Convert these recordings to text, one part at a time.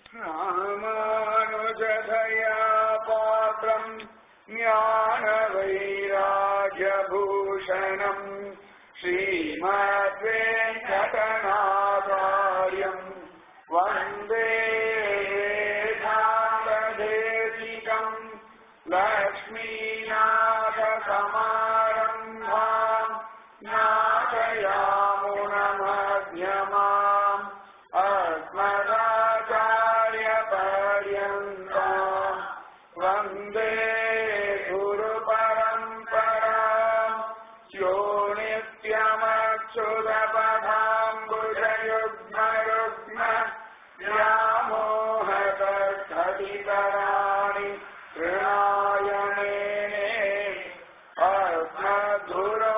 रामानुजधया पात्रम् ज्ञानवैराग्यभूषणम् श्रीमद्वेङ्कटनाचार्यम् वन्दे वेदान्तदेशिकम् लक्ष्मीनाथसमारम्भाम् नाथयामुनमध्यमाम् अस्मदाचार्यपर्यन्ताम् वन्दे गुरुपरम्पराम् यो नित्यमच्युतपदाम्बुजयुग्मयुग्म व्यामोहतस्थितराणि तृणायमेने अस्मद्गुरो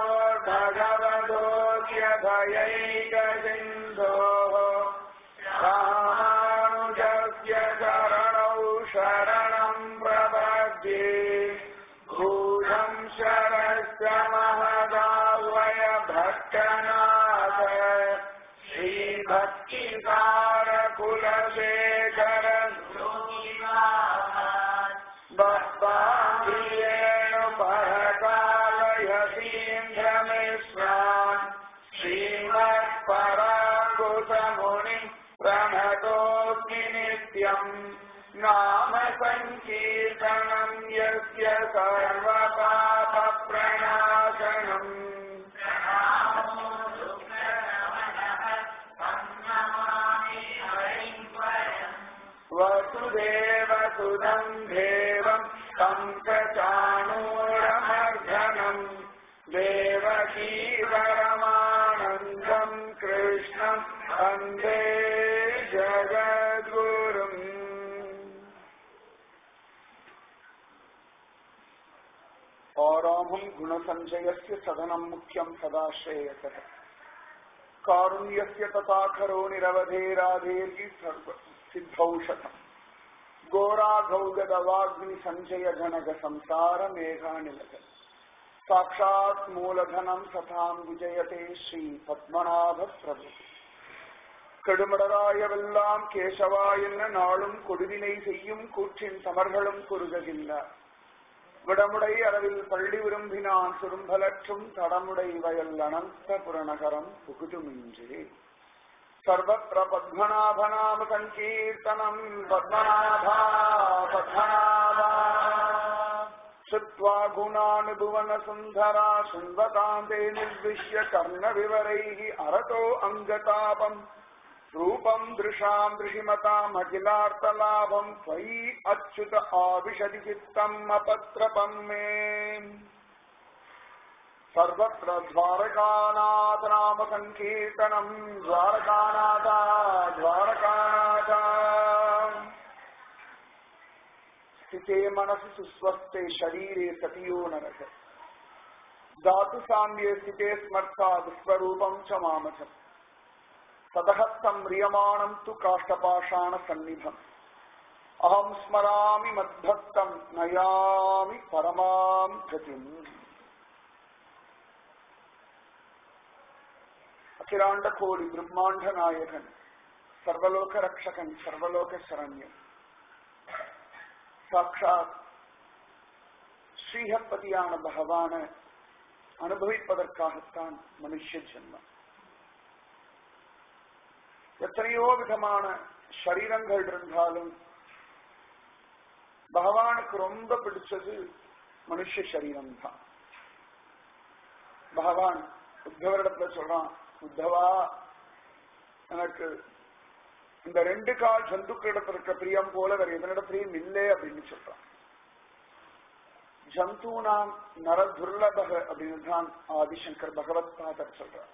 भगवतोऽध्यभयैकसिन्धोः रामानुजस्य चरणौ शरणम् प्रपद्ये भूषम् शरस्य महदावय भक्तनाथ श्रीभक्तिकारकुलशेखर बप्पाङ्गियेण परकालयतीन्द्रमिश्रान् श्रीमत्पराङ्कुशमुनिम् प्रणतोऽस्मि नित्यम् नाम सङ्कीर्तनम् यस्य सर्वपापप्रणाशनम् वसुदेवसुदम् देवम् पङ्कचाणूरमर्धनम् देवकी परमानन्दम् कृष्णम् वन्दे जगद्गुरुम् आरामम् गुणसञ्जयस्य सदनम् मुख्यम् सदा श्रेयसः कारुण्यस्य तथाखरो निरवधेराधेर्हि सर्व सिद्धौषधम् घोराघौगदवाग्निसञ्जय जनग संसार मेघानिलग साक्षात् मूलधनम् सताम् विजयते श्री பத்மநாப பிரபு கடுமடராயவெல்லாம் கேசவா என்ன நாளும் கொடுவினை செய்யும் கூற்றின் சமர்களும் குறுககின்றார் விடமுடை அளவில் பள்ளி விரும்பினான் சுரும்பலற்றும் தடமுடை வயல் அனந்த புறநகரம் புகுதுமின்றே சர்வத்திர பத்மநாபநாம சங்கீர்த்தனம் பத்மநாபா பத்மநாபா श्रुत्वा गुणानुभुवनसुन्धरा शृण्वतान्ते निर्विश्य कर्णविवरैः अरतो अङ्गतापम् रूपम् दृशाम् दृशिमताम् अखिलार्थलाभम् त्वयि अच्युत आविशति चित्तम् अपत्रपम् मे सर्वत्र द्वारकानाथ नाम सङ्कीर्तनम् द्वारकानाथा द्वारकानाथा स्थिते मनसि सुस्वस्थे शरीरे सतियो नरक धातु साम्ये स्थिते स्मर्था विश्वरूपम् च मामचम् सदहस्तम् म्रियमाणम् तु काष्ठपाषाणसन्निभम् अहम् स्मरामि मद्भक्तम् नयामि परमाम् गतिम् அகிலாண்ட கோடி பிரம்மாண்ட நாயகன் சர்வலோக ரக்ஷகன் சர்வலோக சரண்யன் சாட்சாத் ஸ்ரீஹப்பதியான பகவான அனுபவிப்பதற்காகத்தான் மனுஷ ஜென்மம் எத்தனையோ விதமான சரீரங்கள் இருந்தாலும் பகவானுக்கு ரொம்ப பிடிச்சது மனுஷ சரீரம் தான் பகவான் உத்தவரிடத்துல சொல்றான் உத்தவா எனக்கு இந்த ரெண்டு கால் ஜந்துக்களிடத்தில் இருக்க பிரியம் போல வேற எதனிடத்திலையும் இல்லை அப்படின்னு சொல்றான் ஜந்தூனாம் நர துர்லபக அப்படின்னு தான் ஆதிசங்கர் பகவத் பாதர் சொல்றார்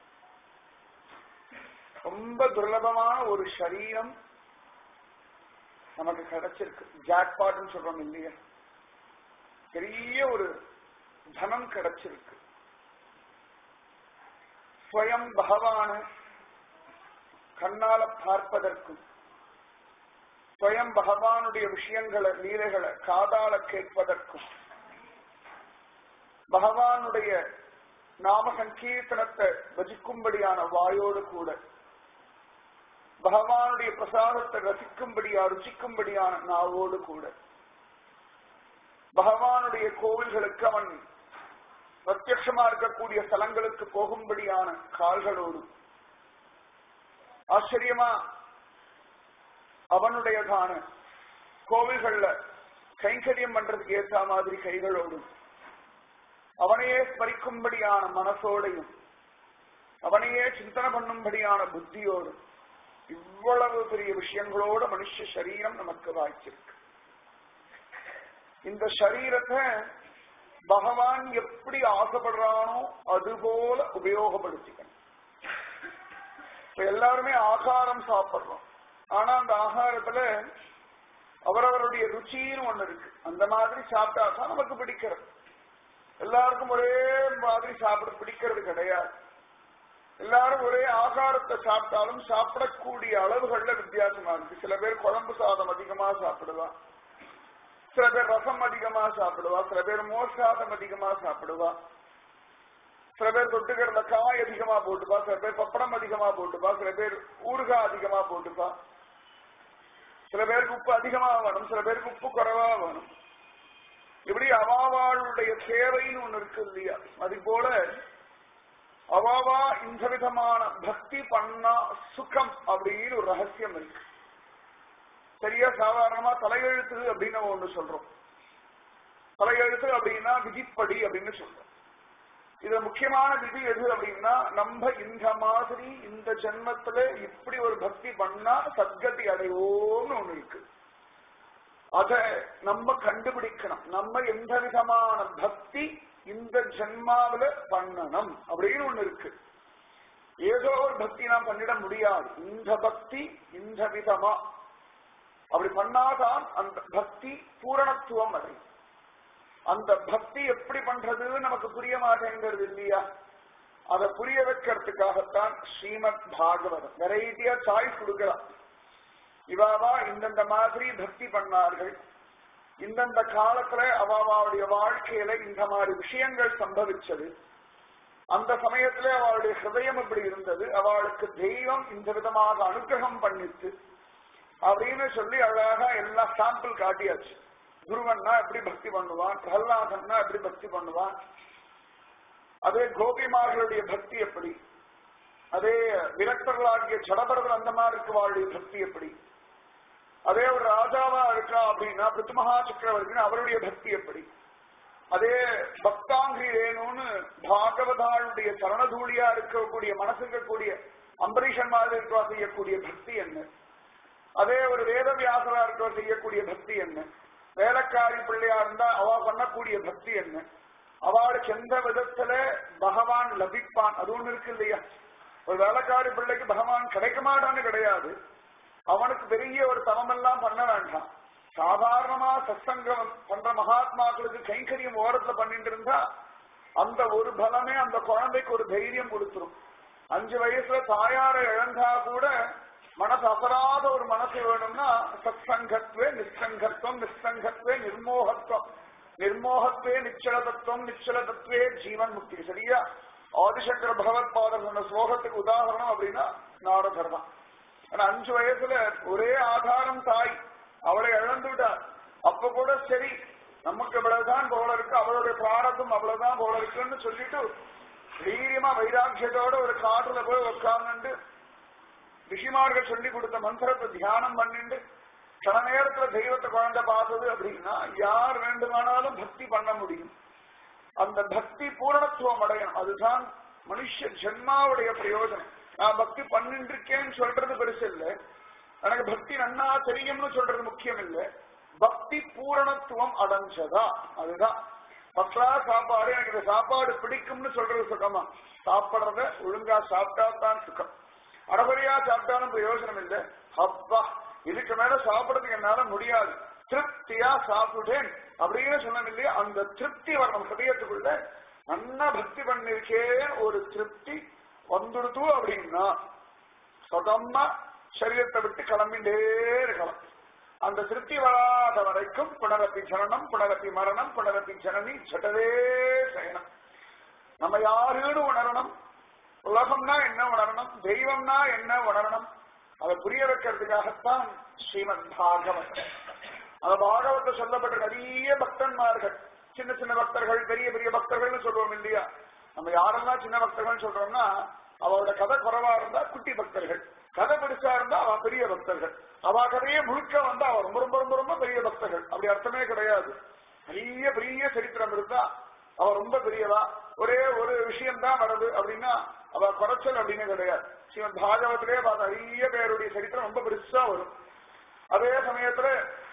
ரொம்ப துர்லபமான ஒரு சரீரம் நமக்கு கிடைச்சிருக்கு ஜாக்பாட்னு சொல்றோம் இல்லையா பெரிய ஒரு தனம் கிடைச்சிருக்கு ஸ்வயம் பகவான கண்ணால பார்ப்பதற்கும் ஸ்வயம் பகவானுடைய விஷயங்களை லீலைகளை காதால கேட்பதற்கும் பகவானுடைய நாம சங்கீர்த்தனத்தை பஜிக்கும்படியான வாயோடு கூட பகவானுடைய பிரசாதத்தை ரசிக்கும்படியா ருச்சிக்கும்படியான நாவோடு கூட பகவானுடைய கோவில்களுக்கு அவன் பிரத்யட்சமா இருக்கக்கூடிய ஸ்தலங்களுக்கு போகும்படியான கால்களோடு ஆச்சரியமா அவனுடையதான கோவில்கள்ல கைங்கரியம் பண்றதுக்கு ஏற்ற மாதிரி கைகளோடும் அவனையே ஸ்மரிக்கும்படியான மனசோடையும் அவனையே சிந்தனை பண்ணும்படியான புத்தியோடும் இவ்வளவு பெரிய விஷயங்களோட மனுஷ சரீரம் நமக்கு வாய்ச்சிருக்கு இந்த சரீரத்தை பகவான் எப்படி ஆசைப்படுறானோ அதுபோல உபயோகப்படுத்திக்கணும் இப்ப எல்லாருமே ஆகாரம் சாப்பிடுறோம் ஆனா அந்த ஆகாரத்துல அவரவருடைய ருச்சின்னு ஒண்ணு இருக்கு அந்த மாதிரி சாப்பிட்டா தான் நமக்கு பிடிக்கிறது எல்லாருக்கும் ஒரே மாதிரி சாப்பிட பிடிக்கிறது கிடையாது எல்லாரும் ஒரே ஆகாரத்தை சாப்பிட்டாலும் சாப்பிடக்கூடிய அளவுகள்ல வித்தியாசமா இருக்கு சில பேர் குழம்பு சாதம் அதிகமா சாப்பிடுவா சில பேர் ரசம் அதிகமா சாப்பிடுவா சில பேர் மோர் சாதம் அதிகமா சாப்பிடுவா சில பேர் தொட்டுக்கிறத காய் அதிகமா போட்டுப்பா சில பேர் பப்படம் அதிகமா போட்டுப்பா சில பேர் ஊறுகாய் அதிகமா போட்டுப்பா சில பேருக்கு உப்பு அதிகமா வேணும் சில பேருக்கு உப்பு குறைவா வேணும் இப்படி அவாவாளுடைய தேவைன்னு ஒண்ணு இருக்கு இல்லையா அது போல அவாவா இந்த விதமான பக்தி பண்ணா சுகம் அப்படின்னு ஒரு ரகசியம் இருக்கு சரியா சாதாரணமா தலையெழுத்து அப்படின்னு ஒண்ணு சொல்றோம் தலையெழுத்து அப்படின்னா விதிப்படி அப்படின்னு சொல்றோம் இது முக்கியமான விதி எது அப்படின்னா நம்ம இந்த மாதிரி இந்த ஜென்மத்துல இப்படி ஒரு பக்தி பண்ணா சத்கதி அடைவோம்னு ஒண்ணு இருக்கு அத நம்ம கண்டுபிடிக்கணும் நம்ம எந்த விதமான பக்தி இந்த ஜென்மாவில பண்ணணும் அப்படின்னு ஒண்ணு இருக்கு ஏதோ ஒரு பக்தி நாம் பண்ணிட முடியாது இந்த பக்தி இந்த விதமா அப்படி பண்ணாதான் அந்த பக்தி பூரணத்துவம் அடையும் அந்த பக்தி எப்படி பண்றதுன்னு நமக்கு புரிய மாட்டேங்கிறது இல்லையா அதை புரிய வைக்கிறதுக்காகத்தான் ஸ்ரீமத் பாகவதம் வெரைட்டியா சாய்ஸ் கொடுக்கலாம் இவாவா இந்தந்த மாதிரி பக்தி பண்ணார்கள் இந்தந்த காலத்துல அவாவாவுடைய வாழ்க்கையில இந்த மாதிரி விஷயங்கள் சம்பவிச்சது அந்த சமயத்துல அவளுடைய ஹிருதயம் இப்படி இருந்தது அவளுக்கு தெய்வம் இந்த விதமாக அனுகிரகம் பண்ணிச்சு அப்படின்னு சொல்லி அழகா எல்லாம் சாம்பிள் காட்டியாச்சு குருவன்னா எப்படி பக்தி பண்ணுவான் பிரகலாதன்னா எப்படி பக்தி பண்ணுவான் அதே கோபிமார்களுடைய பக்தி எப்படி அதே விரக்தர்களாகிய ஜடபரதர் அந்த மாதிரி இருக்கவாளுடைய பக்தி எப்படி அதே ஒரு ராஜாவா இருக்கா அப்படின்னா பிருத்மகா சக்கரவர்த்தின்னு அவருடைய பக்தி எப்படி அதே பக்தாங்கிரி ரேணுன்னு பாகவதாளுடைய சரணதூளியா இருக்கக்கூடிய மனசு இருக்கக்கூடிய அம்பரீஷன் மாதிரி இருக்கா செய்யக்கூடிய பக்தி என்ன அதே ஒரு வேதவியாசரா இருக்கா செய்யக்கூடிய பக்தி என்ன வேலைக்காரி பிள்ளையா இருந்தா அவ பண்ணக்கூடிய பக்தி என்ன அவளுக்கு எந்த விதத்துல பகவான் லபிப்பான் அது ஒண்ணு இருக்கு இல்லையா ஒரு வேலைக்காரி பிள்ளைக்கு பகவான் கிடைக்க மாட்டான்னு கிடையாது அவனுக்கு பெரிய ஒரு தவமெல்லாம் பண்ண வேண்டாம் சாதாரணமா சத்சங்கம் பண்ற மகாத்மாக்களுக்கு கைங்கரியம் ஓரத்துல பண்ணிட்டு இருந்தா அந்த ஒரு பலமே அந்த குழந்தைக்கு ஒரு தைரியம் கொடுத்துரும் அஞ்சு வயசுல தாயாரை இழந்தா கூட மனசு அசராத ஒரு மனசு வேணும்னா சத்சங்கத்வே நிச்சங்கத்துவம் நிச்சங்கத்வே நிர்மோகத்துவம் நிர்மோகத்வே நிச்சல தத்துவம் நிச்சல தத்துவே ஜீவன் முக்தி சரியா ஆதிசங்கர பகவத் பாதர் சொன்ன ஸ்லோகத்துக்கு உதாரணம் அப்படின்னா நாரதர் தான் ஆனா அஞ்சு வயசுல ஒரே ஆதாரம் தாய் அவளை இழந்துவிட்டார் அப்ப கூட சரி நமக்கு இவ்வளவுதான் போல இருக்கு அவளுடைய பிராரதம் அவ்வளவுதான் போல இருக்குன்னு சொல்லிட்டு தைரியமா வைராக்கியத்தோட ஒரு காட்டுல போய் உட்கார்ந்து ரிஷிமார்கள் சொல்லி கொடுத்த மந்திரத்தை தியானம் பண்ணிட்டு சில நேரத்துல தெய்வத்தை குழந்தை பார்த்தது அப்படின்னா யார் வேண்டுமானாலும் பக்தி பண்ண முடியும் அந்த பக்தி பூரணத்துவம் அடையும் அதுதான் மனுஷ ஜென்மாவுடைய பிரயோஜனம் நான் பக்தி பண்ணிட்டு இருக்கேன்னு சொல்றது பெருசு இல்ல எனக்கு பக்தி நன்னா தெரியும்னு சொல்றது முக்கியம் இல்ல பக்தி பூரணத்துவம் அடைஞ்சதா அதுதான் பக்லா சாப்பாடு எனக்கு இந்த சாப்பாடு பிடிக்கும்னு சொல்றது சுகமா சாப்பிடுறத ஒழுங்கா சாப்பிட்டா தான் சுகம் அறகுறையா சாப்பிட்டாலும் பிரயோஜனம் இல்லை அப்பா இதுக்கு மேல சாப்பிடறதுக்கு என்னால முடியாது திருப்தியா சாப்பிட்டேன் அப்படின்னு சொன்னோம் இல்லையா அந்த திருப்தி வரணும் ஹதயத்துக்குள்ள நல்லா பக்தி பண்ணிருக்கேன் ஒரு திருப்தி வந்துடுது அப்படின்னா சொதமா சரீரத்தை விட்டு கிளம்பிண்டே இருக்கலாம் அந்த திருப்தி வராத வரைக்கும் புனரப்பி ஜனனம் புனரப்பி மரணம் புனரப்பி ஜனனி ஜட்டவே செய்யணும் நம்ம யாருன்னு உணரணும் உலகம்னா என்ன உணரணும் தெய்வம்னா என்ன உணரணும் அதை புரிய வைக்கிறதுக்காகத்தான் ஸ்ரீமத் பாகவதம் அந்த பாகவத்தை சொல்லப்பட்ட நிறைய பக்தன்மார்கள் சின்ன சின்ன பக்தர்கள் பெரிய பெரிய பக்தர்கள்னு சொல்லுவோம் இல்லையா நம்ம யாரெல்லாம் சின்ன பக்தர்கள் சொல்றோம்னா அவரோட கதை குறைவா இருந்தா குட்டி பக்தர்கள் கதை பெருசா இருந்தா அவ பெரிய பக்தர்கள் அவ கதையே முழுக்க வந்தா அவ ரொம்ப ரொம்ப ரொம்ப ரொம்ப பெரிய பக்தர்கள் அப்படி அர்த்தமே கிடையாது நிறைய பெரிய சரித்திரம் இருந்தா அவ ரொம்ப பெரியவா ஒரே ஒரு விஷயம் தான் வருது அப்படின்னா அவ குறைச்சல் அப்படின்னு கிடையாது ஸ்ரீமத் பாகவத்திலே பார்த்த நிறைய பேருடைய சரித்திரம் ரொம்ப பெருசா வரும் அதே சமயத்துல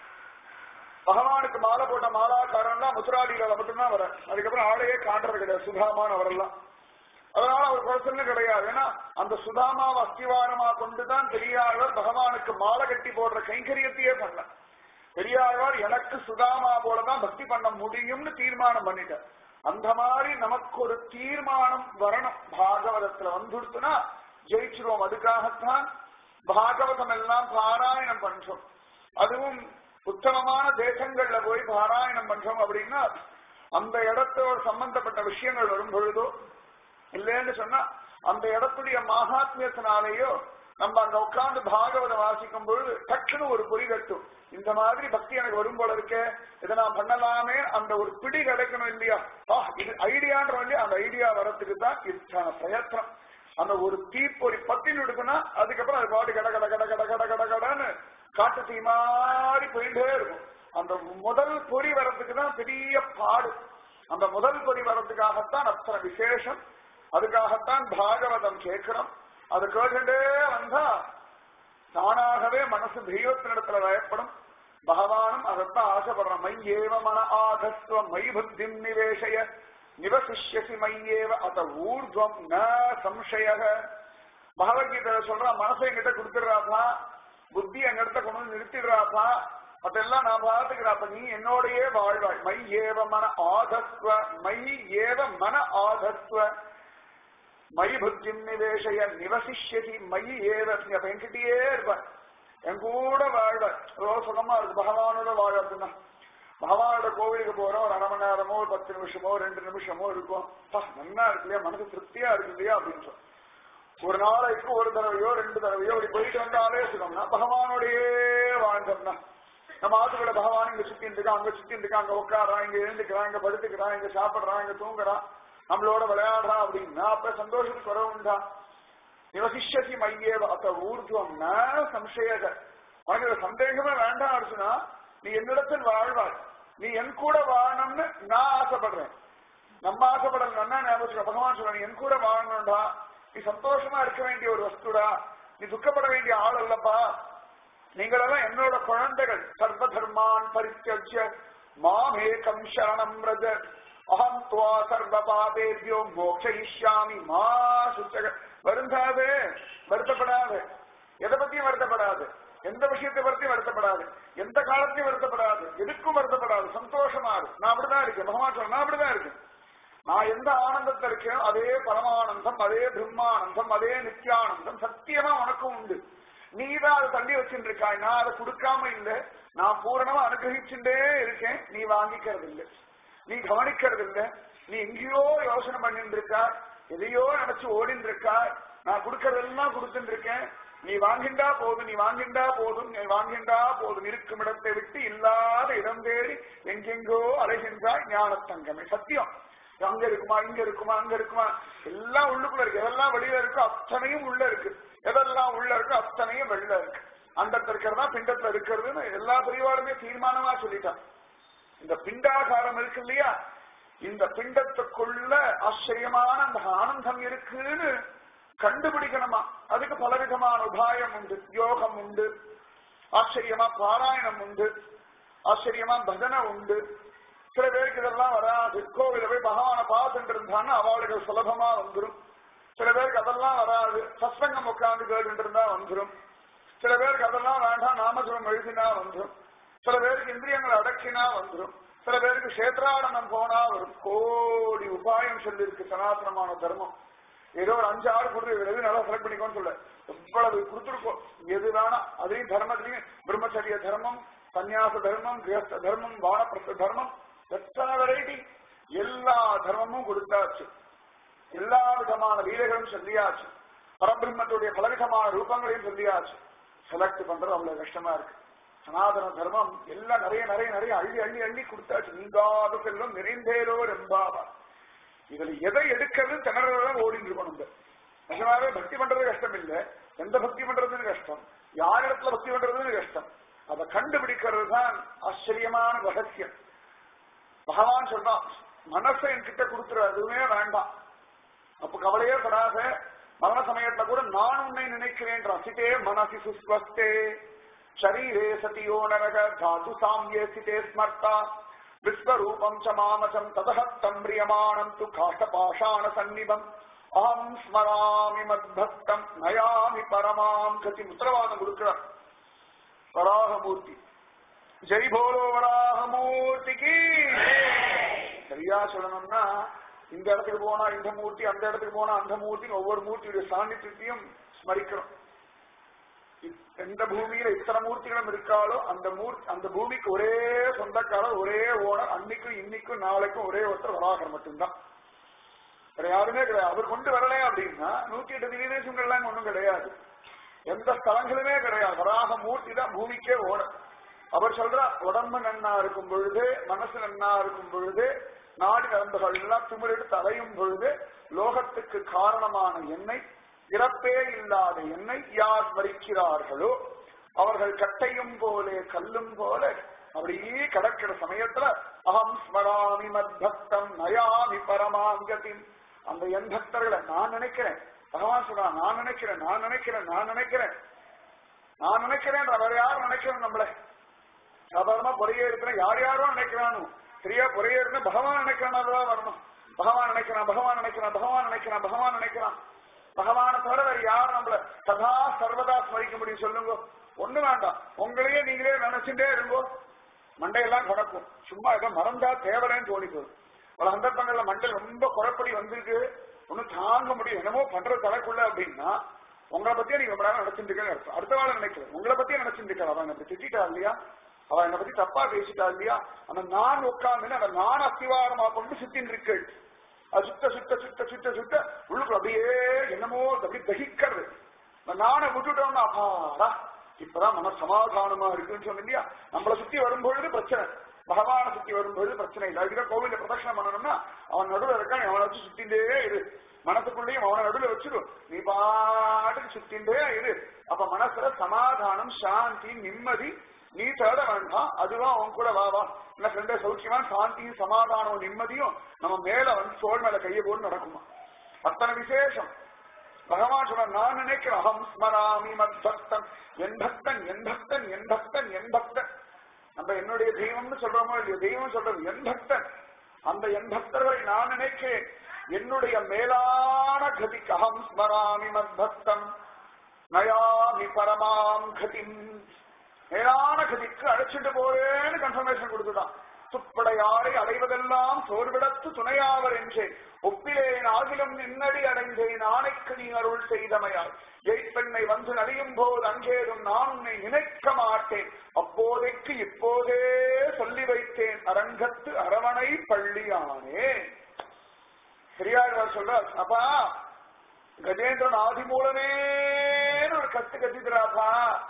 பகவானுக்கு மாலை போட்ட மாலாக்காரன் தான் முத்துராடியில மட்டும்தான் வர அதுக்கப்புறம் ஆளையே காண்றது கிடையாது சுதாமான் அவரெல்லாம் அதனால அவர் குறைச்சல்னு கிடையாது ஏன்னா அந்த சுதாமாவை அஸ்திவாரமா கொண்டுதான் பெரியாழ்வார் பகவானுக்கு மாலை கட்டி போடுற கைங்கரியத்தையே பண்ண பெரியாழ்வார் எனக்கு சுதாமா போலதான் பக்தி பண்ண முடியும்னு தீர்மானம் பண்ணிட்டார் அந்த மாதிரி நமக்கு ஒரு தீர்மானம் வரணும் பாகவதத்துல வந்துடுத்துனா ஜெயிச்சிருவோம் அதுக்காகத்தான் பாகவதம் எல்லாம் பாராயணம் பண்றோம் அதுவும் உத்தமமான தேசங்கள்ல போய் பாராயணம் பண்றோம் அப்படின்னா அந்த இடத்தோட சம்பந்தப்பட்ட விஷயங்கள் வரும் பொழுதோ இல்லைன்னு சொன்னா அந்த இடத்துடைய மகாத்மியத்தினாலேயோ நம்ம அங்க உட்கார்ந்து பாகவதம் வாசிக்கும் பொழுது டக்குன்னு ஒரு பொறி கட்டும் இந்த மாதிரி பக்தி எனக்கு வரும் போல இருக்கே இதை நான் பண்ணலாமே அந்த ஒரு பிடி கிடைக்கணும் இல்லையா ஆ, இது ஐடியான்ற இல்லையா அந்த ஐடியா வரத்துக்கு தான் இதுக்கான பிரயத்னம் அந்த ஒரு தீப்பொறி பத்தின்னு எடுக்குன்னா அதுக்கப்புறம் அது பாட்டு கட கட கட கட கட கட கடன்னு காட்டு தீ மாதிரி போயிட்டே இருக்கும் அந்த முதல் பொறி வர்றதுக்கு தான் பெரிய பாடு அந்த முதல் பொறி வர்றதுக்காகத்தான் அத்தனை விசேஷம் அதுக்காகத்தான் பாகவதம் கேட்கிறோம் அது கேட்டுட்டே வந்தா தானாகவே மனசு தெய்வத்தினிடத்துல வயப்படும் பகவானும் அதைத்தான் ஆசைப்படுறான் மையேவ மன ஆகஸ்வ மை புத்தி நிவேசய நிவசிஷ்யசி மையேவ அத ஊர்துவம் ந சம்சய பகவத்கீதை சொல்றான் மனசை என்கிட்ட கொடுத்துடுறாப்பா புத்தி எங்கிட்ட கொண்டு வந்து நிறுத்திடுறாப்பா அதெல்லாம் நான் பார்த்துக்கிறாப்ப நீ என்னோடயே வாழ்வாய் மை ஏவ மன ஆதஸ்வ மை ஏவ மன ஆதஸ்வ மை புத்திம் நிவேசய நிவசிஷ்யதி மை ஏவ நீ அப்ப என்கிட்டயே இருப்ப என் கூட வாழ்வாய் ரொம்ப சுகமா இருக்கு பகவானோட வாழறதுன்னா பகவானோட கோவிலுக்கு போறோம் ஒரு அரை மணி நேரமோ ஒரு பத்து நிமிஷமோ ரெண்டு நிமிஷமோ இருக்கும் பா, நல்லா இருக்கு இல்லையா மனசு திருப்தியா இருக்கு இல்லையா அப்படின்னு சொல்லி ஒரு நாளைக்கு ஒரு தடவையோ ரெண்டு தடவையோ அப்படி போயிட்டு வந்தாலே சுகம்னா பகவானோடயே வாழ்ந்தோம்னா நம்ம ஆத்துக்கூட பகவான் இங்க சுத்தின்னு இருக்கான் அங்க சுத்தின்னு இருக்கான் அங்க உட்காரான் இங்க எழுந்துக்கிறான் இங்க படுத்துக்கிறான் இங்க சாப்பிடுறான் இங்க தூங்குறான் நம்மளோட விளையாடுறான் அப்படின்னா அப்ப சந்தோஷத்துக்கு குறவு உண்டா நிவசிஷசி மையேவ அத்த ஊர்துவம்னா சம்சயக உனக்கு இதுல சந்தேகமே வேண்டாம் அர்ஜுனா நீ என்னிடத்தில் வாழ்வாய் நீ என் கூட வாழணும்னு நான் ஆசைப்படுறேன் நம்ம ஆசைப்படல என்ன ஞாபகம் பகவான் சொல்ற நீ என் கூட வாழணும்டா நீ சந்தோஷமா இருக்க வேண்டிய ஒரு வஸ்துடா நீ துக்கப்பட வேண்டிய ஆள் அல்லப்பா நீங்களெல்லாம் என்னோட குழந்தைகள் சர்வ தர்மான் பரித்தியஜ்ய மாமேகம் சரணம் ரஜ அகம் துவா சர்வ பாபேபியோ மோக்ஷயிஷ்யாமி மா சுச்சக வருந்தாதே வருத்தப்படாது எதை பத்தியும் வருத்தப்படாது எந்த விஷயத்தை பத்தியும் வருத்தப்படாது எந்த காலத்தையும் வருத்தப்படாது எதுக்கும் வருத்தப்படாது சந்தோஷமா இருக்கு நான் அப்படிதான் இருக்கேன் பகவான் சொல்ல நான் அப்படிதான் இருக்கேன் நான் எந்த ஆனந்தத்துல இருக்கேனோ அதே பரமானந்தம் அதே பிரம்மானந்தம் அதே நித்யானந்தம் சத்தியமா உனக்கும் உண்டு நீ தான் அதை தள்ளி வச்சுட்டு இருக்காய் நான் அதை கொடுக்காம இல்ல நான் பூரணமா அனுகிரகிச்சுட்டே இருக்கேன் நீ வாங்கிக்கிறது இல்ல நீ கவனிக்கிறது இல்ல நீ எங்கேயோ யோசனை பண்ணிட்டு இருக்கா எதையோ நினைச்சு ஓடிட்டு இருக்கா நான் கொடுக்கறதெல்லாம் கொடுத்துட்டு இருக்கேன் நீ வாங்கிண்டா போதும் நீ வாங்கிண்டா போதும் நீ வாங்கிண்டா போதும் இருக்கும் இடத்தை விட்டு இல்லாத இடம் தேடி எங்கெங்கோ அலைகின்றாய் ஞானத்தங்கமே சத்தியம் அங்க இருக்குமா இங்க இருக்குமா அங்க இருக்குமா எல்லாம் உள்ளுக்குள்ள இருக்கு எதெல்லாம் வெளியில இருக்கு அத்தனையும் உள்ள இருக்கு எதெல்லாம் உள்ள இருக்கு அத்தனையும் வெளியில இருக்கு அண்டத்துல இருக்கிறதா பிண்டத்துல இருக்கிறதுன்னு எல்லா பிரிவாளுமே தீர்மானமா சொல்லிட்டான் இந்த பிண்டாகாரம் இருக்கு இல்லையா இந்த பிண்டத்துக்குள்ள ஆச்சரியமான அந்த ஆனந்தம் இருக்குன்னு கண்டுபிடிக்கணுமா அதுக்கு பலவிதமான உபாயம் உண்டு யோகம் உண்டு ஆச்சரியமா பாராயணம் உண்டு ஆச்சரியமா பஜனை உண்டு சில பேருக்கு இதெல்லாம் வராது கோவில போய் பகவானை பார்த்துட்டு இருந்தான்னா அவளுக்கு சுலபமா வந்துடும் சில பேருக்கு அதெல்லாம் வராது சத்சங்கம் உட்கார்ந்து கேட்டு இருந்தா வந்துடும் சில பேருக்கு அதெல்லாம் வேண்டாம் நாமஜபம் எழுதினா வந்துடும் சில பேருக்கு இந்திரியங்களை அடக்கினா வந்துடும் சில பேருக்கு கஷேத்ராடனம் போனா வரும் கோடி உபாயம் சொல்லி இருக்கு சனாதனமான தர்மம் ஏதோ ஒரு அஞ்சு ஆறு கொடுத்து எது நல்லா செலக்ட் பண்ணிக்கோன்னு சொல்ல எவ்வளவு கொடுத்துருக்கோம் எது வேணா அதையும் தர்மத்திலையும் பிரம்மச்சரிய தர்மம் சந்நியாச தர்மம் கிரஸ்த தர்மம் வானப்பிரஸ்த தர்மம் எத்தனை வெரைட்டி எல்லா தர்மமும் கொடுத்தாச்சு எல்லா விதமான லீலைகளும் சொல்லியாச்சு பரபிரம்மத்துடைய பலவிதமான ரூபங்களையும் சொல்லியாச்சு செலக்ட் பண்றது அவ்வளவு கஷ்டமா இருக்கு சனாதன தர்மம் எல்லாம் நிறைய நிறைய நிறைய அள்ளி அள்ளி அள்ளி கொடுத்தாச்சு நீங்காத செல்வம் நிறைந்தேரோ ரெம்பாவா இதுல எதை எடுக்கிறது திணறதான் ஓடிட்டு இருக்கணும் இந்த. நிஜமாவே பக்தி பண்றது கஷ்டம் இல்ல எந்த பக்தி பண்றதுன்னு கஷ்டம் யார் இடத்துல பக்தி பண்றதுன்னு கஷ்டம் அதை கண்டுபிடிக்கிறது தான் ஆச்சரியமான ரகசியம் பகவான் சொல்றான் மனசை என்கிட்ட கொடுத்துரு அதுவுமே வேண்டாம் அப்ப கவலையே படாத மரண சமயத்துல கூட நான் உன்னை நினைக்கிறேன் ரசித்தே மனசி சுஸ்வஸ்தே ஷரீரே சதியோ நரக தாது சாமியே சிதே ஸ்மர்த்தா விஸ்வரூபம் ச மாமசம் ததஹத்தம் பிரியமாணம் து காஷ்டபாஷாண சந்நிபம் அகம் ஸ்மராமி மத்பக்தம் நயாமி பரமாம் கதி உத்தரவாதம் கொடுக்கிறார் வராகமூர்த்தி ஜெய் போலோ வராகமூர்த்திக்கு சரியா சொல்லணும்னா இந்த இடத்துக்கு போனா இந்த மூர்த்தி அந்த இடத்துக்கு போனா அந்த மூர்த்தி ஒவ்வொரு மூர்த்தியுடைய சாநித்தியத்தையும் ஸ்மரிக்கிறோம் எந்த பூமியில இத்தனை மூர்த்திகளும் இருக்காலோ அந்த மூர்த்தி அந்த பூமிக்கு ஒரே சொந்தக்காரர் ஒரே ஓனர் அன்னைக்கும் இன்னைக்கும் நாளைக்கும் ஒரே ஒருத்தர் வராகர் மட்டும்தான் வேற யாருமே கிடையாது அவர் கொண்டு வரல அப்படின்னா நூத்தி எட்டு திவ்யதேசங்கள்லாம் ஒண்ணும் கிடையாது எந்த ஸ்தலங்களுமே கிடையாது வராக மூர்த்தி தான் பூமிக்கே ஓனர் அவர் சொல்றா உடம்பு நன்னா இருக்கும் பொழுது மனசு நன்னா இருக்கும் பொழுது நாடி நரம்புகள் எல்லாம் திமிரெடுத்து அலையும் பொழுது லோகத்துக்கு காரணமான என்னை இறப்பே இல்லாத என்னை யார் ஸ்மரிக்கிறார்களோ அவர்கள் கட்டையும் போலே கல்லும் போல அப்படியே கடக்கிற சமயத்துல அகம் ஸ்மராமி மத்பக்தம் நயாமி பரமாங்கதி அந்த என் பக்தர்களை நான் நினைக்கிறேன் பகவான் சொல்றான் நான் நினைக்கிறேன் நான் நினைக்கிறேன் நான் நினைக்கிறேன் நான் நினைக்கிறேன் வேற யாரும் நினைக்கிறேன் நம்மள சாதாரணமா பொறையே இருக்கிற யார் யாரோ நினைக்கிறானோ சரியா பொறையே இருக்க பகவான் நினைக்கிறான் வரணும் பகவான் நினைக்கிறான் பகவான் நினைக்கிறான் பகவான் நினைக்கிறான் பகவான் நினைக்கிறான் பகவானை தவிர வேற யார் நம்மள சதா சர்வதா ஸ்மரிக்க முடியும் சொல்லுங்க ஒண்ணு வேண்டாம் உங்களையே நீங்களே நினைச்சுட்டே இருங்கோ மண்டையெல்லாம் கிடக்கும் சும்மா ஏதோ மறந்தா தேவலைன்னு தோணி போகுது பல சந்தர்ப்பங்கள்ல மண்டை ரொம்ப குறைப்படி வந்திருக்கு ஒன்னும் தாங்க முடியும் என்னமோ பண்றது தலைக்குள்ள அப்படின்னா உங்களை பத்தியே நீங்க ரொம்ப நேரம் நினைச்சிட்டு இருக்கேன்னு அடுத்த வாழ நினைக்கிறேன் உங்களை பத்தியே நினைச்சிட்டு இருக்கா அவன் என்னை திட்டா இல்லையா அவ என்னை பத்தி தப்பா பேசிட்டா இல்லையா அந்த நான் உட்கார்ந்து அந்த நான் அஸ்திவாரமா கொண்டு சுத்தின் இருக்கு அது சுத்த சுத்த சுத்த சுத்த சுத்த உள்ளுக்கு அப்படியே என்னமோ அப்படி தகிக்கிறது இந்த நானை விட்டுட்டோம்னா அப்பாடா இப்பதான் மன சமாதானமா இருக்குன்னு சொன்ன இல்லையா நம்மளை சுத்தி வரும்பொழுது பிரச்சனை பகவானை சுத்தி வரும்பொழுது பிரச்சனை இல்லை அதுக்கு கோவில பிரதட்சணம் பண்ணணும்னா அவன் நடுவில் இருக்கான் அவனை வச்சு சுத்திண்டே இரு மனசுக்குள்ளேயும் அவனை நடுவில் வச்சிடும் நீ பாட்டுக்கு சுத்திண்டே இரு அப்ப மனசுல சமாதானம் சாந்தி நிம்மதி நீ தேட வேண்டாம் அதுதான் அவன் கூட வா வா என்ன ஃப்ரெண்டே சௌக்கியமா சாந்தியும் சமாதானமும் நிம்மதியும் நம்ம மேல வந்து சோழ் மேல கையை போட்டு நடக்குமா அத்தனை விசேஷம் பகவான் சொல்ற நான் நினைக்கிறேன் அகம் ஸ்மராமி மத் பக்தன் என் பக்தன் என் பக்தன் என் பக்தன் என் பக்தன் நம்ம என்னுடைய தெய்வம்னு சொல்றோமோ இல்லையோ தெய்வம் சொல்றது என் பக்தன் அந்த என் பக்தர்களை நான் நினைக்கிறேன் என்னுடைய மேலான கதிக்கு அகம் ஸ்மராமி மத் பக்தம் நயாமி பரமாம் கதிம் மேலான கதிக்கு அழைச்சிட்டு போறேன்னு கன்ஃபர்மேஷன் கொடுத்துட்டான் துப்படையாரை அடைவதெல்லாம் சோர்விடத்து துணையாவர் என்றேன் ஒப்பிலேன் ஆகிலும் நின்னடி அடைந்தேன் ஆணைக்கு நீ அருள் செய்தமையால் எய்ப்பெண்ணை வந்து நடியும் போது அங்கேதும் நான் உன்னை நினைக்க மாட்டேன் அப்போதைக்கு இப்போதே சொல்லி வைத்தேன் அரங்கத்து அரவணை பள்ளியானே பெரியாழ்வார் சொல்றார் அப்பா கஜேந்திரன் ஆதி மூலமேன்னு ஒரு கத்து கத்திக்கிறாப்பா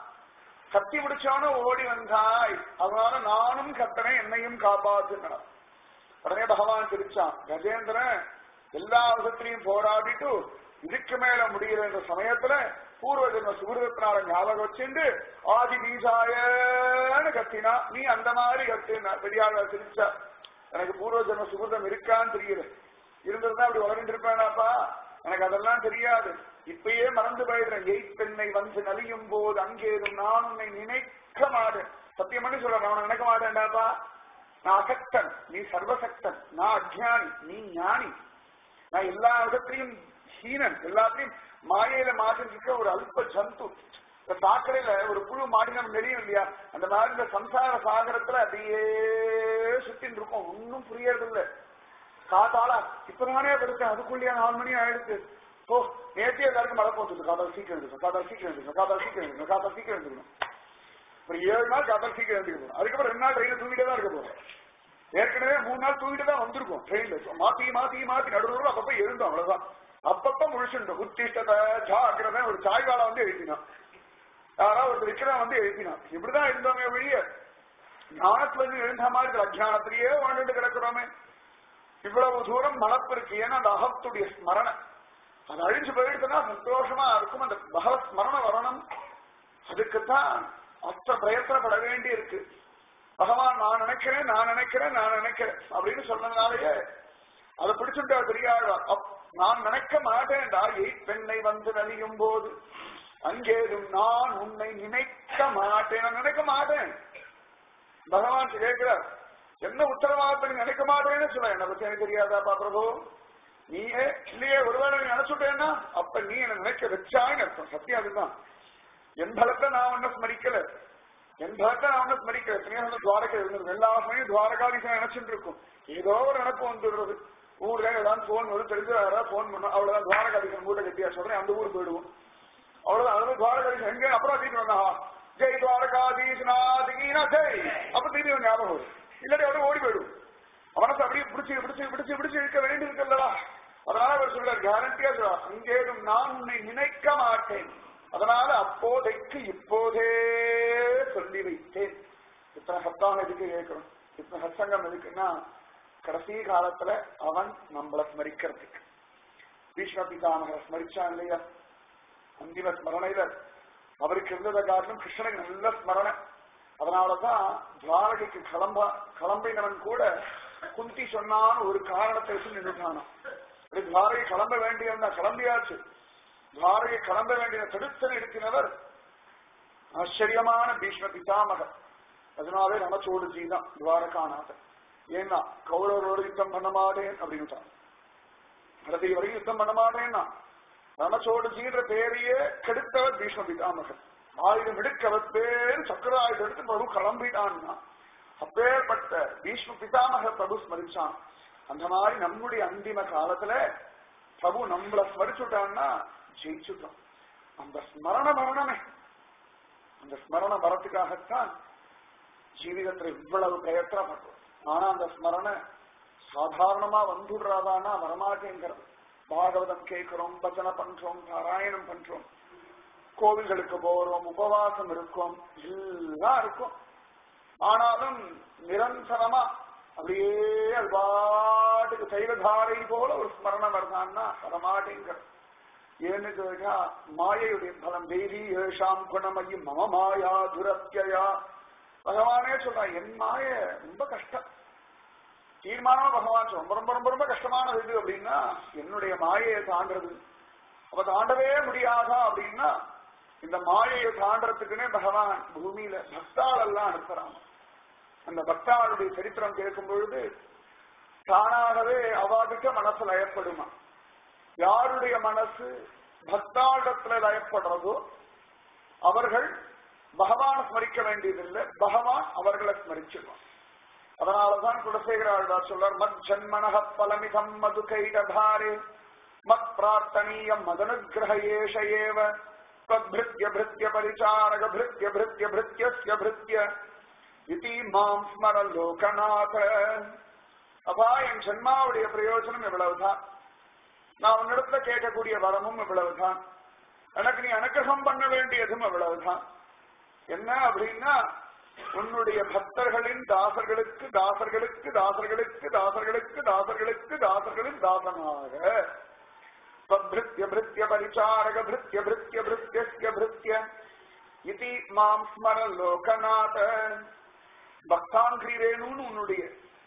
கத்தி முடிச்சானும் ஓடி வந்தாய் அதனால நானும் கத்தனை என்னையும் காப்பாத்துனான் உடனே பகவான் சிரிச்சான் கஜேந்திரன் எல்லா விதத்திலையும் போராடிட்டு இதுக்கு மேல முடிகிற சமயத்துல பூர்வ ஜென்ம சுகிருதத்தினால ஞாபகம் வச்சுண்டு ஆதி பீஜாயன்னு கத்தினா நீ அந்த மாதிரி கத்தினா பெரியாள் சிரிச்சா எனக்கு பூர்வ ஜென்ம சுகிருதம் இருக்கான்னு தெரியல இருந்திருந்தா அப்படி வளர்ந்து இருப்பேனாப்பா எனக்கு அதெல்லாம் தெரியாது இப்பயே மறந்து போயிடுறேன் எய்த் பெண்ணை வந்து நலியும் போது அங்கேதும் நான் உன்னை நினைக்க மாட்டேன் சத்தியம் பண்ணி சொல்றேன் அவனை நினைக்க மாட்டேன்டாப்பா நான் அசக்தன் நீ சர்வசக்தன் நான் அஜ்ஞானி நீ ஞானி நான் எல்லா விதத்திலையும் ஹீனன் எல்லாத்திலையும் மாயையில மாட்டிருக்க ஒரு அல்ப ஜந்து இந்த சாக்கடையில ஒரு புழு மாட்டி நம்ம நெளியும் இல்லையா அந்த மாதிரி இந்த சம்சார சாகரத்துல அப்படியே சுத்தின்னு இருக்கும் ஒன்னும் புரியறது இல்ல காத்தால இப்ப நானே படுத்தேன் அதுக்குள்ளேயே நாலு மணி ஆயிடுச்சு ஓ நேற்றே எல்லாருக்கும் மழை போச்சு காத்தால் சீக்கிரம் எடுக்கணும் காத்தால் சீக்கிரம் எடுக்கணும் காத்தால் சீக்கிரம் எடுக்கணும் காத்தால் சீக்கிரம் எடுக்கணும் ஒரு ஏழு நாள் காத்தால் சீக்கிரம் எடுத்துக்கணும் அதுக்கப்புறம் ரெண்டு நாள் ட்ரெயினில் தூங்கிட்டே தான் இருக்க போறோம் ஏற்கனவே மூணு நாள் தூங்கிட்டு தான் வந்திருக்கும் ட்ரெயின்ல மாத்தி மாத்தி மாத்தி நடுநூறு அப்பப்ப எழுந்தோம் அவ்வளவுதான் அப்பப்ப முழிச்சுட்டோம் உத்திஷ்டத்தை ஜாக்கிரதை ஒரு சாய்வால வந்து எழுதினான் யாராவது ஒரு விக்கிரம் வந்து எழுப்பினான் இப்படிதான் இருந்தோமே ஒழிய ஞானத்துல இருந்து எழுந்த மாதிரி இருக்கல. அஜ்ஞானத்திலேயே வாழ்ந்துட்டு கிடக்கிறோமே இவ்வளவு தூரம் மனப்பு இருக்கு ஏன்னா அந்த அகத்துடைய ஸ்மரணை அது அழிஞ்சு போயிடுச்சுன்னா சந்தோஷமா இருக்கும் அந்த பகவத் ஸ்மரணம் வரணும் அதுக்குத்தான் அத்த பிரயத்தனப்பட வேண்டி இருக்கு பகவான் நான் நினைக்கிறேன் நான் நினைக்கிறேன் நான் நினைக்கிறேன் அப்படின்னு சொன்னதுனாலயே அதை பிடிச்சுட்டா பெரியாழ்வா அப் நான் நினைக்க மாட்டேன்டா எய் பெண்ணை வந்து நலியும் போது அங்கேதும் நான் உன்னை நினைக்க மாட்டேன் நான் நினைக்க மாட்டேன் பகவான் கேட்கிறார் என்ன உத்தரவாதத்தை நீ நினைக்க மாட்டேன்னு சொல்ல என்ன பத்தி எனக்கு தெரியாதாப்பா பிரபு நீயே இல்லையே ஒருவேளை நீ நினைச்சுட்டேன்னா அப்ப நீ என்ன நினைக்க வச்சான்னு அர்த்தம் சத்தியம் அதுதான் என் பலத்தை நான் ஒன்னும் ஸ்மரிக்கல என் பலத்தை நான் ஒன்னும் ஸ்மரிக்கல எத்தனையோ வந்து துவாரகை இருந்தது எல்லா சமயம் துவாரகாதீசன் நினைச்சுட்டு இருக்கும் ஏதோ ஒரு நினைப்பு வந்துடுறது ஊர்ல ஏதாவது போன் வரும் தெரிஞ்சு யாராவது போன் பண்ணும் அவ்வளவுதான் துவாரகாதீசன் ஊர்ல கட்டியா சொல்றேன் அந்த ஊர் போயிடுவோம் அவ்வளவுதான் அதாவது துவாரகாதீசன் எங்க அப்புறம் திருப்பி வந்தா ஜெய் துவாரகாதீசனாதிகீனா ஜெய் அப்ப திருப்பி அவன் ஞாபகம் வரும் இல்லாட்டி அவரு ஓடி போயிடும் அவனத்தை அப்படியே பிடிச்சு பிடிச்சு பிடிச்சு பிடிச்சு இழுக்க வேண்டி இருக்குல்லடா அதனால அவர் சொல்றார் கேரண்டியா சொல்றார் அங்கேயும் நான் உன்னை நினைக்க மாட்டேன் அதனால அப்போதைக்கு இப்போதே சொல்லி வைத்தேன் இத்தனை சத்தாக எதுக்கு கேட்கணும் இத்தனை சத்சங்கம் எதுக்குன்னா கடைசி காலத்துல அவன் நம்மளை ஸ்மரிக்கிறதுக்கு பீஷ்ம பிதாமகரை ஸ்மரிச்சான் இல்லையா அந்திம ஸ்மரணையில அவருக்கு இருந்தத காரணம் கிருஷ்ணனுக்கு நல்ல ஸ்மரணை அதனாலதான் துவாரகைக்கு கிளம்ப கிளம்பினவன் கூட குந்தி சொன்னான்னு ஒரு காரணத்தை வச்சு நின்றுட்டானான் அப்படி துவாரகை கிளம்ப வேண்டியவன் கிளம்பியாச்சு துவாரகை கிளம்ப வேண்டிய தடுத்து நிறுத்தினவர் ஆச்சரியமான பீஷ்ம பிதாமகர் அதனாலே நமச்சோடுஜி தான் துவாரகாநாதன் ஏன்னா கௌரவரோடு யுத்தம் பண்ண மாட்டேன் அப்படின்னு கடைசி வரைக்கும் யுத்தம் பண்ண மாட்டேன்னா நமச்சோடுஜின்ற பேரையே கெடுத்தவர் பீஷ்ம பிதாமகர் ஆயுதம் எடுக்கவர் பேர் சக்கராயுதம் எடுத்து பிரபு கிளம்பிட்டான்னா அப்பேற்பட்ட பீஷ்ம பிதாமக பிரபு ஸ்மரிச்சான் அந்த மாதிரி நம்முடைய அந்திம காலத்துல பிரபு நம்மள ஸ்மரிச்சுட்டான்னா ஜெயிச்சுட்டோம் அந்த ஸ்மரண மரணமே அந்த ஸ்மரண வரத்துக்காகத்தான் ஜீவிதத்துல இவ்வளவு பிரயத்தனம் பண்றோம் ஆனா அந்த ஸ்மரண சாதாரணமா வந்துடுறாதானா வரமாட்டேங்கிறது பாகவதம் கேட்கிறோம் பஜனை பண்றோம் பாராயணம் பண்றோம் கோவில்களுக்கு போறோம் உபவாசம் இருக்கும் எல்லாம் இருக்கும் ஆனாலும் நிரந்தரமா அப்படியே அது பாட்டுக்கு சைவதாரை போல ஒரு ஸ்மரணம் வருதான்னா வரமாட்டேங்கிறது ஏன்னு கேட்டா மாயையுடைய பலம் தெய்வீ ஏஷாம் குணமயி மம மாயா துரத்தியா பகவானே சொல்றான் என் மாய ரொம்ப கஷ்டம் தீர்மானமா பகவான் சொல்றான். ரொம்ப ரொம்ப ரொம்ப ரொம்ப கஷ்டமானது இது அப்படின்னா என்னுடைய மாயையை தாண்டது அப்ப தாண்டவே முடியாதா அப்படின்னா இந்த மாயையை தாண்டறதுக்குன்னே பகவான் பூமியில பக்தாள் எல்லாம் அனுப்புறான் அந்த பக்தாளுடைய சரித்திரம் கேட்கும் பொழுது தானாகவே அவாதிக்க மனசு லயப்படுமா யாருடைய மனசு பக்தாளிடத்துல லயப்படுறதோ அவர்கள் பகவானை ஸ்மரிக்க வேண்டியதில்லை பகவான் அவர்களை ஸ்மரிச்சிருவான் அதனாலதான் குலசேகர ஆழ்வார் சொல்றார் மத் ஜன்மனக பலமிதம் மது கைடபாரே மத் பிரார்த்தனீயம் மதனுகிரக ஏஷ ஏவ தத்பிருத்ய பிருத்ய பரிசாரக பிருத்ய பிருத்ய பிருத்யஸ்ய பிருத்ய இதி மாம் ஸ்மர லோகநாத அப்பா என் ஜென்மாவுடைய பிரயோஜனம் இவ்வளவுதான் நான் உன்னிடத்துல கேட்கக்கூடிய வரமும் இவ்வளவுதான் எனக்கு நீ அனுகிரகம் பண்ண வேண்டியதும் இவ்வளவுதான் என்ன அப்படின்னா உன்னுடைய பக்தர்களின் தாசர்களுக்கு தாசர்களுக்கு தாசர்களுக்கு தாசர்களுக்கு தாசர்களுக்கு தாசர்களின் தாசனாக பிருத்ய பிருத்ய பரிசாரக பிருத்ய பிருத்ய பிருத்யஸ்ய பிருத்ய இதி மாம் ஸ்மர லோகநாத பக்தாங்கிரேணுன்னு உன்னுடைய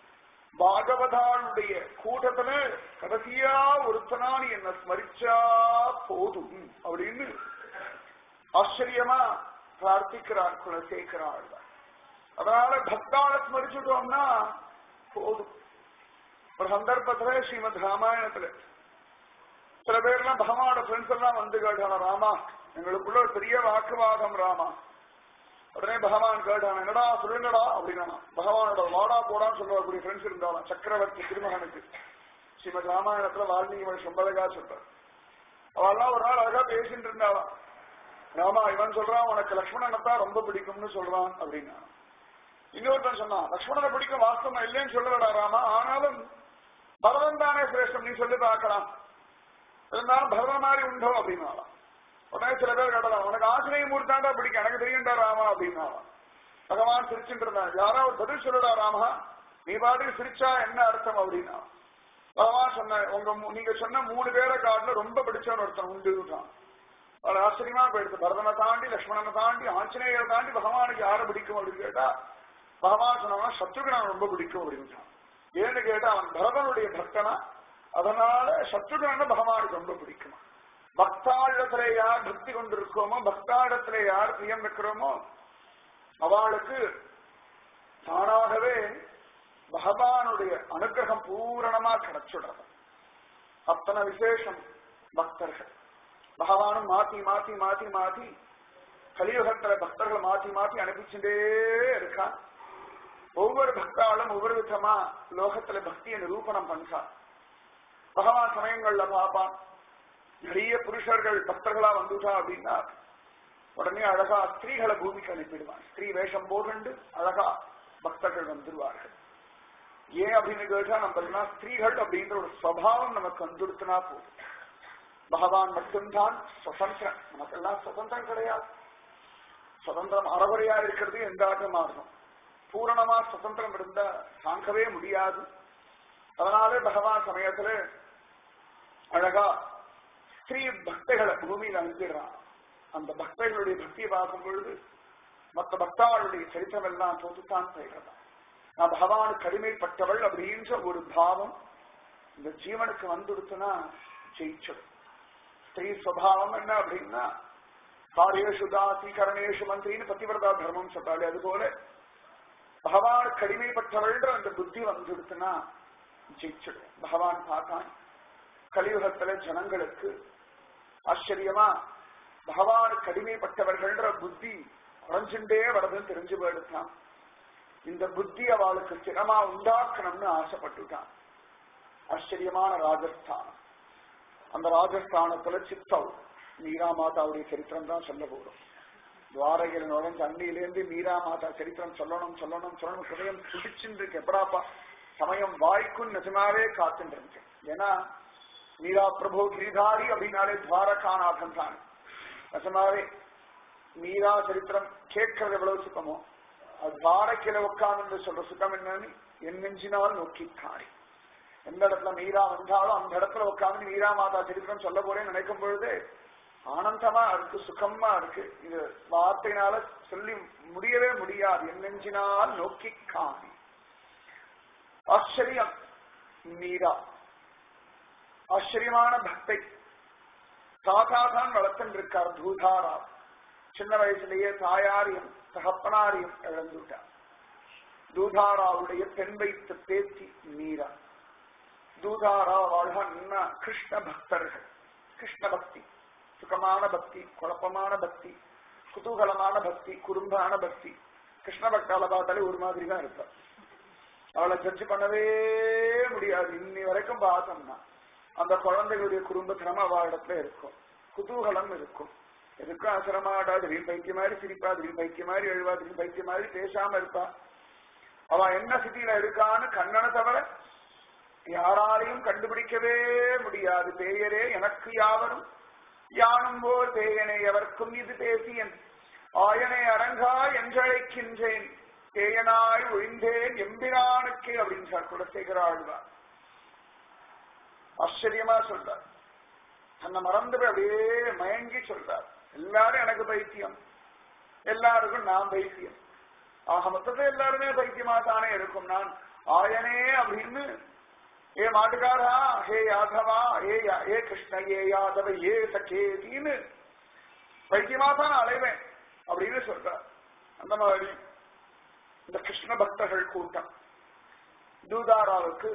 பாகவதாளுடைய கூட்டத்துல கடைசியா ஒருத்தனா நீ என்ன ஸ்மரிச்சா போதும் அப்படின்னு ஆச்சரியமா பிரார்த்திக்கிறார் குலசேகராள் அதனால பக்தாள ஸ்மரிச்சுட்டோம்னா போதும் ஒரு சந்தர்ப்பத்துல ஸ்ரீமத் ராமாயணத்துல சில பேர்லாம் பகவானோட ஃப்ரெண்ட்ஸ் எல்லாம் வந்து கேட்டான ராமா எங்களுக்குள்ள ஒரு பெரிய வாக்குவாதம் ராமா உடனே பகவான் கேட்டான் என்னடா சொல்லுங்கடா அப்படின்னா பகவானோட வாடா போடான்னு சொல்லக்கூடிய ஃப்ரெண்ட்ஸ் இருந்தாலும் சக்கரவர்த்தி திருமகனுக்கு ஸ்ரீமத் ராமாயணத்துல வால்மீகி மனுஷன் ஒன்பதகா சொல்றார் அவெல்லாம் ஒரு நாள் அழகா பேசிட்டு இருந்தாளாம் ராமா இவன் சொல்றான் உனக்கு லக்ஷ்மணனை தான் ரொம்ப பிடிக்கும்னு சொல்றான் அப்படின்னா இன்னொருத்தன் சொன்னான் லக்ஷ்மணனை பிடிக்கும் வாஸ்தவம் இல்லைன்னு சொல்லலடா ராமா ஆனாலும் பரதன் தானே சிரேஷ்டம் நீ சொல்லி பார்க்கலாம் இருந்தாலும் பரதன் மாதிரி உண்டோ அப்படின்னாலாம் உடனே சில பேர் கேட்டலாம் உனக்கு ஆசிரியை மூர்த்தாண்டா பிடிக்கும் எனக்கு தெரியும்டா ராமா அப்படின்னா பகவான் சிரிச்சுட்டு இருந்தான் யாரோ ஒரு பதில் சொல்லுடா ராமா நீ பாட்டுக்கு சிரிச்சா என்ன அர்த்தம் அப்படின்னா பகவான் சொன்ன உங்க மூ- நீங்க சொன்ன மூணு பேரை காட்டுல ரொம்ப பிடிச்சவன் ஒருத்தன் உண்டுதான் அவள் ஆச்சரியமா போயிடுது பரதனை தாண்டி லக்ஷ்மணனை தாண்டி ஆஞ்சநேயரை தாண்டி பகவானுக்கு யாரை பிடிக்கும் அப்படின்னு கேட்டா பகவான் சொன்னா சத்ருகனை ரொம்ப பிடிக்கும் அப்படின்னு ஏன்னு கேட்டா அவன் பரதனுடைய பக்தனா அதனால சத்ருகனை பகவானுக்கு ரொம்ப பிடிக்கும் பக்தாடத்துல யார் பக்தி கொண்டிருக்கோமோ பக்தாடத்துல யார் பிரியம் வைக்கிறோமோ அவளுக்கு தானாகவே பகவானுடைய அனுகிரகம் பூரணமா கிடைச்சுடுறது அத்தனை விசேஷம் பக்தர்கள் பகவானும் மாத்தி மாத்தி மாத்தி மாத்தி கலியுகத்துல பக்தர்களை மாத்தி மாத்தி அனுப்பிச்சுட்டே இருக்கான் ஒவ்வொரு பக்தாலும் ஒவ்வொரு விதமா லோகத்துல பக்தியை நிரூபணம் பண்றான் பகவான் சமயங்கள்ல பார்ப்பான் நிறைய புருஷர்கள் பக்தர்களா வந்துட்டா அப்படின்னா உடனே அழகா ஸ்திரீகளை பூமிக்கு அனுப்பிடுவான் ஸ்திரீ வேஷம் போட்டு அழகா பக்தர்கள் வந்துடுவார்கள் ஏன் அப்படின்னு கேட்டா நம்ம எல்லாம் ஸ்திரீகள் அப்படின்ற ஒரு சுவாவம் நமக்கு வந்துடுத்துனா போதும் பகவான் மட்டும்தான் சுதந்திரன் நமக்கெல்லாம் சுதந்திரம் கிடையாது சுதந்திரம் அறகுறையா இருக்கிறது எந்த ஆட்டமா இருக்கும் பூரணமா சுதந்திரம் இருந்தா தாங்கவே முடியாது அதனாலே பகவான் சமயத்துல அழகா ஸ்திரீ பக்தைகளை பூமியில அனுப்பிடுறான் அந்த பக்தைகளுடைய பக்தியை பார்க்கும் பொழுது மற்ற பக்தாளுடைய சரித்திரம் எல்லாம் தோத்துத்தான் போயிடுறான் நான் பகவானுக்கு அடிமைப்பட்டவள் அப்படின்ற ஒரு பாவம் இந்த ஜீவனுக்கு வந்துடுத்துனா ஜெயிச்சிடும் ஸ்திரீ சுவாவம் என்ன அப்படின்னா காரியேஷு தாசி கரணேஷு மந்திரின்னு பத்திவிரதா தர்மம் சொல்றாரு அதுபோல பகவானுக்கு அடிமைப்பட்டவள்ன்ற அந்த புத்தி வந்துடுத்துனா ஜெயிச்சிடும் பகவான் பார்த்தான் கலியுகத்துல ஜனங்களுக்கு ஆச்சரியமா பகவானுக்கு அடிமைப்பட்டவர்கள்ன்ற புத்தி குறைஞ்சுட்டே வரதுன்னு தெரிஞ்சு போயிடுத்தான் இந்த புத்தி அவளுக்கு ஸ்திரமா உண்டாக்கணும்னு ஆசைப்பட்டுட்டான் ஆச்சரியமான ராஜஸ்தானம் அந்த ராஜஸ்தானத்துல சித்தவ் மீரா மாதாவுடைய சரித்திரம் தான் சொல்ல போறோம் துவாரகையில் நுழைஞ்ச அன்னியிலேருந்து மீரா மாதா சரித்திரம் சொல்லணும் சொல்லணும் சொல்லணும் ஹிருதயம் துடிச்சுட்டு இருக்கு எப்படாப்பா சமயம் வாய்க்கும் நிஜமாவே காத்துட்டு இருக்கு ஏன்னா மீரா பிரபு கிரிதாரி அப்படின்னாலே துவாரகாநாதன் தான் நிஜமாவே மீரா சரித்திரம் கேட்கறது எவ்வளவு சுத்தமோ அது துவாரக்கையில உட்கார்ந்து சொல்ற சுத்தம் என்னன்னு என் நெஞ்சினால் நோக்கி காரி எந்த இடத்துல மீரா வந்தாலும் அந்த இடத்துல உட்கார்ந்து மீரா மாதா சரித்திரம் சொல்ல போறேன்னு நினைக்கும் பொழுது ஆனந்தமா இருக்கு சுகமா இருக்கு இது வார்த்தையினால சொல்லி முடியவே முடியாது என் நெஞ்சினால் நோக்கி காணி ஆச்சரியம் மீரா ஆச்சரியமான பக்தை தாத்தா தான் வளர்த்துட்டு இருக்கார் தூதாரா சின்ன வயசுலயே தாயாரையும் தகப்பனாரையும் இழந்துட்டார் தூதாராவுடைய பெண் வைத்த பேத்தி மீரா தூதாரா வாழ்க கிருஷ்ண பக்தர்கள் கிருஷ்ண பக்தி சுகமான பக்தி குழப்பமான பக்தி குதூகலமான பக்தி குறும்பான பக்தி கிருஷ்ண பக்தால பார்த்தாலே ஒரு மாதிரி தான் இருப்பார் அவளை ஜட்ஜ் பண்ணவே முடியாது இன்னி வரைக்கும் பார்த்தோம்னா அந்த குழந்தைகளுடைய குடும்பத்தினமா அவளிடத்துல இருக்கும் குதூகலம் இருக்கும் எதுக்கும் அசரமாடா திடீர் பைத்திய மாதிரி சிரிப்பா திடீர் பைத்திய மாதிரி எழுவா திடீர் பைத்திய மாதிரி பேசாம இருப்பா அவ என்ன சிட்டியில இருக்கான்னு கண்ணனை தவிர யாராலையும் கண்டுபிடிக்கவே முடியாது பேயரே எனக்கு யாவரும் யானும் போர் பேயனை எவர்க்கும் இது பேசியன் ஆயனை அரங்கா என்றழைக்கின்றேன் பேயனாய் ஒழிந்தேன் எம்பிரானுக்கே அப்படின்னு சார் குலசேகர ஆழ்வார் ஆச்சரியமா சொல்றார் தன்னை மறந்து போய் அப்படியே மயங்கி சொல்றார் எல்லாரும் எனக்கு பைத்தியம் எல்லாருக்கும் நான் பைத்தியம் ஆக மொத்தத்தில் எல்லாருமே பைத்தியமா தானே இருக்கும் நான் ஆயனே அப்படின்னு ஏ மாட்டுக்காரா ஹே யாதவா ஏ யா- ஏ கிருஷ்ண ஏ யாதவ ஏ சகேதின்னு பைத்தியமா தான் நான் அலைவேன் அப்படின்னு சொல்றார் அந்த மாதிரி இந்த கிருஷ்ண பக்தர்கள் கூட்டம் தூதாராவுக்கு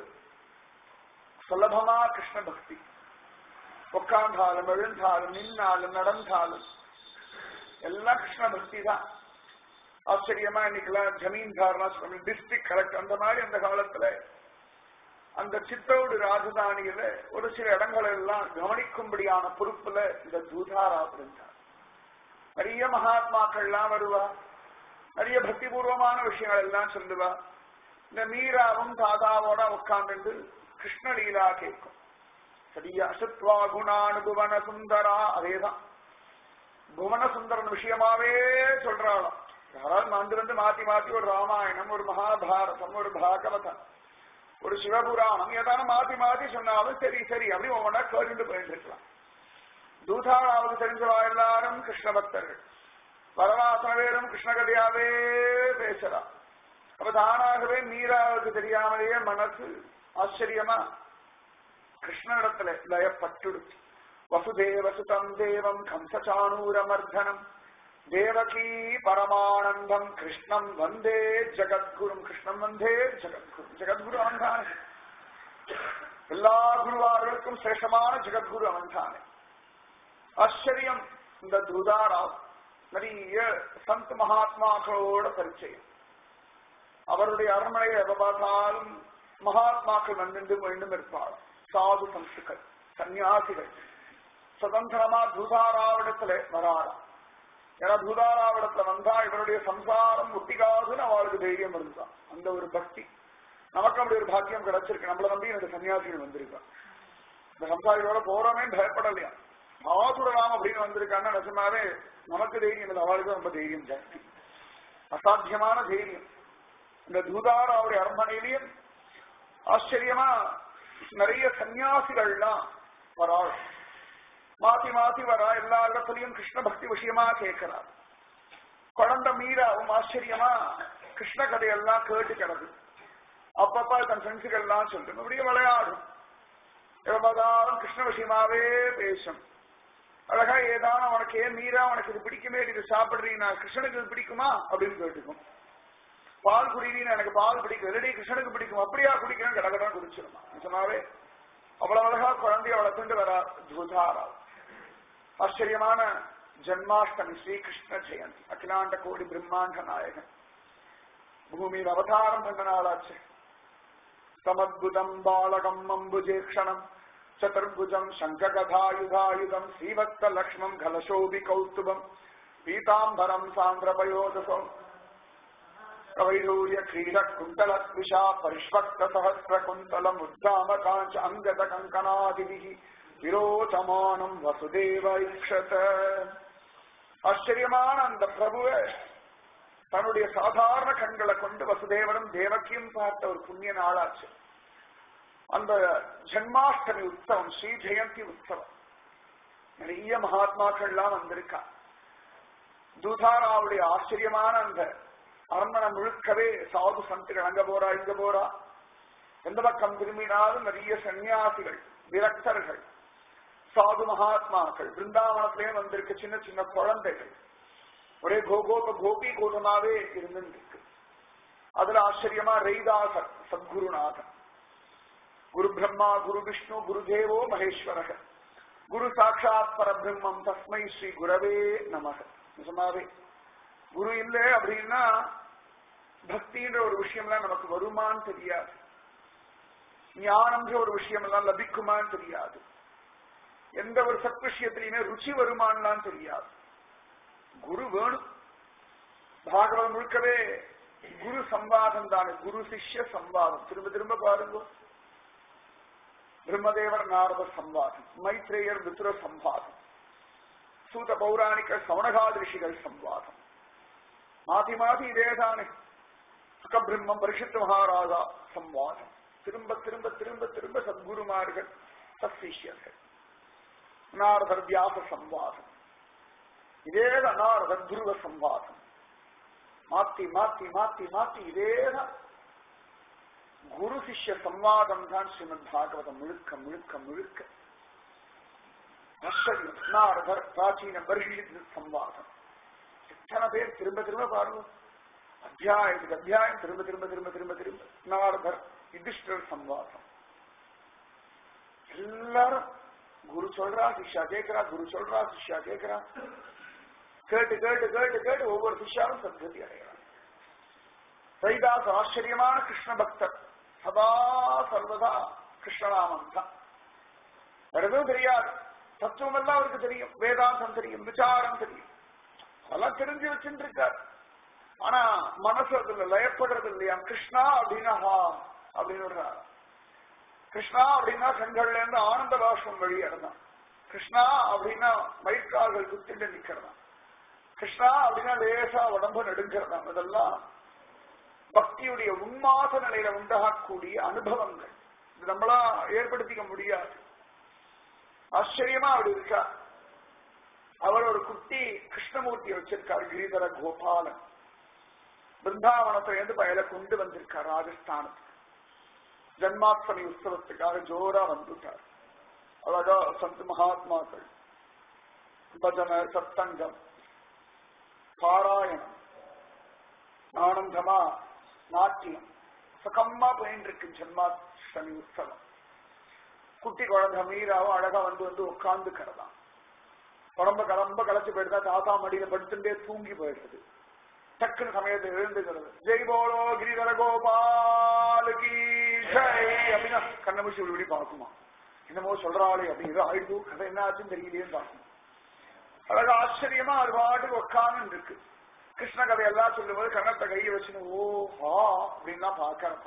சுலபமா கிருஷ்ண பக்தி உட்கார்ந்தாலும் எழுந்தாலும் நின்னாலும் நடந்தாலும் எல்லாம் கிருஷ்ண பக்தி தான் ஆச்சரியமா இன்னைக்கெல்லாம் ஜமீன்தார்னா சொல்லணும் டிஸ்ட்ரிக்ட் கலெக்டர் அந்த மாதிரி அந்த காலத்துல அந்த சித்தோடு ராஜதானியில ஒரு சில இடங்கள் எல்லாம் கவனிக்கும்படியான பொறுப்புல இந்த தூதாரா இருந்தார் நிறைய மகாத்மாக்கள்லாம் வருவா நிறைய பக்தி பூர்வமான விஷயங்கள் எல்லாம் சொல்லுவா இந்த மீராவும் தாதாவோட உட்கார்ந்து கிருஷ்ணலீலா கேட்கும் சரியா அசத்வா குணானுபவன சுந்தரா அதேதான் புவன சுந்தரன் விஷயமாவே சொல்றாளாம் யாராவது வந்து வந்து மாத்தி மாத்தி ஒரு ராமாயணம் ஒரு மகாபாரதம் ஒரு பாகவதம் ஒரு சிவபுராணம் ஏதான மாத்தி மாத்தி சொன்னாலும் சரி சரி அப்படி ஒவ்வொன்றா கேட்டுட்டு போயிட்டு இருக்கலாம் தூதாளாவது தெரிஞ்சவா எல்லாரும் கிருஷ்ண பக்தர்கள் வரவாசன வேறும் கிருஷ்ண கதையாவே பேசலாம் அப்ப தானாகவே மீராவுக்கு தெரியாமலேயே மனசு ஆச்சரியமா கிருஷ்ணனிடத்துல லயப்பட்டுடுச்சு வசுதேவ சுதம் தேவம் கம்சச்சானூரமர்தனம் தேவகி பரமானந்தம் கிருஷ்ணம் வந்தே ஜகத்குரும் கிருஷ்ணம் வந்தே ஜகத்குரு ஜகத்குரு அவன்தானே எல்லா குருவார்களுக்கும் சிரேஷ்டமான ஜெகத்குரு அவன்தானே ஆச்சரியம் இந்த துதாராவ் நிறைய சந்த் மகாத்மாக்களோட பரிச்சயம் அவருடைய அரண்மனையை எதை பார்த்தாலும் மகாத்மாக்கள் வந்து மீண்டும் இருப்பார் சாது சந்துக்கள் சன்னியாசிகள் சுதந்திரமா துதாராவிடத்துல வராராம் ஏன்னா துதாராவிடத்துல வந்தா இவருடைய சம்சாரம் ஒட்டிக்காதுன்னு அவளுக்கு தைரியம் இருந்தான் அந்த ஒரு பக்தி நமக்கு அப்படி ஒரு பாக்கியம் கிடைச்சிருக்கு நம்மள நம்பி எனக்கு சன்னியாசிகள் வந்திருக்கான் இந்த சம்சாரிகளோட போறோமே பயப்படலையா ஆசுரலாம் அப்படின்னு வந்திருக்காங்கன்னா நிஜமாவே நமக்கு தைரியம் இல்லை அவளுக்கு ரொம்ப தைரியம் ஜாஸ்தி அசாத்தியமான தைரியம் இந்த தூதாராவுடைய அரண்மனையிலையும் ஆச்சரியமா நிறைய சன்னியாசிகள்லாம் வராள் மாத்தி மாத்தி வரா எல்லா இடத்துலயும் கிருஷ்ண பக்தி விஷயமா கேட்கிறார் குழந்தை மீராவும் ஆச்சரியமா கிருஷ்ண கதையெல்லாம் கேட்டு கிடக்கு அப்பப்ப தன் ஃப்ரெண்ட்ஸுகள்லாம் சொல்லும் அப்படியே விளையாடும் எவ்வளவுதான் கிருஷ்ண விஷயமாவே பேசும் அழகா ஏதான உனக்கு ஏன் மீரா உனக்கு இது பிடிக்குமே இது சாப்பிடுறீங்கன்னா கிருஷ்ணனுக்கு இது பிடிக்குமா அப்படின்னு கேட்டுக்கும் பால் குடிக்கிறீன்னு எனக்கு பால் பிடிக்கும் இல்லடி கிருஷ்ணனுக்கு பிடிக்கும் அப்படியா குடிக்கிறேன் கடகதான் குடிச்சிருமா நிஜமாவே அவ்வளவு அழகா குழந்தைய வளர்த்துட்டு வரா துதாரா ஆச்சரியமான ஜன்மாஷ்டமி ஸ்ரீகிருஷ்ண ஜெயந்தி அகிலாண்ட கோடி பிரம்மாண்ட நாயகன் பூமியில் அவதாரம் பண்ண நாளாச்சு சமத்புதம் பாலகம் அம்புஜேக்ஷணம் சதுர்புஜம் சங்ககதாயுதாயுதம் ஸ்ரீவக்த லக்ஷ்மம் கலசோபி கௌஸ்துபம் பீதாம்பரம் சாந்திரபயோதசம் கவைரூரிய கிரீட குண்டல விஷா பரிஷ்வக்த சஹசிர குந்தலம் உத்தாம காஞ்ச அங்கத கங்கனாதிபிகி விரோச்சமானம் வசுதேவ இக்ஷத ஆச்சரியமான அந்த பிரபுவை தன்னுடைய சாதாரண கண்களை கொண்டு வசுதேவரும் தேவக்கியும் பார்த்த ஒரு புண்ணிய நாளாச்சு அந்த ஜன்மாஷ்டமி உற்சவம் ஸ்ரீ ஜெயந்தி உற்சவம் நிறைய மகாத்மாக்கள்லாம் வந்திருக்கா தூதாராவுடைய ஆச்சரியமான அந்த அரண்மனை முழுக்கவே சாது சந்துகள் அங்க போறா இங்க போறா எந்த பக்கம் திரும்பினாலும் நிறைய சன்னியாசிகள் விரக்தர்கள் சாது மகாத்மாக்கள் பிருந்தாவனத்திலே வந்திருக்க சின்ன சின்ன குழந்தைகள் ஒரே கோகோப கோபி கூட்டமாவே இருந்துருக்கு அதுல ஆச்சரியமா ரெய்தாசர் சத்குருநாதன் குரு பிரம்மா குரு விஷ்ணு குரு தேவோ மகேஸ்வரக குரு சாட்சாத் பரபிரம்மம் தஸ்மை ஸ்ரீ குரவே நமக நிஜமாவே குரு இல்லை அப்படின்னா பக்தின்ற ஒரு விஷயம்லாம் நமக்கு வருமான்னு தெரியாது ஞானம்ன்ற ஒரு விஷயம் எல்லாம் லபிக்குமான்னு தெரியாது எந்த ஒரு சத் விஷயத்திலையுமே ருச்சி வருமானலாம் தெரியாது குரு வேணும் பாகவதம் முழுக்கவே குரு சம்வாதம் தானே குரு சிஷ்ய சம்வாதம் திரும்ப திரும்ப பாருங்க பிரம்மதேவர் நாரத சம்வாதம் மைத்ரேயர் விதுர சம்வாதம் சூத பௌராணிக சவணகாதி ரிஷிகள் சம்வாதம் மாத்தி மாத்தி இதேதானே சுகபிரம்மம் பரிசுத்த மகாராஜா சம்வாதம் திரும்ப திரும்ப திரும்ப திரும்ப சத்குருமார்கள் சத்சிஷ்யர்கள் நாரதர் வியாச சம்வாதம் இதேதான் நாரதர் துருவ சம்வாதம் மாத்தி மாத்தி மாத்தி மாத்தி இதேதான் குரு சிஷ்ய சம்வாதம் தான் ஸ்ரீமத் பாகவதம் முழுக்க முழுக்க முழுக்க ஆச்சரியம் நாரதர் பிராச்சீன பர்ஷித் சம்வாதம் எத்தனை பேர் திரும்ப திரும்ப பாருங்க அத்தியாயத்துக்கு அத்தியாயம் திரும்ப திரும்ப திரும்ப திரும்ப திரும்ப நாரதர் யுதிஷ்டர் சம்வாதம் எல்லாரும் குரு சொல்றா சிஷ்யா கேட்கிறா குரு சொல்றா சிஷ்யா கேட்கிறா கேட்டு கேட்டு கேட்டு கேட்டு ஒவ்வொரு சிஷ்யாவும் சத்கதி அடைகிறான் சைதாஸ் ஆச்சரியமான கிருஷ்ண பக்தர் சதா சர்வதா கிருஷ்ணநாமம் தான் வேற எதுவும் தெரியாது தத்துவம் எல்லாம் அவருக்கு தெரியும் வேதாந்தம் தெரியும் விசாரம் தெரியும் அதெல்லாம் தெரிஞ்சு வச்சுட்டு இருக்கார் ஆனா மனசு அதுல லயப்படுறது இல்லையா கிருஷ்ணா அப்படின்னா ஹா அப்படின்னு விடுறாரு கிருஷ்ணா அப்படின்னா கண்கள்ல இருந்து ஆனந்த பாஷ்பம் வெளியேறதான் கிருஷ்ணா அப்படின்னா மயிர்கால்கள் குத்திட்டு நிக்கிறதான் கிருஷ்ணா அப்படின்னா லேசா உடம்பு நடுங்கிறதா இதெல்லாம் பக்தியுடைய உன்மாச நிலையில உண்டாகக்கூடிய அனுபவங்கள் இது நம்மளா ஏற்படுத்திக்க முடியாது ஆச்சரியமா அப்படி இருக்கா அவர் ஒரு குட்டி கிருஷ்ணமூர்த்தியை வச்சிருக்கார் கிரிதர கோபாலன் பிருந்தாவனத்திலிருந்து பயல கொண்டு வந்திருக்கார் ராஜஸ்தானத்துக்கு ஜன்மாஷ்டமி உற்சவத்துக்காக ஜோரா வந்துட்டார் அழகா சந்த் மகாத்மாக்கள் பஜன சத்தங்கம் பாராயணம் ஆனந்தமா நாட்டியம் சுகமா போயிட்டு இருக்கு ஜன்மாஷ்டமி உற்சவம் குட்டி குழந்தை மீராவும் அழகா வந்து வந்து உட்கார்ந்துக்கிறதாம் உடம்ப கலம்ப களைச்சு போயிடுதா தாத்தா மடியில படுத்துட்டே தூங்கி போயிடுறது டக்குன்னு சமயத்தை எழுந்துக்கிறது ஜெய் போலோ கிரிதர கோபாலுக்கு ஜெய் அப்படின்னா கண்ணமுச்சி இப்படி இப்படி பார்க்குமா என்னமோ சொல்றாளே அப்படின்னு ஆயிடுது கதை என்ன ஆச்சுன்னு தெரியலையேன்னு பார்க்கணும் அழகா ஆச்சரியமா அது பாட்டுக்கு உட்கார்ந்து இருக்கு கிருஷ்ண கதையெல்லாம் சொல்லும்போது கண்ணத்தை கையை வச்சுன்னு ஓ ஹா அப்படின்னு தான் பார்க்கறதான்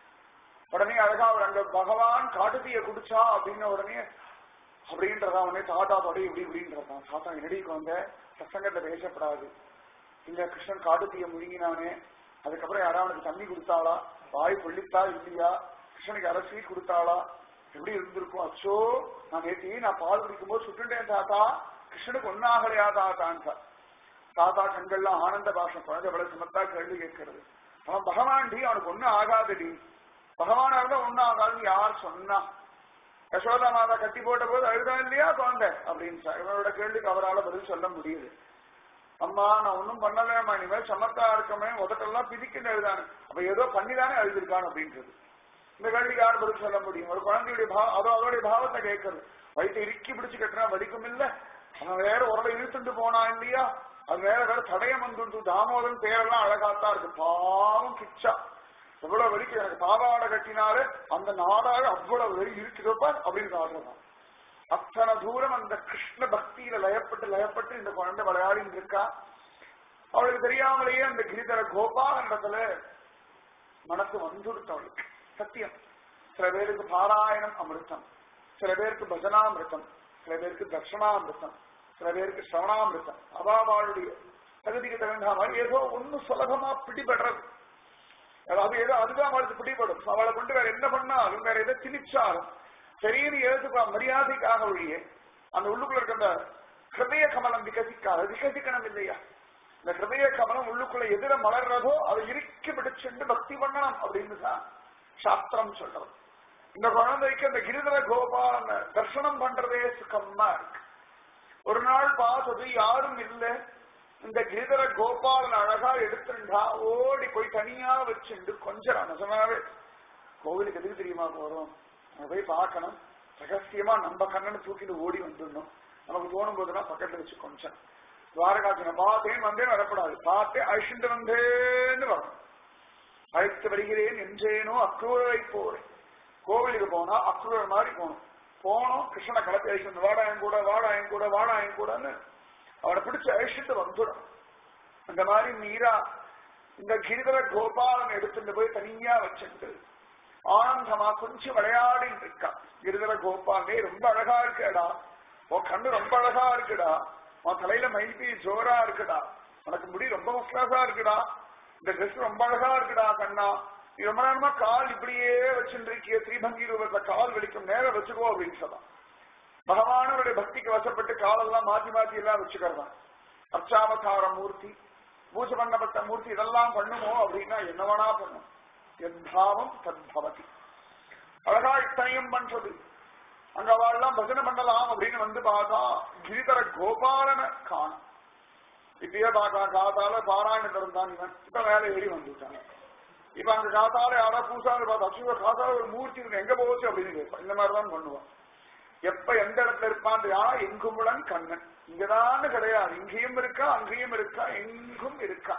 உடனே அழகா அவர் அங்க பகவான் காட்டுத்தீய குடிச்சா அப்படின்ன உடனே அப்படின்றதா உடனே தாத்தா படி இப்படி இப்படின்றதான் தாத்தா என்னடிக்கு வந்த சசங்கத்தை பேசப்படாது இல்ல கிருஷ்ணன் காட்டுத்தீய முழுங்கினானே அதுக்கப்புறம் யாராவது அவனுக்கு தண்ணி கொடுத்தாளா வாய் கொள்ளித்தா இல்லையா கிருஷ்ணனுக்கு யாரோ ஸ்வீட் கொடுத்தாளா எப்படி இருந்திருக்கும் அச்சோ நான் நேத்தி நான் பால் குடிக்கும்போது சுட்டுட்டேன் தாத்தா கிருஷ்ணனுக்கு ஒன்னாகலையா தாத்தான் தாத்தா கண்கள்லாம் ஆனந்த பாஷம் குழந்தை வளர்ச்சி மத்தா கேள்வி கேட்கறது அவன் பகவான் டி அவனுக்கு ஒன்னும் ஆகாதடி பகவானா இருந்தா ஒன்னும் ஆகாதுன்னு யார் சொன்னா யசோதா மாதா கட்டி போட்ட போது அழுதான் இல்லையா குழந்தை அப்படின்னு சார் இவனோட கேள்விக்கு அவரால் பதில் சொல்ல முடியுது அம்மா நான் ஒன்னும் பண்ணலேம்மா இனிமேல் சமத்தா இருக்கமே உதட்டெல்லாம் பிதிக்குன்னு எழுதானு அப்ப ஏதோ பண்ணிதானே எழுதிருக்கான் அப்படின்றது இந்த கேள்விக்கு யார் பதில் சொல்ல முடியும் ஒரு குழந்தையுடைய பாவம் அதோ அதோடைய பாவத்தை கேட்கறது வயிற்று இறுக்கி பிடிச்சு கட்டுறா வலிக்கும் இல்ல அவன் வேற உரலை இழுத்துட்டு போனான் இல்லையா அது வேற வேற தடயம் வந்துடுது தாமோதன் பேரெல்லாம் அழகாத்தான் இருக்கு பாவம் கிச்சா எவ்வளவு வலிக்கு எனக்கு பாவாடை கட்டினாலே அந்த நாடாக அவ்வளவு வலி இருக்குதப்பா அப்படின்னு ஆடுறதான் அத்தனை தூரம் அந்த கிருஷ்ண பக்தியில லயப்பட்டு லயப்பட்டு இந்த குழந்தை விளையாடிட்டு இருக்கா அவளுக்கு தெரியாமலேயே அந்த கிரிதர கோபாலனிடத்துல மனசு வந்துடுத்து அவளுக்கு சத்தியம் சில பேருக்கு பாராயணம் அமிர்தம் சில பேருக்கு பஜனாமிருத்தம் சில பேருக்கு தர்ஷனாமிருத்தம் சில பேருக்கு சிரவணாமிருத்தம் அவாவாளுடைய தகுதிக்கு தகுந்த மாதிரி ஏதோ ஒண்ணு சுலபமா பிடிபடுறது அதாவது ஏதோ அதுதான் அவளுக்கு பிடிபடும் அவளை கொண்டு வேற என்ன பண்ணாலும் வேற எதை திணிச்சாலும் சரின்னு எழுதுப்பா மரியாதைக்காக ஒழிய அந்த உள்ளுக்குள்ள இருக்க அந்த ஹிருதய கமலம் விகசிக்காது விகசிக்கணும் இல்லையா இந்த ஹிருதய கமலம் உள்ளுக்குள்ள எதிர மலர்றதோ அதை இறுக்கி பிடிச்சுண்டு பக்தி பண்ணணும் அப்படின்னு தான் சாஸ்திரம் சொல்றது இந்த குழந்தைக்கு அந்த கிரிதர கோபாலன தர்சனம் பண்றதே சுகமா இருக்கு ஒரு நாள் பார்த்தது யாரும் இல்லை இந்த கிரிதர கோபாலன் அழகா எடுத்துட்டா ஓடி போய் தனியா வச்சுண்டு கொஞ்சம் நிஜமாவே கோவிலுக்கு எதுக்கு தெரியுமா போறோம் அங்க போய் பார்க்கணும் ரகசியமா நம்ம கண்ணனை தூக்கிட்டு ஓடி வந்துடணும் நமக்கு தோணும் போதுதான் பக்கத்துல வச்சு கொஞ்சம் துவாரகாத்தின பார்த்தேன் வந்தேன் வரக்கூடாது பார்த்தேன் அழிச்சுட்டு வந்தேன்னு வரணும் அழைத்து வருகிறேன் என்றேனோ அக்ரூரை போறேன் கோவிலுக்கு போனா அக்ரூரர் மாதிரி போகணும் போனோம் கிருஷ்ணனை கலப்பி அழிச்சு வாடா என் கூட வாடா என் கூட வாடா என் கூடன்னு அவனை பிடிச்சு அழிச்சுட்டு வந்துடும் அந்த மாதிரி மீரா இந்த கிரிதர கோபாலன் எடுத்துட்டு போய் தனியா வச்சுட்டு ஆனந்தமா கொஞ்சம் விளையாடிட்டு இருக்கா கிரிதர கோபாலே ரொம்ப அழகா இருக்குடா உன் கண்ணு ரொம்ப அழகா இருக்குடா உன் தலையில மைப்பி ஜோரா இருக்குடா உனக்கு முடி ரொம்ப மஸ்லாசா இருக்குடா இந்த ட்ரெஸ் ரொம்ப அழகா இருக்குடா கண்ணா நீ ரொம்ப நேரமா கால் இப்படியே வச்சுட்டு இருக்கிய ஸ்ரீபங்கி ரூபத்துல கால் வலிக்கும் நேரம் வச்சுக்கோ அப்படின்னு சொன்னான் பகவானவருடைய பக்திக்கு வசப்பட்டு காலெல்லாம் மாத்தி மாத்தி எல்லாம் வச்சுக்கிறதான் அர்ச்சாவதார மூர்த்தி பூஜை பண்ணப்பட்ட மூர்த்தி இதெல்லாம் பண்ணுமோ அப்படின்னா என்ன வேணா பண்ணும் எத்தாவம் தத்பவதி அழகா இத்தனையும் பண்றது அங்க அவெல்லாம் பஜனை பண்ணலாம் அப்படின்னு வந்து பார்த்தா கிரிதர கோபாலனை காணும் இப்பயே பார்த்தா காத்தால பாராயணம் இருந்தான் இவன் இப்ப வேலை ஏறி வந்துட்டான் இப்ப அங்க காத்தால யாரா பூசாங்க பார்த்தா அச்சுவ காத்தால ஒரு மூர்த்தி இருக்கு எங்க போச்சு அப்படின்னு கேட்பான் இந்த மாதிரிதான் பண்ணுவான் எப்ப எந்த இடத்துல இருப்பான் யா எங்குமுடன் கண்ணன் இங்கதான் கிடையாது இங்கேயும் இருக்கா அங்கேயும் இருக்கா எங்கும் இருக்கா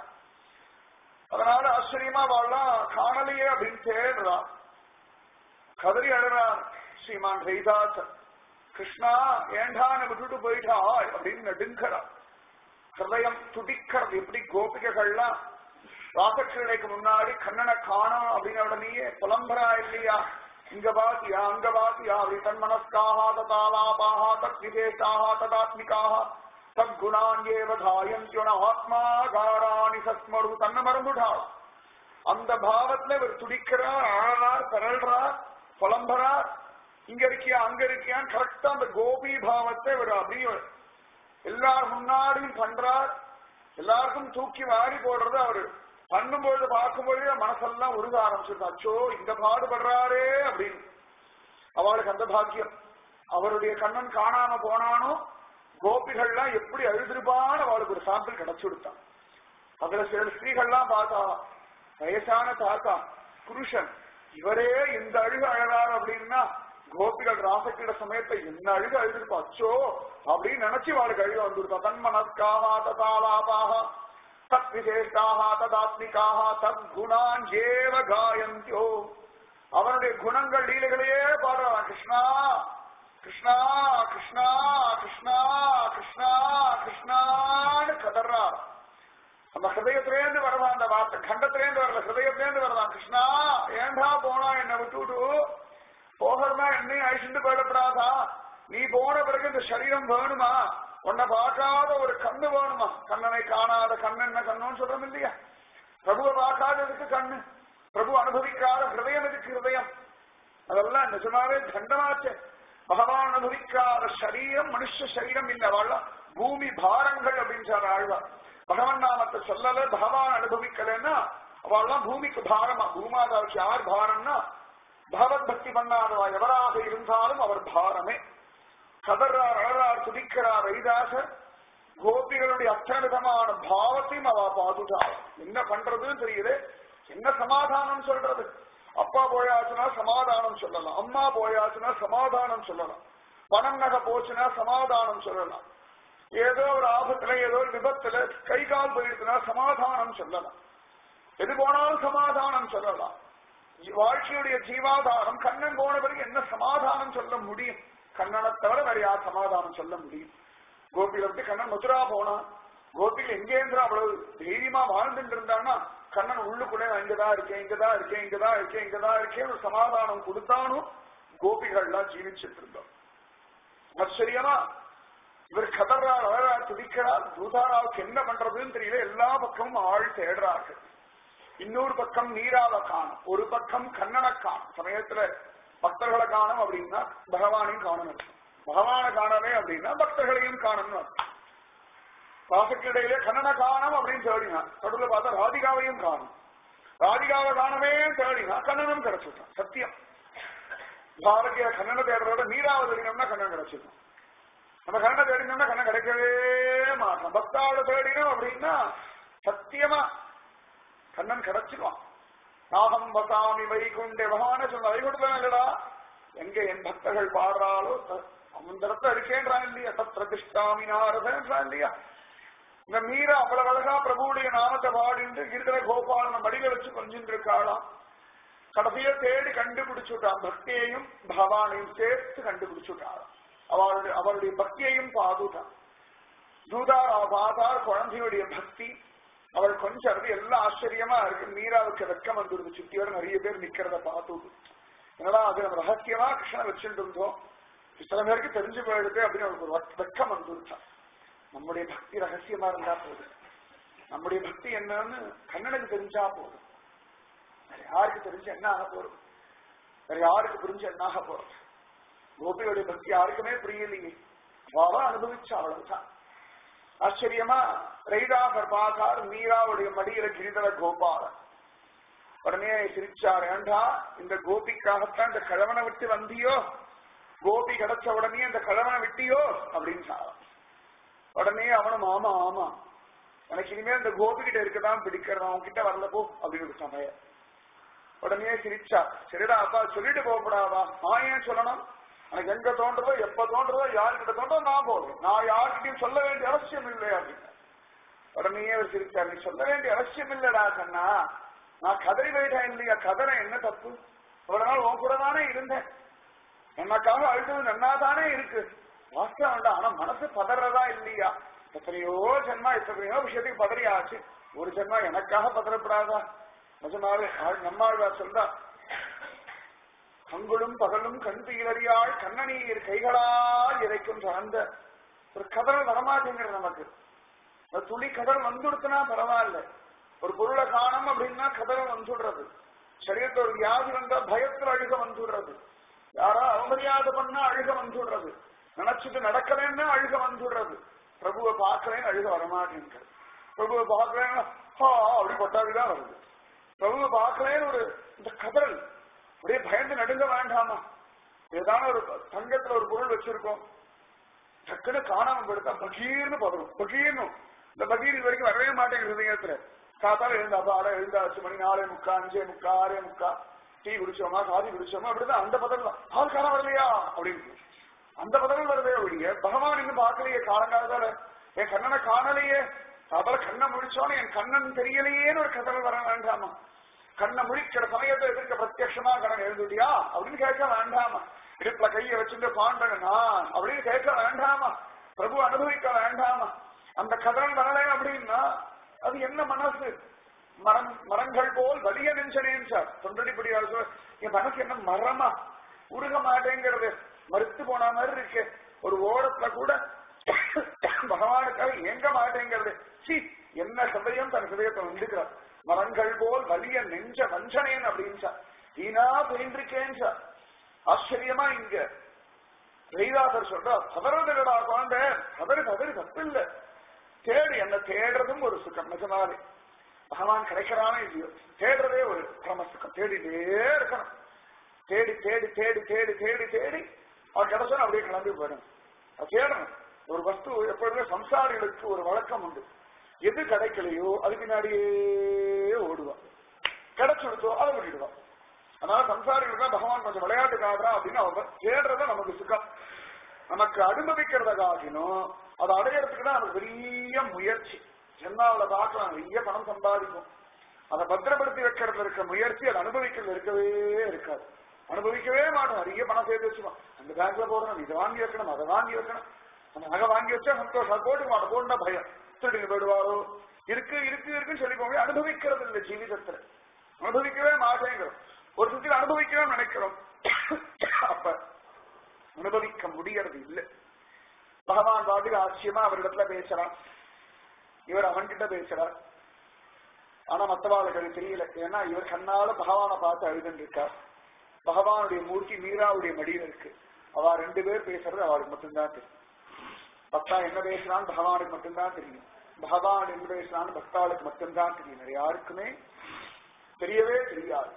அதனால ஆச்சரியமா வாழலாம் காணலையே அப்படின்னு தேடுறான் கதறி அழுறான் ஸ்ரீமான் ரைதாசன் கிருஷ்ணா ஏண்டான்னு விட்டுட்டு போயிட்டாய் அப்படின்னு நடுங்கிறான் ஹிருதயம் துடிக்கிறது எப்படி கோபிகைகள்லாம் ராசக்கிரடைக்கு முன்னாடி கண்ணனை காணோம் அப்படின்னு உடனேயே புலம்பரா இல்லையா இங்க பாத்தியா அங்க பாத்தியா அப்படி தன் மனஸ்காக ததாலாபாக தத் விசேஷாக ததாத்மிகாக சத்குணாங்கேவ காயந்தியோன ஆத்மாகாராணி சஸ்மரு தன்னை மறந்துட்டாள் அந்த பாவத்துல இவர் துடிக்கிறார் அழறார் பிறல்றார் புலம்புறார் இங்க இருக்கியா அங்க இருக்கியான்னு கரெக்டா அந்த கோபி பாவத்தை இவர் அப்படியே எல்லார் முன்னாடியும் பண்றார் எல்லாருக்கும் தூக்கி வாரி போடுறது அவரு பண்ணும்பொழுது பார்க்கும்பொழுது மனசெல்லாம் உருக ஆரம்பிச்சிருது அச்சோ இந்த பாடுபடுறாரே அப்படின்னு அவளுக்கு அந்த பாக்கியம் அவருடைய கண்ணன் காணாம போனானோ கோபிகள்லாம் எப்படி அழுதுருப்பான்னு அவளுக்கு ஒரு சாம்பிள் கிடைச்சு கொடுத்தான் அதுல சில ஸ்திரீகள்லாம் பார்த்தா வயசான தாத்தா புருஷன் இவரே இந்த அழுகு அழகார் அப்படின்னா கோபிகள் ராசக்கிட சமயத்தை என்ன அழுகு அழுதுருப்பா அச்சோ அப்படின்னு நினைச்சு அவளுக்கு அழுக வந்துருப்பா தன்மனஸ்காக ததாலாபாக தத் விசேஷாக ததாத்மிகாக தத் குணான் ஏவ காயந்தியோ அவனுடைய குணங்கள் லீலைகளையே பாடுறான் கிருஷ்ணா கிருஷ்ணா கிருஷ்ணா கிருஷ்ணா கிருஷ்ணா கிருஷ்ணான்னு கதறார் அந்த ஹிருதயத்திலேருந்து வரதான் அந்த வார்த்தை கண்டத்திலேருந்து வரல ஹிருதயத்திலேருந்து வரதான் கிருஷ்ணா ஏண்டா போனா என்னை விட்டுவிட்டு போகிறதா என்னையும் அழிச்சுட்டு போயிடப்படாதா நீ போன பிறகு இந்த சரீரம் வேணுமா உன்னை பார்க்காத ஒரு கண்ணு வேணுமா கண்ணனை காணாத கண்ணு என்ன கண்ணுன்னு சொல்றோம் இல்லையா பிரபுவை பார்க்காததுக்கு கண்ணு பிரபு அனுபவிக்காத ஹிருதயம் எதுக்கு ஹிருதயம் அதெல்லாம் நிஜமாவே தண்டமாச்சு பகவான் அனுபவிக்காத சரீரம் மனுஷ சரீரம் இல்ல அவள் பூமி பாரங்கள் அப்படின்னு சொல்ற ஆழ்வார் பகவான் நாமத்தை சொல்லல பகவான் அனுபவிக்கலன்னா அவள்லாம் பூமிக்கு பாரமா பூமாதாவுக்கு யார் பாரம்னா பகவத் பக்தி பண்ணாதவா எவராக இருந்தாலும் அவர் பாரமே கதறார் அழறார் துதிக்கிறார் வைதாசர் கோபிகளுடைய அத்தனை பாவத்தையும் அவ பாதுட்டாள் என்ன பண்றதுன்னு தெரியல என்ன சமாதானம் சொல்றது அப்பா போயாச்சுன்னா சமாதானம் சொல்லலாம் அம்மா போயாச்சுன்னா சமாதானம் சொல்லலாம் பணம் நகை போச்சுன்னா சமாதானம் சொல்லலாம் ஏதோ ஒரு ஆபத்துல ஏதோ ஒரு விபத்துல கை கால் போயிடுச்சுன்னா சமாதானம் சொல்லலாம் எது போனாலும் சமாதானம் சொல்லலாம் வாழ்க்கையுடைய ஜீவாதாரம் கண்ணன் போன பிறகு என்ன சமாதானம் சொல்ல முடியும் கண்ணனை தவிர வேற யார் சமாதானம் சொல்ல முடியும் கோபியில விட்டு கண்ணன் மதுரா போனான் கோபியில் எங்கேந்திரா அவ்வளவு தைரியமா வாழ்ந்துட்டு இருந்தான்னா கண்ணன் உள்ளுக்குள்ளே நான் இங்கதான் இருக்கேன் இங்கதான் இருக்கேன் இங்கதான் இருக்கேன் இங்கதான் இருக்கேன் ஒரு சமாதானம் கொடுத்தானும் கோபிகள்லாம் ஜீவிச்சுட்டு இருந்தோம் ஆச்சரியமா இவர் கதறார் அழறார் துடிக்கிறார் தூதாராவுக்கு என்ன பண்றதுன்னு தெரியல எல்லா பக்கமும் ஆள் தேடுறார்கள் இன்னொரு பக்கம் நீராவ காணும் ஒரு பக்கம் கண்ணனை காணும் சமயத்துல பக்தர்களை காணும் அப்படின்னா பகவானையும் காணணும் பகவானை காணவே அப்படின்னா பக்தர்களையும் காணணும் வாசக்கிடையிலே கண்ணனை காணும் அப்படின்னு தேடினா நடுவுல பார்த்தா ராதிகாவையும் காணும் ராதிகாவை காணவே தேடினா கண்ணனும் கிடைச்சிட்டான் சத்தியம் பாரதிய கண்ணனை தேடுறத நீராவை தேடினோம்னா கண்ணன் கிடைச்சிடும் நம்ம கண்ணனை தேடினோம்னா கண்ணன் கிடைக்கவே மாட்டோம் பக்தாவோட தேடினோம் அப்படின்னா சத்தியமா கண்ணன் கிடைச்சிடுவான் நாகம் வசாமி வைகுண்டே பகவான சொன்ன வைகுண்டதான் இல்லடா எங்க என் பக்தர்கள் பாடுறாளோ அந்த இடத்துல இருக்கேன்றான் இல்லையா தத்திர திஷ்டாமி நாரதன்றான் இல்லையா இந்த மீரா அவ்வளவு அழகா பிரபுடைய நாமத்தை பாடிண்டு இருக்கிற கோபாலனை மடியில வச்சு கொஞ்சிட்டு இருக்காளாம் கடைசியை தேடி கண்டுபிடிச்சுட்டான் பக்தியையும் பகவானையும் சேர்த்து கண்டுபிடிச்சுட்டாள் அவளுடைய அவருடைய பக்தியையும் பாதுட்டான் தூதார் அவ பார்த்தார் குழந்தையுடைய பக்தி அவள் கொஞ்சம் அது எல்லாம் ஆச்சரியமா இருக்கு மீராவுக்கு வெக்கம் வந்துருது சுத்தியோட நிறைய பேர் நிக்கிறத பார்த்து என்னடா அது நம்ம ரகசியமா கிருஷ்ணன் வச்சுட்டு இருந்தோம் சில பேருக்கு தெரிஞ்சு போயிடுது அப்படின்னு அவளுக்கு ஒரு வெக்கம் வந்துருச்சான் நம்முடைய பக்தி ரகசியமா இருந்தா போதும் நம்முடைய பக்தி என்னன்னு கண்ணனுக்கு தெரிஞ்சா போதும் வேற யாருக்கு தெரிஞ்சு என்ன ஆக போறோம் வேற யாருக்கு புரிஞ்சு என்ன ஆக போறோம் கோபியுடைய பக்தி யாருக்குமே புரியலையே அவ அனுபவிச்சா அவ்வளவுதான் ஆச்சரியமா ரைதாகர் பார்த்தார் மீராவுடைய மடியில கிரிதர கோபாலன் உடனே சிரிச்சார் ஏண்டா இந்த கோபிக்காகத்தான் இந்த கிழவனை விட்டு வந்தியோ கோபி கிடைச்ச உடனே இந்த கிழவனை விட்டியோ அப்படின்னு சொன்னான் உடனே அவனும் ஆமா ஆமா எனக்கு இனிமேல் இந்த கோபி கிட்ட இருக்கதான் பிடிக்கிறது அவன் கிட்ட வரல போ அப்படின்னு ஒரு சமயம் உடனே சிரிச்சா சரிடா அப்பா சொல்லிட்டு போகக்கூடாதா நான் ஏன் சொல்லணும் எனக்கு எங்க தோன்றதோ எப்ப தோன்றதோ யாருக்கிட்ட தோன்றதோ நான் போவேன் நான் யாருக்கிட்டையும் சொல்ல வேண்டிய அவசியம் இல்லை அப்படின்னு உடனே அவர் சிரிச்சார் நீ சொல்ல வேண்டிய அவசியம் இல்லடா கண்ணா நான் கதறி போயிட்டேன் இல்லையா கதற என்ன தப்பு ஒரு நாள் உன் கூட தானே இருந்தேன் எனக்காக அழுது நன்னா தானே இருக்கு வாஸ்தவம் வேண்டாம் ஆனா மனசு பதறதா இல்லையா எத்தனையோ ஜென்மா எத்தனையோ விஷயத்துக்கு பதறியாச்சு ஒரு ஜென்மா எனக்காக பதறப்படாதா நிஜமாவே நம்மாழ்வார் சொல்றா கங்குளும் பகலும் கண் தீரறியாள் கண்ணநீர் கைகளால் இறைக்கும் சார்ந்த ஒரு கதறல் வரமாட்டேங்கிறது நமக்கு ஒரு துளி கதறல் வந்துடுத்துனா பரவாயில்ல ஒரு பொருளை காணும் அப்படின்னா கதறல் வந்துடுறது சரீரத்துல ஒரு வியாதி வந்தா பயத்துல அழுக வந்துடுறது யாரா அவமரியாதை பண்ணா அழுக வந்துடுறது நினைச்சிட்டு நடக்கலன்னா அழுக வந்துடுறது பிரபுவை பார்க்கலன்னு அழுக வரமாட்டேங்கிறது பிரபுவை பார்க்கலன்னா ஹா அப்படி கொட்டாவிதான் வருது பிரபுவை பார்க்கலன்னு ஒரு இந்த கதறல் அப்படியே பயந்து நடுங்க வேண்டாமா ஏதான ஒரு தங்கத்துல ஒரு பொருள் வச்சிருக்கோம் டக்குன்னு காணாம போயிடுத்தா பகீர்னு பதறும் பகீர்னும் இந்த பகீர் இது வரைக்கும் வரவே மாட்டேங்குது ஹிருதயத்துல காத்தால எழுந்தா பாட எழுந்தாச்சு மணி நாலே முக்கா அஞ்சே முக்கா ஆறே முக்கா டீ குடிச்சோமா காஃபி குடிச்சோமா அப்படிதான் அந்த பதல் தான் ஆள் காணாம வரலையா அப்படின்னு அந்த பதல் வருதே ஒழிய பகவான் இன்னும் பார்க்கலையே காலங்காலத்தால என் கண்ணனை காணலையே காதால கண்ணை முடிச்சோன்னு என் கண்ணன் தெரியலையேன்னு ஒரு கதல் வர வேண்டாமா கண்ணை முழிக்கிற சமயத்தை எதிர்க்க பிரத்யட்சமா கண்ணன் எழுந்துட்டியா அப்படின்னு கேட்க வேண்டாமா இடுப்புல கையை வச்சுட்டு பாண்டங்க நான் அப்படின்னு கேட்க வேண்டாமா பிரபு அனுபவிக்க வேண்டாமா அந்த கதறல் வரலை அப்படின்னா அது என்ன மனசு மரம் மரங்கள் போல் வலிய நெஞ்சனேன் சார் தொண்டடிப்படியார் சொல்ற, என் மனசு என்ன மரமா உருக மாட்டேங்கிறது மறுத்து போன மாதிரி இருக்கு ஒரு ஓரத்துல கூட பகவானுக்காக எங்க மாட்டேங்கிறது சி என்ன சதயம் தன் ஹிருதயத்தை வந்துக்கிறார் மரங்கள் போல் வலிய நெஞ்ச வஞ்சனேன் அப்படின்னு சார் வீணா போயின்றிருக்கேன் சார் ஆச்சரியமா இங்க ரவிதாசர் சொல்றா பதறதுடா குழந்தை பதறு பதறு தப்பு இல்ல தேடு என்ன தேடுறதும் ஒரு சுகம் நிஜமாவே பகவான் கிடைக்கிறானே இல்லையோ தேடுறதே ஒரு பரம சுகம் தேடிட்டே இருக்கணும் தேடி தேடி தேடி தேடி தேடி தேடி அவன் கிடைச்சா அப்படியே கிளம்பி போயிடும் அது தேடணும் ஒரு வஸ்து எப்பொழுதுமே சம்சாரிகளுக்கு ஒரு வழக்கம் உண்டு எது கிடைக்கலையோ அது பின்னாடியே ஓடுவான் கிடைச்சுடுச்சோ அதை விட்டுடுவான் அதனால சம்சாரிகளுக்கு பகவான் கொஞ்சம் விளையாட்டு காட்டுறான் அப்படின்னு அவங்க தேடுறத நமக்கு சுகம் நமக்கு அனுபவிக்கிறத காட்டினும் அதை அடையறதுக்கு தான் நமக்கு பெரிய முயற்சி ஜென்மாவில பார்க்கலாம் நிறைய பணம் சம்பாதிக்கும் அதை பத்திரப்படுத்தி வைக்கிறதுல இருக்க முயற்சி அதை அனுபவிக்கிறது இருக்கவே இருக்காது அனுபவிக்கவே மாட்டோம் நிறைய பணம் சேர்த்து வச்சுக்கோம் அந்த பேங்க்ல போடணும் இதை வாங்கி வைக்கணும் அதை வாங்கி வைக்கணும் அந்த நகை வாங்கி வச்சா சந்தோஷம் அது போட்டு மாட்டோம் போட்டுனா பயம் திருடிங்க போயிடுவாரோ இருக்கு இருக்கு இருக்குன்னு சொல்லி போங்க அனுபவிக்கிறது இல்லை ஜீவிதத்துல அனுபவிக்கவே மாட்டேங்கிறோம் ஒரு சுத்தி அனுபவிக்கணும்னு நினைக்கிறோம் அப்ப அனுபவிக்க முடியறது இல்லை பகவான் பாட்டுக்கு ஆச்சரியமா அவரிடத்துல பேசுறான் இவர் அவன்கிட்ட பேசுறார் ஆனா மத்தவாளுக்கு அது தெரியல ஏன்னா இவர் கண்ணால பகவானை பார்த்து அழுதுன்னு இருக்கார் பகவானுடைய மூர்த்தி மீராவுடைய மடியில் இருக்கு அவ ரெண்டு பேர் பேசுறது அவளுக்கு மட்டும்தான் தெரியும் பக்தா என்ன பேசுறான்னு பகவானுக்கு மட்டும்தான் தெரியும் பகவான் என்ன பேசுறான்னு பக்தாளுக்கு மட்டும்தான் தெரியும் வேற யாருக்குமே தெரியவே தெரியாது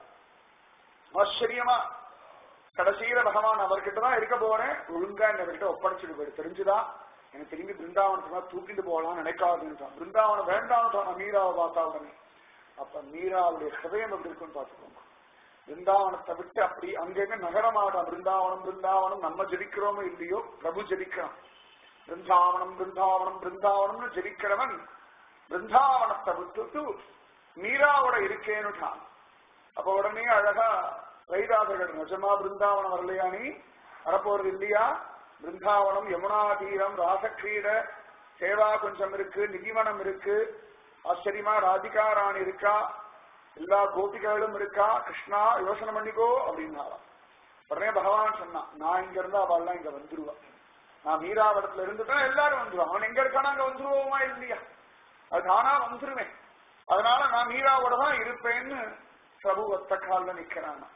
ஆச்சரியமா கடைசியில பகவான் அவர்கிட்ட தான் இருக்க போறேன் ஒழுங்கா என்னவர்கிட்ட ஒப்படைச்சிட்டு போயிடு தெரிஞ்சுதான் எனக்கு திரும்பி பிருந்தாவனத்துக்கு தான் தூக்கிட்டு போகலாம்னு நினைக்காதுன்றான் பிருந்தாவனம் வேண்டாம்ன்றான் நான் மீராவை பார்த்தா உடனே அப்ப மீராவுடைய ஹிருதயம் எப்படி இருக்குன்னு பார்த்துக்கோங்க பிருந்தாவனத்தை விட்டு அப்படி அங்கங்க நகரமாட்டான் பிருந்தாவனம் பிருந்தாவனம் நம்ம ஜெபிக்கிறோமோ இல்லையோ பிரபு ஜெபிக்கிறான் பிருந்தாவனம் பிருந்தாவனம் பிருந்தாவனம்னு ஜெபிக்கிறவன் பிருந்தாவனத்தை விட்டுட்டு மீராவோட இருக்கேன்னுட்டான் அப்ப உடனே அழகா வைதாசகர் நிஜமா பிருந்தாவனம் வரலையா நீ வரப்போறது இல்லையா பிருந்தாவனம் யமுனா தீரம் ராசக்கிரீட சேவா கொஞ்சம் இருக்கு நிதிவனம் இருக்கு ஆச்சரியமா ராதிகா ராணி இருக்கா எல்லா கோபிகளும் இருக்கா கிருஷ்ணா யோசனை பண்ணிக்கோ அப்படின்னாராம் உடனே பகவான் சொன்னான் நான் இங்க இருந்தா அவள்லாம் இங்க வந்துருவா நான் மீராவரத்துல இருந்துட்டா எல்லாரும் வந்துருவான் அவன் எங்க இருக்கானா அங்க வந்துருவோமா இல்லையா அது தானா வந்துருவேன் அதனால நான் மீராவோட தான் இருப்பேன்னு பிரபு ஒத்த காலில் நிக்கிறான்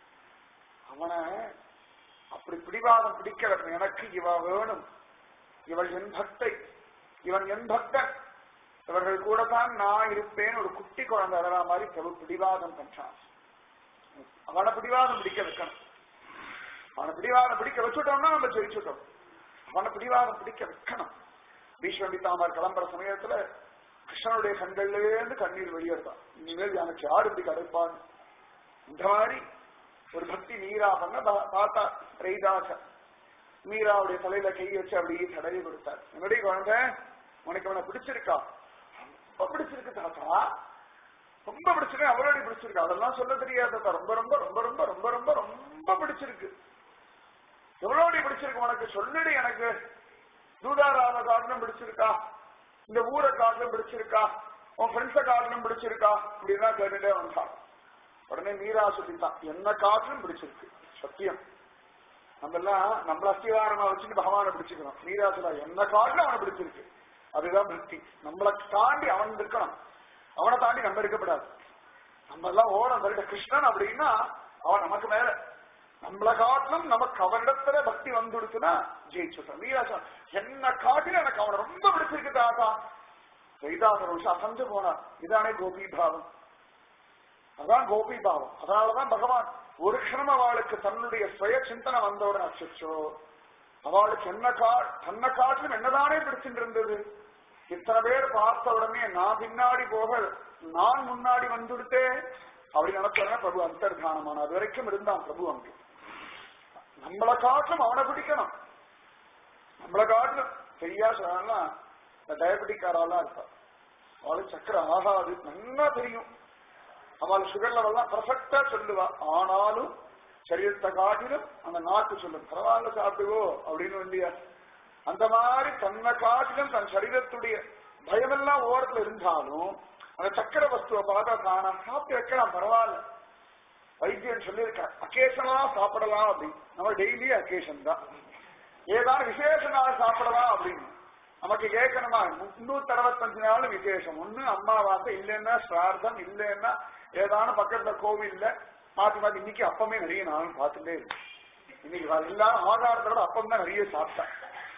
அவனை அப்படி பிடிவாதம் பிடிக்கிறவன் எனக்கு இவ வேணும் இவள் என் பக்தை இவன் என் பக்தன் இவர்கள் கூட தான் நான் இருப்பேன் ஒரு குட்டி குழந்தை அழகா மாதிரி பிரபு பிடிவாதம் பண்றான் அவனை பிடிவாதம் பிடிக்க வைக்கணும் அவனை பிடிவாதம் பிடிக்க வச்சுட்டோம்னா நம்ம ஜெயிச்சுட்டோம் அவனை பிடிவாதம் பிடிக்க வைக்கணும் பீஷ்வண்டித்தாமர் கிளம்புற சமயத்துல கிருஷ்ணனுடைய கண்கள்ல இருந்து கண்ணீர் வெளியேறுதான் இனிமேல் எனக்கு யார் இப்படி கிடைப்பான் இந்த மாதிரி ஒரு பக்தி மீரா பண்ண பா- பார்த்தா ரைதாச மீராவுடைய தலையில கை வச்சு அப்படியே தடவி கொடுத்தார் என்னுடைய குழந்தை உனக்கு அவனை பிடிச்சிருக்கா ரொம்ப பிடிச்சிருக்கு தாத்தா ரொம்ப பிடிச்சிருக்கு அவளோட பிடிச்சிருக்கு அதெல்லாம் சொல்ல தெரியாது தாத்தா ரொம்ப ரொம்ப ரொம்ப ரொம்ப ரொம்ப ரொம்ப ரொம்ப பிடிச்சிருக்கு எவ்வளோடி பிடிச்சிருக்கு உனக்கு சொல்லுடி எனக்கு தூதாராம காட்டிலும் பிடிச்சிருக்கா இந்த ஊரை காட்டிலும் பிடிச்சிருக்கா உன் ஃப்ரெண்ட்ஸ காட்டிலும் பிடிச்சிருக்கா அப்படின்லாம் கேட்டுட்டே வந்தான் உடனே மீரா சொல்லித்தான் என்ன காட்டிலும் பிடிச்சிருக்கு சத்தியம் நம்ம எல்லாம் நம்மள அஸ்திவாரமா வச்சுட்டு பகவானை பிடிச்சுக்கணும் மீராசுரா என்ன காட்டிலும் அவனை பிடிச்சிருக்கு அதுதான் பக்தி நம்மளை தாண்டி அவன் இருக்கணும் அவனை தாண்டி நம்ம இருக்கப்படாது நம்ம எல்லாம் ஓடம் வருட கிருஷ்ணன் அப்படின்னா அவன் நமக்கு மேல நம்மளை காட்டிலும் நமக்கு அவனிடத்துல பக்தி வந்துடுச்சுன்னா ஜெயிச்சுட்டான் வீராசன் என்ன காட்டிலும் எனக்கு அவனை ரொம்ப பிடிச்சிருக்கு தாத்தா வைதாசர் விஷயம் அசஞ்சு போனார் இதானே கோபி பாவம் அதான் கோபி பாவம் அதனாலதான் பகவான் ஒரு க்ஷணம் அவளுக்கு தன்னுடைய சுய சிந்தனை வந்தவுடன் அச்சோ அவளுக்கு என்ன கா தன்னை காட்டிலும் என்னதானே பிடிச்சிட்டு இருந்தது இத்தனை பேர் பார்த்த உடனே நான் பின்னாடி போக நான் முன்னாடி வந்துடுத்தேன் அப்படி நினைச்சோடனே பிரபு அந்தர்தானமான அது வரைக்கும் இருந்தான் பிரபு அங்கு நம்மளை காட்டிலும் அவனை பிடிக்கணும் நம்மளை காட்டிலும் சரியா சொல்லலாம் இந்த டயபெட்டிக்காரெல்லாம் இருப்பா அவளுக்கு சக்கரை ஆகாது நல்லா தெரியும் அவள் சுகர் லெவல்லாம் பர்ஃபெக்டா சொல்லுவா ஆனாலும் சரீரத்தை காட்டிலும் அந்த நாக்கு சொல்லும் பரவாயில்ல சாப்பிடுவோ அப்படின்னு இல்லையா அந்த மாதிரி தன்னை காட்டிலும் தன் சரீரத்துடைய பயமெல்லாம் ஓரத்துல இருந்தாலும் அந்த சக்கர வஸ்துவை பார்த்தா தானா சாப்பிட்டு வைக்கலாம் பரவாயில்ல வைத்தியன் சொல்லியிருக்கார் அக்கேஷனா சாப்பிடலாம் அப்படின்னு நம்ம டெய்லி அக்கேஷன் தான் ஏதாவது விசேஷ நாள் சாப்பிடலாம் அப்படின்னு நமக்கு கேட்கணுமா முன்னூத்தி அறுபத்தஞ்சு நாள் விசேஷம் ஒண்ணு அம்மாவாசை இல்லைன்னா ஸ்ரார்த்தம் இல்லைன்னா ஏதான பக்கத்துல கோவில்ல மாத்தி மாத்தி இன்னைக்கு அப்பமே நிறைய நானும் பார்த்துட்டே இருக்கேன் இன்னைக்கு எல்லாம் ஆகாரத்தோட அப்பம் தான் நிறைய சாப்பிட்டேன்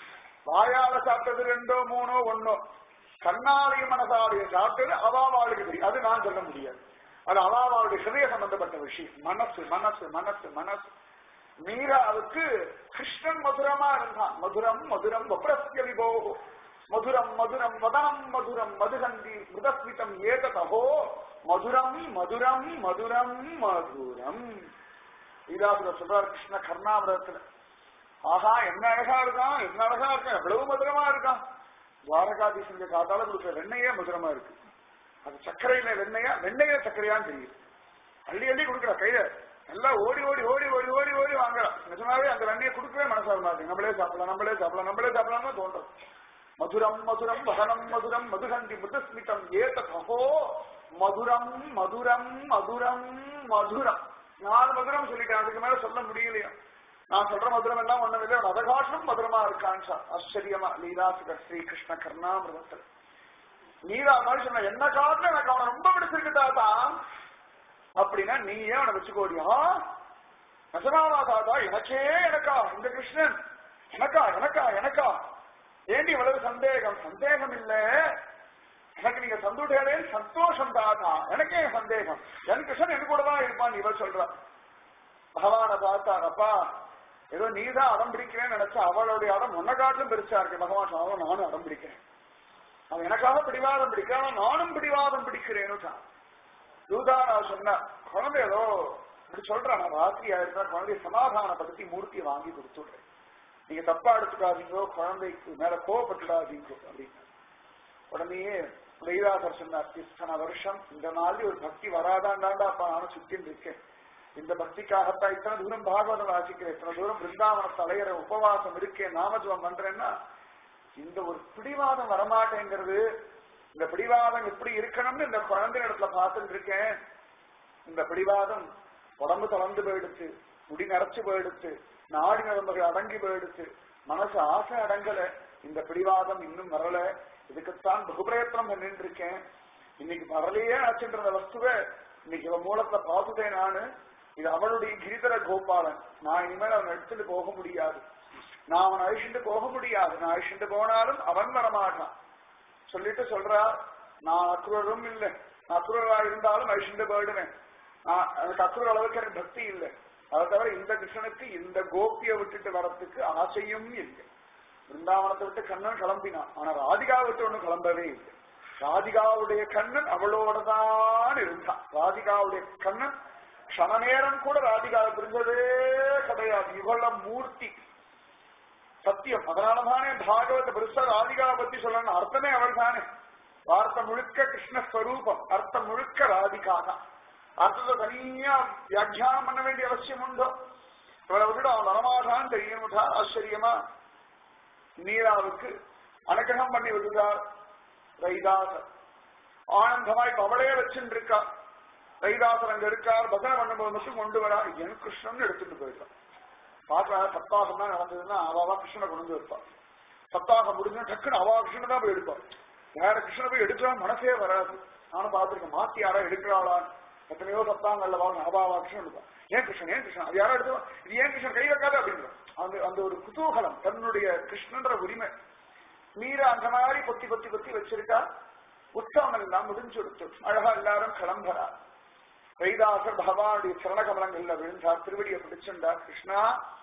வாயால சாப்பிட்டது ரெண்டோ மூணோ ஒன்னோ கண்ணாலையும் மனசாலையும் சாப்பிட்டது அவாவாளுக்கு தெரியும் அது நான் சொல்ல முடியாது அது அவாவாளுடைய ஹிருதய சம்பந்தப்பட்ட விஷயம் மனசு மனசு மனசு மனசு மீராவுக்கு கிருஷ்ணன் மதுரமா இருந்தான் மதுரம் மதுரம் வப்ரஸ்ய விபோ மதுரம் மதுரம் வதனம் மதுரம் மதுகந்தி மிருதஸ்மிதம் ஏததோ மதுரம் மதுரம் மதுரம் மதுரம் வீராசுர சொல்றார் கிருஷ்ண கர்ணாமிரத்துல ஆஹா என்ன அழகா இருக்கான் என்ன அழகா இருக்கான் எவ்வளவு மதுரமா இருக்கான் துவாரகாதீசனுக்கு காத்தால கொடுக்குற வெண்ணையே மதுரமா இருக்கு அது சர்க்கரையில வெண்ணையா வெண்ணையில சர்க்கரையான்னு தெரியுது அள்ளி அள்ளி கொடுக்குற கையில எல்லாம் ஓடி ஓடி ஓடி ஓடி ஓடி ஓடி வாங்குறான் நிஜமாவே அந்த வெண்ணையை கொடுக்கவே மனசாக மாட்டேங்க நம்மளே சாப்பிடலாம் நம்மளே சாப்பிடலாம் நம்மளே சாப்பிடலாம்னு தோன்றும் மதுரம் மதுரம் வகனம் மதுரம் மதுகண்டி மிருதுஸ்மிதம் ஏதோ மதுரம் மதுரம் மதுரம் மதுரம் நாலு மதுரம் சொல்லிட்டேன் அதுக்கு மேல சொல்ல முடியலையா நான் சொல்ற மதுரம் எல்லாம் ஒண்ணும் இல்லை அதை காட்டிலும் மதுரமா இருக்கான் சார் ஆச்சரியமா லீலாசுக ஸ்ரீ கிருஷ்ண கர்ணாமிருதத்தில் நீரா மாதிரி சொன்ன என்ன காட்டிலும் எனக்கு அவனை ரொம்ப பிடிச்சிருக்குதா தான் அப்படின்னா நீயே அவனை வச்சுக்கோடியா நசனாவா தாத்தா எனக்கே எனக்கா இந்த கிருஷ்ணன் எனக்கா எனக்கா எனக்கா ஏண்டி இவ்வளவு சந்தேகம் சந்தேகம் இல்ல எனக்கு நீங்க சந்துட்டே சந்தோஷம் தாத்தா எனக்கே சந்தேகம் என் கிருஷ்ணன் என் கூட தான் இருப்பான் இவள் சொல்றா பகவான பார்த்தார் அப்பா ஏதோ நீதான் அடம் பிடிக்கிறேன்னு நினைச்சா அவளுடைய அடம் உன்ன காட்டிலும் பெருசா இருக்கு பகவான் சொன்னாலும் நானும் அடம் பிடிக்கிறேன் அவன் எனக்காக பிடிவாதம் பிடிக்க அவன் நானும் பிடிவாதம் பிடிக்கிறேன்னு தான் தூதாரா சொன்ன குழந்தை ஏதோ இப்படி சொல்றான் நான் ராத்திரி ஆயிருந்தா குழந்தைய சமாதானப்படுத்தி மூர்த்தியை வாங்கி கொடுத்துடுறேன் நீங்க தப்பா எடுத்துக்காதீங்கோ குழந்தைக்கு மேல கோவப்பட்டுடாதீங்கோ அப்படின்னு உடனேயே லைதாசர் சொன்னார் இத்தனை வருஷம் இந்த நாள் ஒரு பக்தி வராதாண்டாண்டா அப்பா நானும் சுத்தின்னு இருக்கேன் இந்த பக்திக்காகத்தான் இத்தனை தூரம் பாகவதம் வாசிக்கிறேன் இத்தனை தூரம் பிருந்தாவனத்தை அலையிற உபவாசம் இருக்கேன் நாமஜபம் பண்றேன்னா இந்த ஒரு பிடிவாதம் வரமாட்டேங்கிறது இந்த பிடிவாதம் எப்படி இருக்கணும்னு இந்த குழந்தை இடத்துல பார்த்துட்டு இருக்கேன் இந்த பிடிவாதம் உடம்பு தளர்ந்து போயிடுச்சு முடி நரைச்சு போயிடுச்சு நாடி நரம்புகள் அடங்கி போயிடுச்சு மனசு ஆசை அடங்கல இந்த பிடிவாதம் இன்னும் வரல இதுக்குத்தான் பகுபிரயத்தனம் பண்ணிட்டு இருக்கேன் இன்னைக்கு வரலையே ஆச்சுன்ற வஸ்துவை இன்னைக்கு இவன் மூலத்துல பார்த்துட்டேன் நானு இது அவளுடைய கிரிதர கோபாலன் நான் இனிமேல் அவன் எடுத்துட்டு போக முடியாது நான் அவன் அழிச்சுட்டு போக முடியாது நான் அழிச்சுட்டு போனாலும் அவன் வரமாட்டான் சொல்லிட்டு சொல்றா நான் அக்ரூரும் இல்லை நான் அக்ரூரா இருந்தாலும் அழிச்சுட்டு போயிடுவேன் நான் எனக்கு அக்ரூர் அளவுக்கு எனக்கு பக்தி இல்லை அதை தவிர இந்த கிருஷ்ணனுக்கு இந்த கோபியை விட்டுட்டு வரத்துக்கு ஆசையும் இல்லை பிருந்தாவனத்தை விட்டு கண்ணன் கிளம்பினான் ஆனா ராதிகாவை விட்டு ஒண்ணும் கிளம்பவே இல்லை ராதிகாவுடைய கண்ணன் அவளோட தான் இருந்தான் ராதிகாவுடைய கண்ணன் க்ஷண நேரம் கூட ராதிகாவை பிரிஞ்சதே கிடையாது இவ்வளவு மூர்த்தி சத்தியம் அதனாலதானே பாகவத பெருசா ராதிகாவை பத்தி சொல்லணும் அர்த்தமே அவள் தானே வார்த்தை முழுக்க கிருஷ்ணஸ்வரூபம் அர்த்தம் முழுக்க ராதிகா தான் அர்த்தத்தை தனியா வியாக்கியானம் பண்ண வேண்டிய அவசியம் உண்டோ இவளை விட்டுட்டு அவன் வரமாட்டான் தெரியணுட்டா ஆச்சரியமா நீராவுக்கு அனுகிரகம் பண்ணி விடுகிறார் ரைதாசர் ஆனந்தமாய் அவளே வச்சுட்டு இருக்கா ரைதாசர் அங்க இருக்கார் பஜனை பண்ணும்போது மட்டும் கொண்டு வரா என் கிருஷ்ணன் எடுத்துட்டு போயிட்டான் பாக்குற சப்தாகம் தான் நடந்ததுன்னா அவாவா கிருஷ்ணனை கொண்டு வந்து வைப்பா சப்தாகம் முடிஞ்சா டக்குன்னு அவா கிருஷ்ணனை தான் போய் எடுப்பா வேற கிருஷ்ணனை போய் எடுக்கிறா மனசே வராது நானும் பார்த்திருக்கேன் மாத்தி யாரா எடுக்கிறாளான்னு எத்தனையோ சப்தாங்கள்ல வாங்க அவாவா கிருஷ்ணன் எடுப்பா ஏன் கிருஷ்ணன் ஏன் கிருஷ்ணன் அது யாரா எடுத்தோம் இது ஏன் கிருஷ்ணன் கை வைக்காத அப்படிங்கிறோம் அந்த அந்த ஒரு குதூகலம் தன்னுடைய கிருஷ்ணன்ற உரிமை மீரா அந்த மாதிரி கொத்தி கொத்தி கொத்தி வச்சிருக்கா உற்சவம் எல்லாம் முடிஞ்சு கொடுத்து அழகா எல்லாரும் கிளம்புறா வைதாசர் பகவானுடைய சரணகமலங்கள்ல விழுந்தார் திருவடியை பிடிச்சிருந்தார் கிருஷ்ணா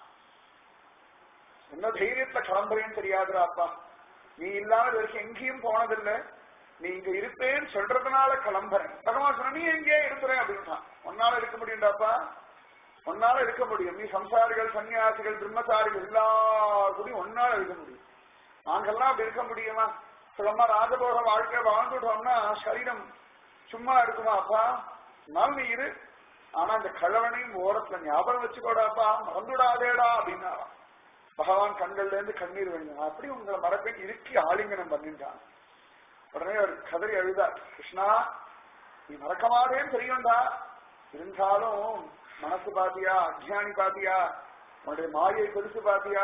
என்ன தைரியத்துல கிளம்புறேன்னு தெரியாதுடா அப்பா நீ இல்லாத வரைக்கும் எங்கேயும் போனதில்லை நீ இங்க இருப்பேன்னு சொல்றதுனால கிளம்புறேன் பகவான் சொன்ன நீ எங்கே இருக்கிறேன் அப்படின்னா ஒன்னால இருக்க முடியும்டாப்பா ஒன்னால இருக்க முடியும் நீ சம்சாரிகள் சன்னியாசிகள் பிரம்மசாரிகள் எல்லா கூடயும் ஒன்னால இருக்க முடியும் நாங்கெல்லாம் அப்படி இருக்க முடியுமா சுலமா ராஜபோக வாழ்க்கை வாழ்ந்துட்டோம்னா சரீரம் சும்மா இருக்குமா அப்பா நாள் நீ இரு ஆனா அந்த கழவனையும் ஓரத்துல ஞாபகம் வச்சுக்கோடாப்பா மறந்துடாதேடா அப்படின்னா பகவான் கண்கள்ல இருந்து கண்ணீர் வேணும் அப்படி உங்களை மரப்பெண் இறுக்கி ஆலிங்கனம் பண்ணிட்டான் உடனே அவர் கதறி அழுதார் கிருஷ்ணா நீ மறக்க மாட்டேன்னு தெரியும்டா இருந்தாலும் மனசு பாத்தியா அஜ்ஞானி பாத்தியா உன்னுடைய மாயை பெருசு பாத்தியா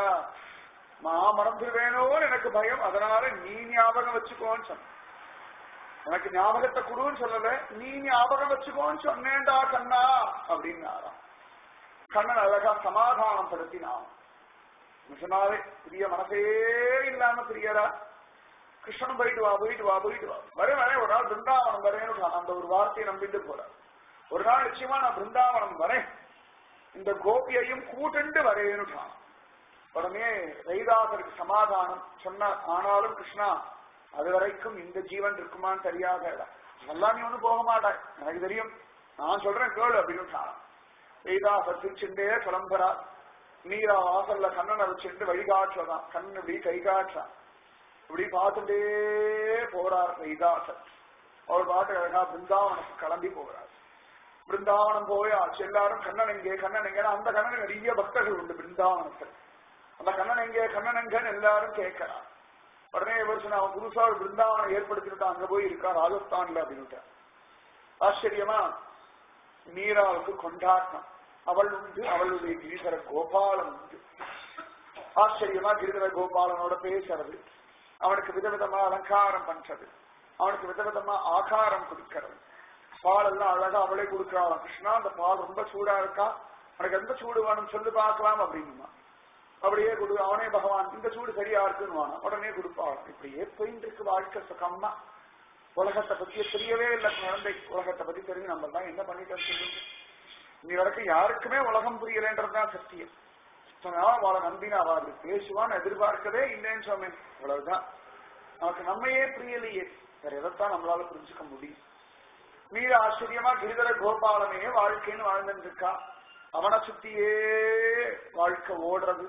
நான் மறந்துடுவேனோன்னு எனக்கு பயம் அதனால நீ ஞாபகம் வச்சுக்கோன்னு சொன்ன உனக்கு ஞாபகத்தை கொடுன்னு சொல்லல நீ ஞாபகம் வச்சுக்கோன்னு சொன்னேன்டா கண்ணா அப்படின்னாராம் கண்ணன் அழகா சமாதானம் படுத்தினான் நிஜமாவே பிரிய மனசே இல்லாம பிரியரா கிருஷ்ணன் போயிட்டு வா போயிட்டு வா போயிட்டு வா வரேன் வரேன் ஒரு நாள் பிருந்தாவனம் வரேன்னு அந்த ஒரு வார்த்தையை நம்பிட்டு போறார் ஒரு நாள் நிச்சயமா நான் பிருந்தாவனம் வரேன் இந்த கோபியையும் கூட்டுண்டு வரேன்னுட்டான் உடனே வைதாசருக்கு சமாதானம் சொன்ன ஆனாலும் கிருஷ்ணா அது வரைக்கும் இந்த ஜீவன் இருக்குமான்னு தெரியாத அதெல்லாம் நீ ஒண்ணும் போக மாட்டாய் எனக்கு தெரியும் நான் சொல்றேன் கேளு அப்படின்னு வைதாசர் திருச்சிண்டே கிளம்புறா நீரா வாசல்ல கண்ணனை வச்சுட்டு வழிகாட்டுறதான் கண் இப்படி கை காட்டுறான் இப்படி பார்த்துட்டே போறார் வைதாசர் அவர் பாட்டு அழகா பிருந்தாவனம் கிளம்பி போறார் பிருந்தாவனம் போயாச்சு எல்லாரும் கண்ணன் எங்கே கண்ணன் எங்கே அந்த கண்ணன் நிறைய பக்தர்கள் உண்டு பிருந்தாவனத்தில் அந்த கண்ணன் எங்கே கண்ணன் எங்கன்னு எல்லாரும் கேட்கிறான் உடனே இவர் சொன்ன அவன் புதுசா ஒரு பிருந்தாவனம் ஏற்படுத்திட்டு அங்க போய் இருக்கா ராஜஸ்தான்ல அப்படின்னு ஆச்சரியமா மீராவுக்கு கொண்டாட்டம் அவள் உண்டு அவளுடைய கிரிதர கோபாலன் உண்டு ஆச்சரியமா கிரிதர கோபாலனோட பேசுறது அவனுக்கு விதவிதமா அலங்காரம் பண்றது அவனுக்கு விதவிதமா ஆகாரம் கொடுக்கறது பால் எல்லாம் அழகா அவளே கொடுக்கறாளாம் கிருஷ்ணா அந்த பால் ரொம்ப சூடா இருக்கா உனக்கு எந்த சூடு வேணும் சொல்லு பார்க்கலாம் அப்படின்னா அப்படியே கொடு அவனே பகவான் இந்த சூடு சரியா இருக்குன்னு வாங்க உடனே கொடுப்பாள் இப்படியே போயிட்டு இருக்கு வாழ்க்கை சுகமா உலகத்தை பத்தி தெரியவே இல்லை குழந்தை உலகத்தை பத்தி தெரிஞ்சு நம்ம தான் என்ன பண்ணிட்டோம் சொல்லுங்க இன்னி வரைக்கும் யாருக்குமே உலகம் புரியலன்றதுதான் சத்தியம் அவளை நம்பினா அவள் அப்படி பேசுவான்னு எதிர்பார்க்கவே இல்லைன்னு சொன்னேன் அவ்வளவுதான் நமக்கு நம்மையே புரியலையே வேற எதைத்தான் நம்மளால புரிஞ்சுக்க முடியும் மீது ஆச்சரியமா கிரிதர கோபாலனே வாழ்க்கைன்னு வாழ்ந்துட்டு இருக்கா அவனை சுத்தியே வாழ்க்கை ஓடுறது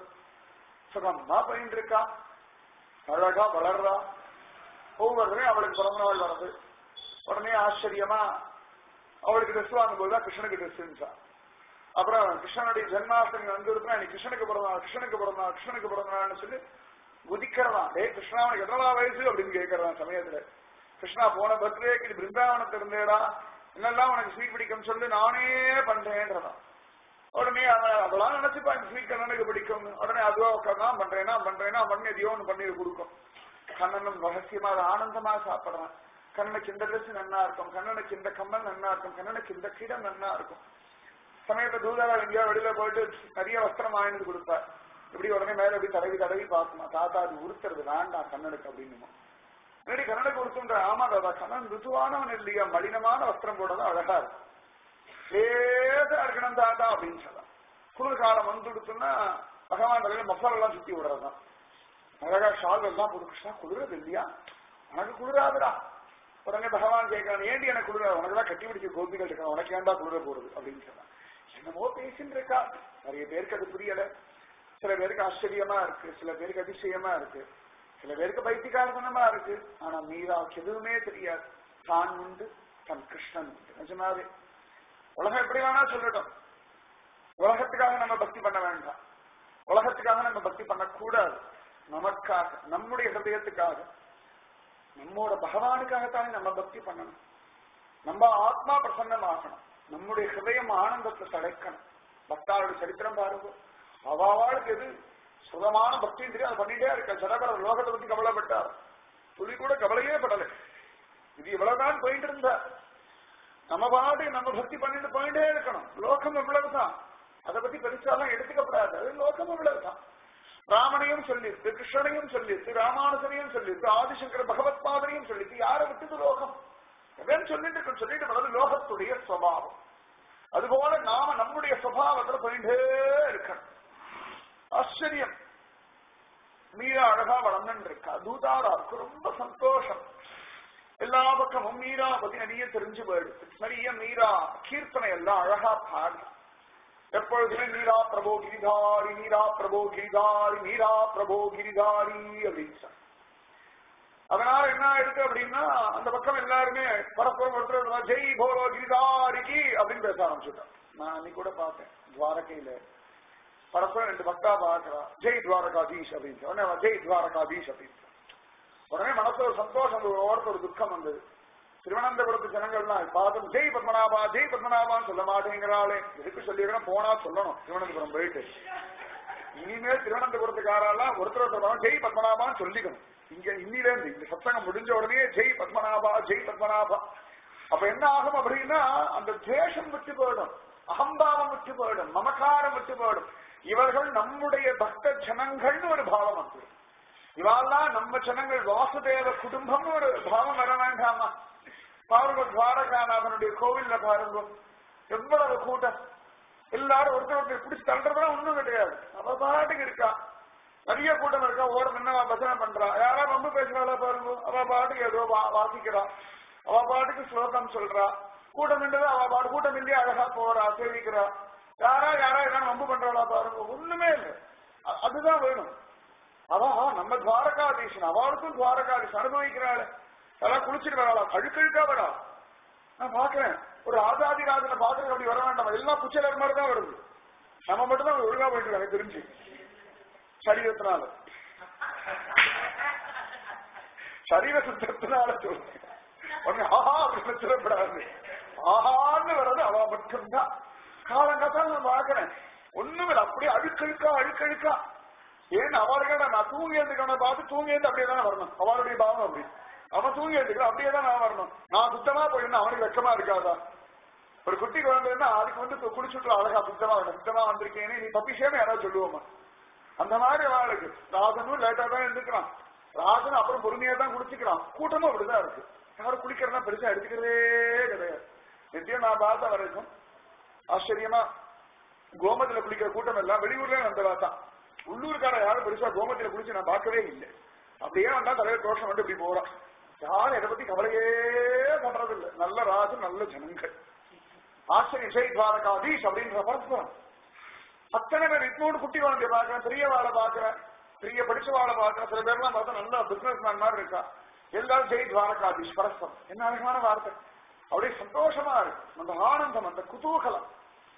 சுகமா போயிட்டு இருக்கா அழகா வளர்றா ஒவ்வொருத்தரையும் அவளுக்கு பிறந்த நாள் வர்றது உடனே ஆச்சரியமா அவளுக்கு ட்ரெஸ் வாங்கும்போது தான் கிருஷ்ணனுக்கு ட்ரெஸ் இருந்துச்சா அப்புறம் கிருஷ்ணனுடைய ஜென்மாஷ்டமி வந்துருக்குன்னா நீ கிருஷ்ணனுக்கு பிறந்தா கிருஷ்ணனுக்கு பிறந்தா கிருஷ்ணனுக்கு பிறந்தான்னு சொல்லி குதிக்கிறதான் டே கிருஷ்ணா அவனுக்கு எத்தனா வயசு அப்படின்னு கேட்கறான் சமயத்துல கிருஷ்ணா போன பர்த்டேக்கு நீ பிருந்தாவனத்துல இருந்தேடா என்னெல்லாம் உனக்கு ஸ்வீட் பிடிக்கும் சொல்லு நானே பண்றேன்றதான் உடனே அவன் அதெல்லாம் நினைச்சுப்பா இந்த ஸ்வீட் கண்ணனுக்கு பிடிக்கும் உடனே அதுவா உட்காந்து பண்றேனா பண்றேனா பண்ணி எதையோ ஒன்று பண்ணி கொடுக்கும் கண்ணனும் ரகசியமா அதை ஆனந்தமா சாப்பிடுறான் கண்ணனுக்கு இந்த ட்ரெஸ் நன்னா இருக்கும் கண்ணனுக்கு இந்த கம்மல் நன்னா இருக்கும் கண்ணனுக்கு இந்த கிடம் நன்னா இருக்கும் சமயத்தை தூதாரா எங்கேயோ வெளியில போயிட்டு நிறைய வஸ்திரம் வாங்கிட்டு கொடுப்பார் இப்படி உடனே மேல இப்படி தடவி தடவி பார்க்குமா தாத்தா அது உறுத்துறது வேண்டாம் கண்ணனுக்கு அப்படின்னுமா முன்னாடி கண்ணனுக்கு உறுத்துன்ற ஆமா தாத்தா கண்ணன் ருத்துவானவன் இல்லையா மலினமான வஸ்திரம் போடதான் அழகா இருக்கும் லேசா இருக்கணும் தாத்தா அப்படின்னு சொல்லலாம் குளிர் காலம் வந்துடுத்துன்னா பகவான் தலையில மசாலா எல்லாம் சுத்தி விடுறதுதான் அழகா ஷால் எல்லாம் போட்டு கிருஷ்ணா குளிரது இல்லையா உனக்கு குளிராதுடா உடனே பகவான் கேட்கறான் ஏண்டி எனக்கு குளிர உனக்கு தான் கட்டி பிடிச்ச கோபிகள் இருக்கா உனக்கு ஏன்டா குளிர போடுது அப்படின்னு சொன்னான் என்னமோ பேசின்னு இருக்கா நிறைய பேருக்கு அது புரியல சில பேருக்கு ஆச்சரியமா இருக்கு சில பேருக்கு அதிசயமா இருக்கு சில பேருக்கு பைத்தியகாரத்தனமா இருக்கு ஆனா மீராவுக்கு எதுவுமே தெரியாது தான் உண்டு தன் கிருஷ்ணன் உண்டு நிஜமாவே உலகம் எப்படி வேணா சொல்லட்டும் உலகத்துக்காக நம்ம பக்தி பண்ண வேண்டாம் உலகத்துக்காக நம்ம பக்தி பண்ணக்கூடாது நமக்காக நம்முடைய ஹிருதயத்துக்காக நம்மோட பகவானுக்காகத்தானே நம்ம பக்தி பண்ணணும் நம்ம ஆத்மா பிரசன்னமாகணும் நம்முடைய ஹிருதயம் ஆனந்தத்தை தடைக்கணும் பக்தாவுடைய சரித்திரம் பாருங்க அவாவாளுக்கு எது சுகமான பக்தியும் தெரியும் அதை பண்ணிட்டே இருக்க ஜனகர் லோகத்தை பத்தி கவலைப்பட்டார் துளி கூட கவலையே படலை இது இவ்வளவுதான் போயிட்டு இருந்தா நம்ம பாட்டு நம்ம பக்தி பண்ணிட்டு போயிட்டே இருக்கணும் லோகம் இவ்வளவுதான் அதை பத்தி பெருசாலாம் எடுத்துக்கப்படாது அது லோகம் இவ்வளவுதான் ராமனையும் சொல்லிட்டு கிருஷ்ணனையும் சொல்லிட்டு ராமானுஜனையும் சொல்லிட்டு ஆதிசங்கர பகவத் பாதனையும் சொல்லிட்டு யாரை விட்டது லோகம் எதன்னு சொல்லிட்டு இருக்கணும். சொல்லிட்டு வர்றது லோகத்துடைய சுவாவம் அதுபோல நாம நம்முடைய சுவாவத்துல போயிட்டே இருக்கணும் ஆச்சரியம் மீரா அழகா வளர்ந்துட்டு இருக்கா தூதாராவுக்கு ரொம்ப சந்தோஷம் எல்லா பக்கமும் மீரா பத்தி நிறைய தெரிஞ்சு போயிடுது நிறைய மீரா கீர்த்தனை எல்லாம் அழகா பாடி எப்பொழுதுமே மீரா பிரபோ கிரிதாரி மீரா பிரபோ கிரிதாரி மீரா பிரபோ கிரிதாரி அப்படின்னு சொன்னார். அதனால என்ன ஆயிடுது அப்படின்னா அந்த பக்கம் எல்லாருமே பரஸ்பரம் ஒருத்தர் ஜெய் போலோ கிரிதாரிக்கு அப்படின்னு பேச ஆரம்பிச்சுட்டான் நான் அன்னைக்கு கூட பார்த்தேன் துவாரகையில பரஸ்பரம் ரெண்டு பக்தா பார்க்கிறா ஜெய் துவாரகாதீஷ் அப்படின்னு சொன்னா. உடனே அவன் ஜெய் துவாரகாதீஷ் அப்படின்னு சொன்னான். உடனே மனசுல ஒரு சந்தோஷம் ஒரு ஓரத்து ஒரு துக்கம் வந்தது திருவனந்தபுரத்து ஜனங்கள்லாம் பார்த்து ஜெய் பத்மநாபா ஜெய் பத்மநாபான்னு சொல்ல மாட்டேங்கிறாளே எதுக்கு சொல்லிடுறேன் போனா சொல்லணும் திருவனந்தபுரம் போயிட்டு இனிமேல் திருவனந்தபுரத்துக்காரெல்லாம் ஒருத்தர் ஒருத்தர் ஜெய் பத்மநாபான்னு சொல்லிக்கணும் இங்க இன்னில இருந்து இந்த சத்தங்கம் முடிஞ்ச உடனே ஜெய் பத்மநாபா ஜெய் பத்மநாபா அப்ப என்ன ஆகும் அப்படின்னா அந்த துவேஷம் விட்டு போயிடும் அகம்பாவம் விட்டு போயிடும் மமக்காரம் விட்டு போயிடும் இவர்கள் நம்முடைய பக்த ஜனங்கள்னு ஒரு பாவம் வந்து இவாள்லாம் நம்ம ஜனங்கள் வாசுதேவ குடும்பம்னு ஒரு பாவம் வர வேண்டாமா பாருங்க துவாரகாநாதனுடைய கோவில்ல பாருங்க எவ்வளவு கூட்டம் எல்லாரும் ஒருத்தர் ஒருத்தர் பிடிச்சு தள்ளுறதுலாம் ஒண்ணும் கிடையாது அவ பாட்டுக்கு இருக்கா நிறைய கூட்டம் இருக்கா ஓட நின்று பஜனை பண்றா யாரா ரொம்ப பேசுறாளா பாருங்க அவ பாட்டுக்கு ஏதோ வா- வாசிக்கிறா அவ பாட்டுக்கு ஸ்லோகம் சொல்றா கூட்டம் நின்றது அவ பாட்டு கூட்டம் இல்லையே அழகா போறா சேவிக்கிறா யாரா யாரா என்ன ரொம்ப பண்றாளா பாருங்க ஒண்ணுமே இல்லை அ- அதுதான் வேணும் அவா நம்ம துவாரகாதீசன் அவளுக்கும் துவாரகாதீசன் அனுபவிக்கிறாள் எல்லாம் குளிச்சுட்டு வராளா அழுக்கழுக்கா வரா நான் பாக்குறேன் ஒரு ஆசாதிராஜனை பாக்குறது அப்படி வர வேண்டாம் எல்லாம் குச்சலர் மாதிரி தான் வருது நம்ம மட்டும் தான் ஒழுங்கா போயிட்டு எனக்கு தெரிஞ்சு சரீரத்தினால சரீர சுத்தத்தினால சொல்றேன் உடனே ஆஹா அப்படின்னு சொல்லப்படாது ஆஹான்னு வர்றது அவ மட்டும்தான் காலங்காத்தால நான் பாக்குறேன் ஒண்ணுமே இல்லை. அப்படியே அழுக்கழுக்கா அழுக்கழுக்கா ஏன்னு அவளுக்கு நான் தூங்கி எழுந்துக்கவனை பார்த்து தூங்கி எழுந்து அப்படியே தான் வரணும் அவளுடைய பாவம் அப்படி அவன் தூங்கி எழுந்துக்கிறான் அப்படியே தான் நான் வரணும் நான் சுத்தமா போயிருந்தேன் அவனுக்கு வெக்கமா இருக்காதா ஒரு குட்டி குழந்தைன்னா அதுக்கு வந்து கு- குளிச்சுட்டு அழகா சுத்தமா வரணும் சுத்தமா வந்திருக்கேனே நீ பப்பிஷேமே யாராவது சொல்லுவோமா அந்த மாதிரி அவளுக்கு ராசனும் லேட்டா தான் எழுந்துக்கிறான் ராசனும் அப்புறம் பொறுமையா தான் குளிச்சுக்கிறான் கூட்டமும் அப்படிதான் இருக்கு யாரும் குளிக்கிறதா பெருசா எடுத்துக்கிறதே கிடையாது நித்தியம் நான் பார்த்த வரைக்கும் ஆச்சரியமா கோமத்துல குளிக்கிற கூட்டம் எல்லாம் வெளியூர்ல வந்தவா தான் உள்ளூர்கார யாரும் பெருசா கோமத்துல குளிச்சு நான் பார்க்கவே இல்லை அப்படியே வந்தா தலைவர் தோஷம் வந்து இப்படி போறான் யாரும் இதை பத்தி கவலையே பண்றது இல்லை நல்ல ராஜு நல்ல ஜனங்கள் ஆச்சரிய ஜெய் துவாரகாதீஷ் அப்படின்ற பரஸ்பரம் அத்தனை பேர் இன்னொரு குட்டி குழந்தைய பாக்குறேன் பெரிய வாழை பாக்குறேன் பெரிய படிச்ச வாழை பாக்குறேன் சில பேர்லாம் பார்த்தா நல்ல பிசினஸ் மேன் மாதிரி இருக்கா எல்லாரும் ஜெய் துவாரகாதீஷ் பரஸ்பரம் என்ன அழகான வார்த்தை அப்படியே சந்தோஷமா இருக்கு அந்த ஆனந்தம் அந்த குதூகலம்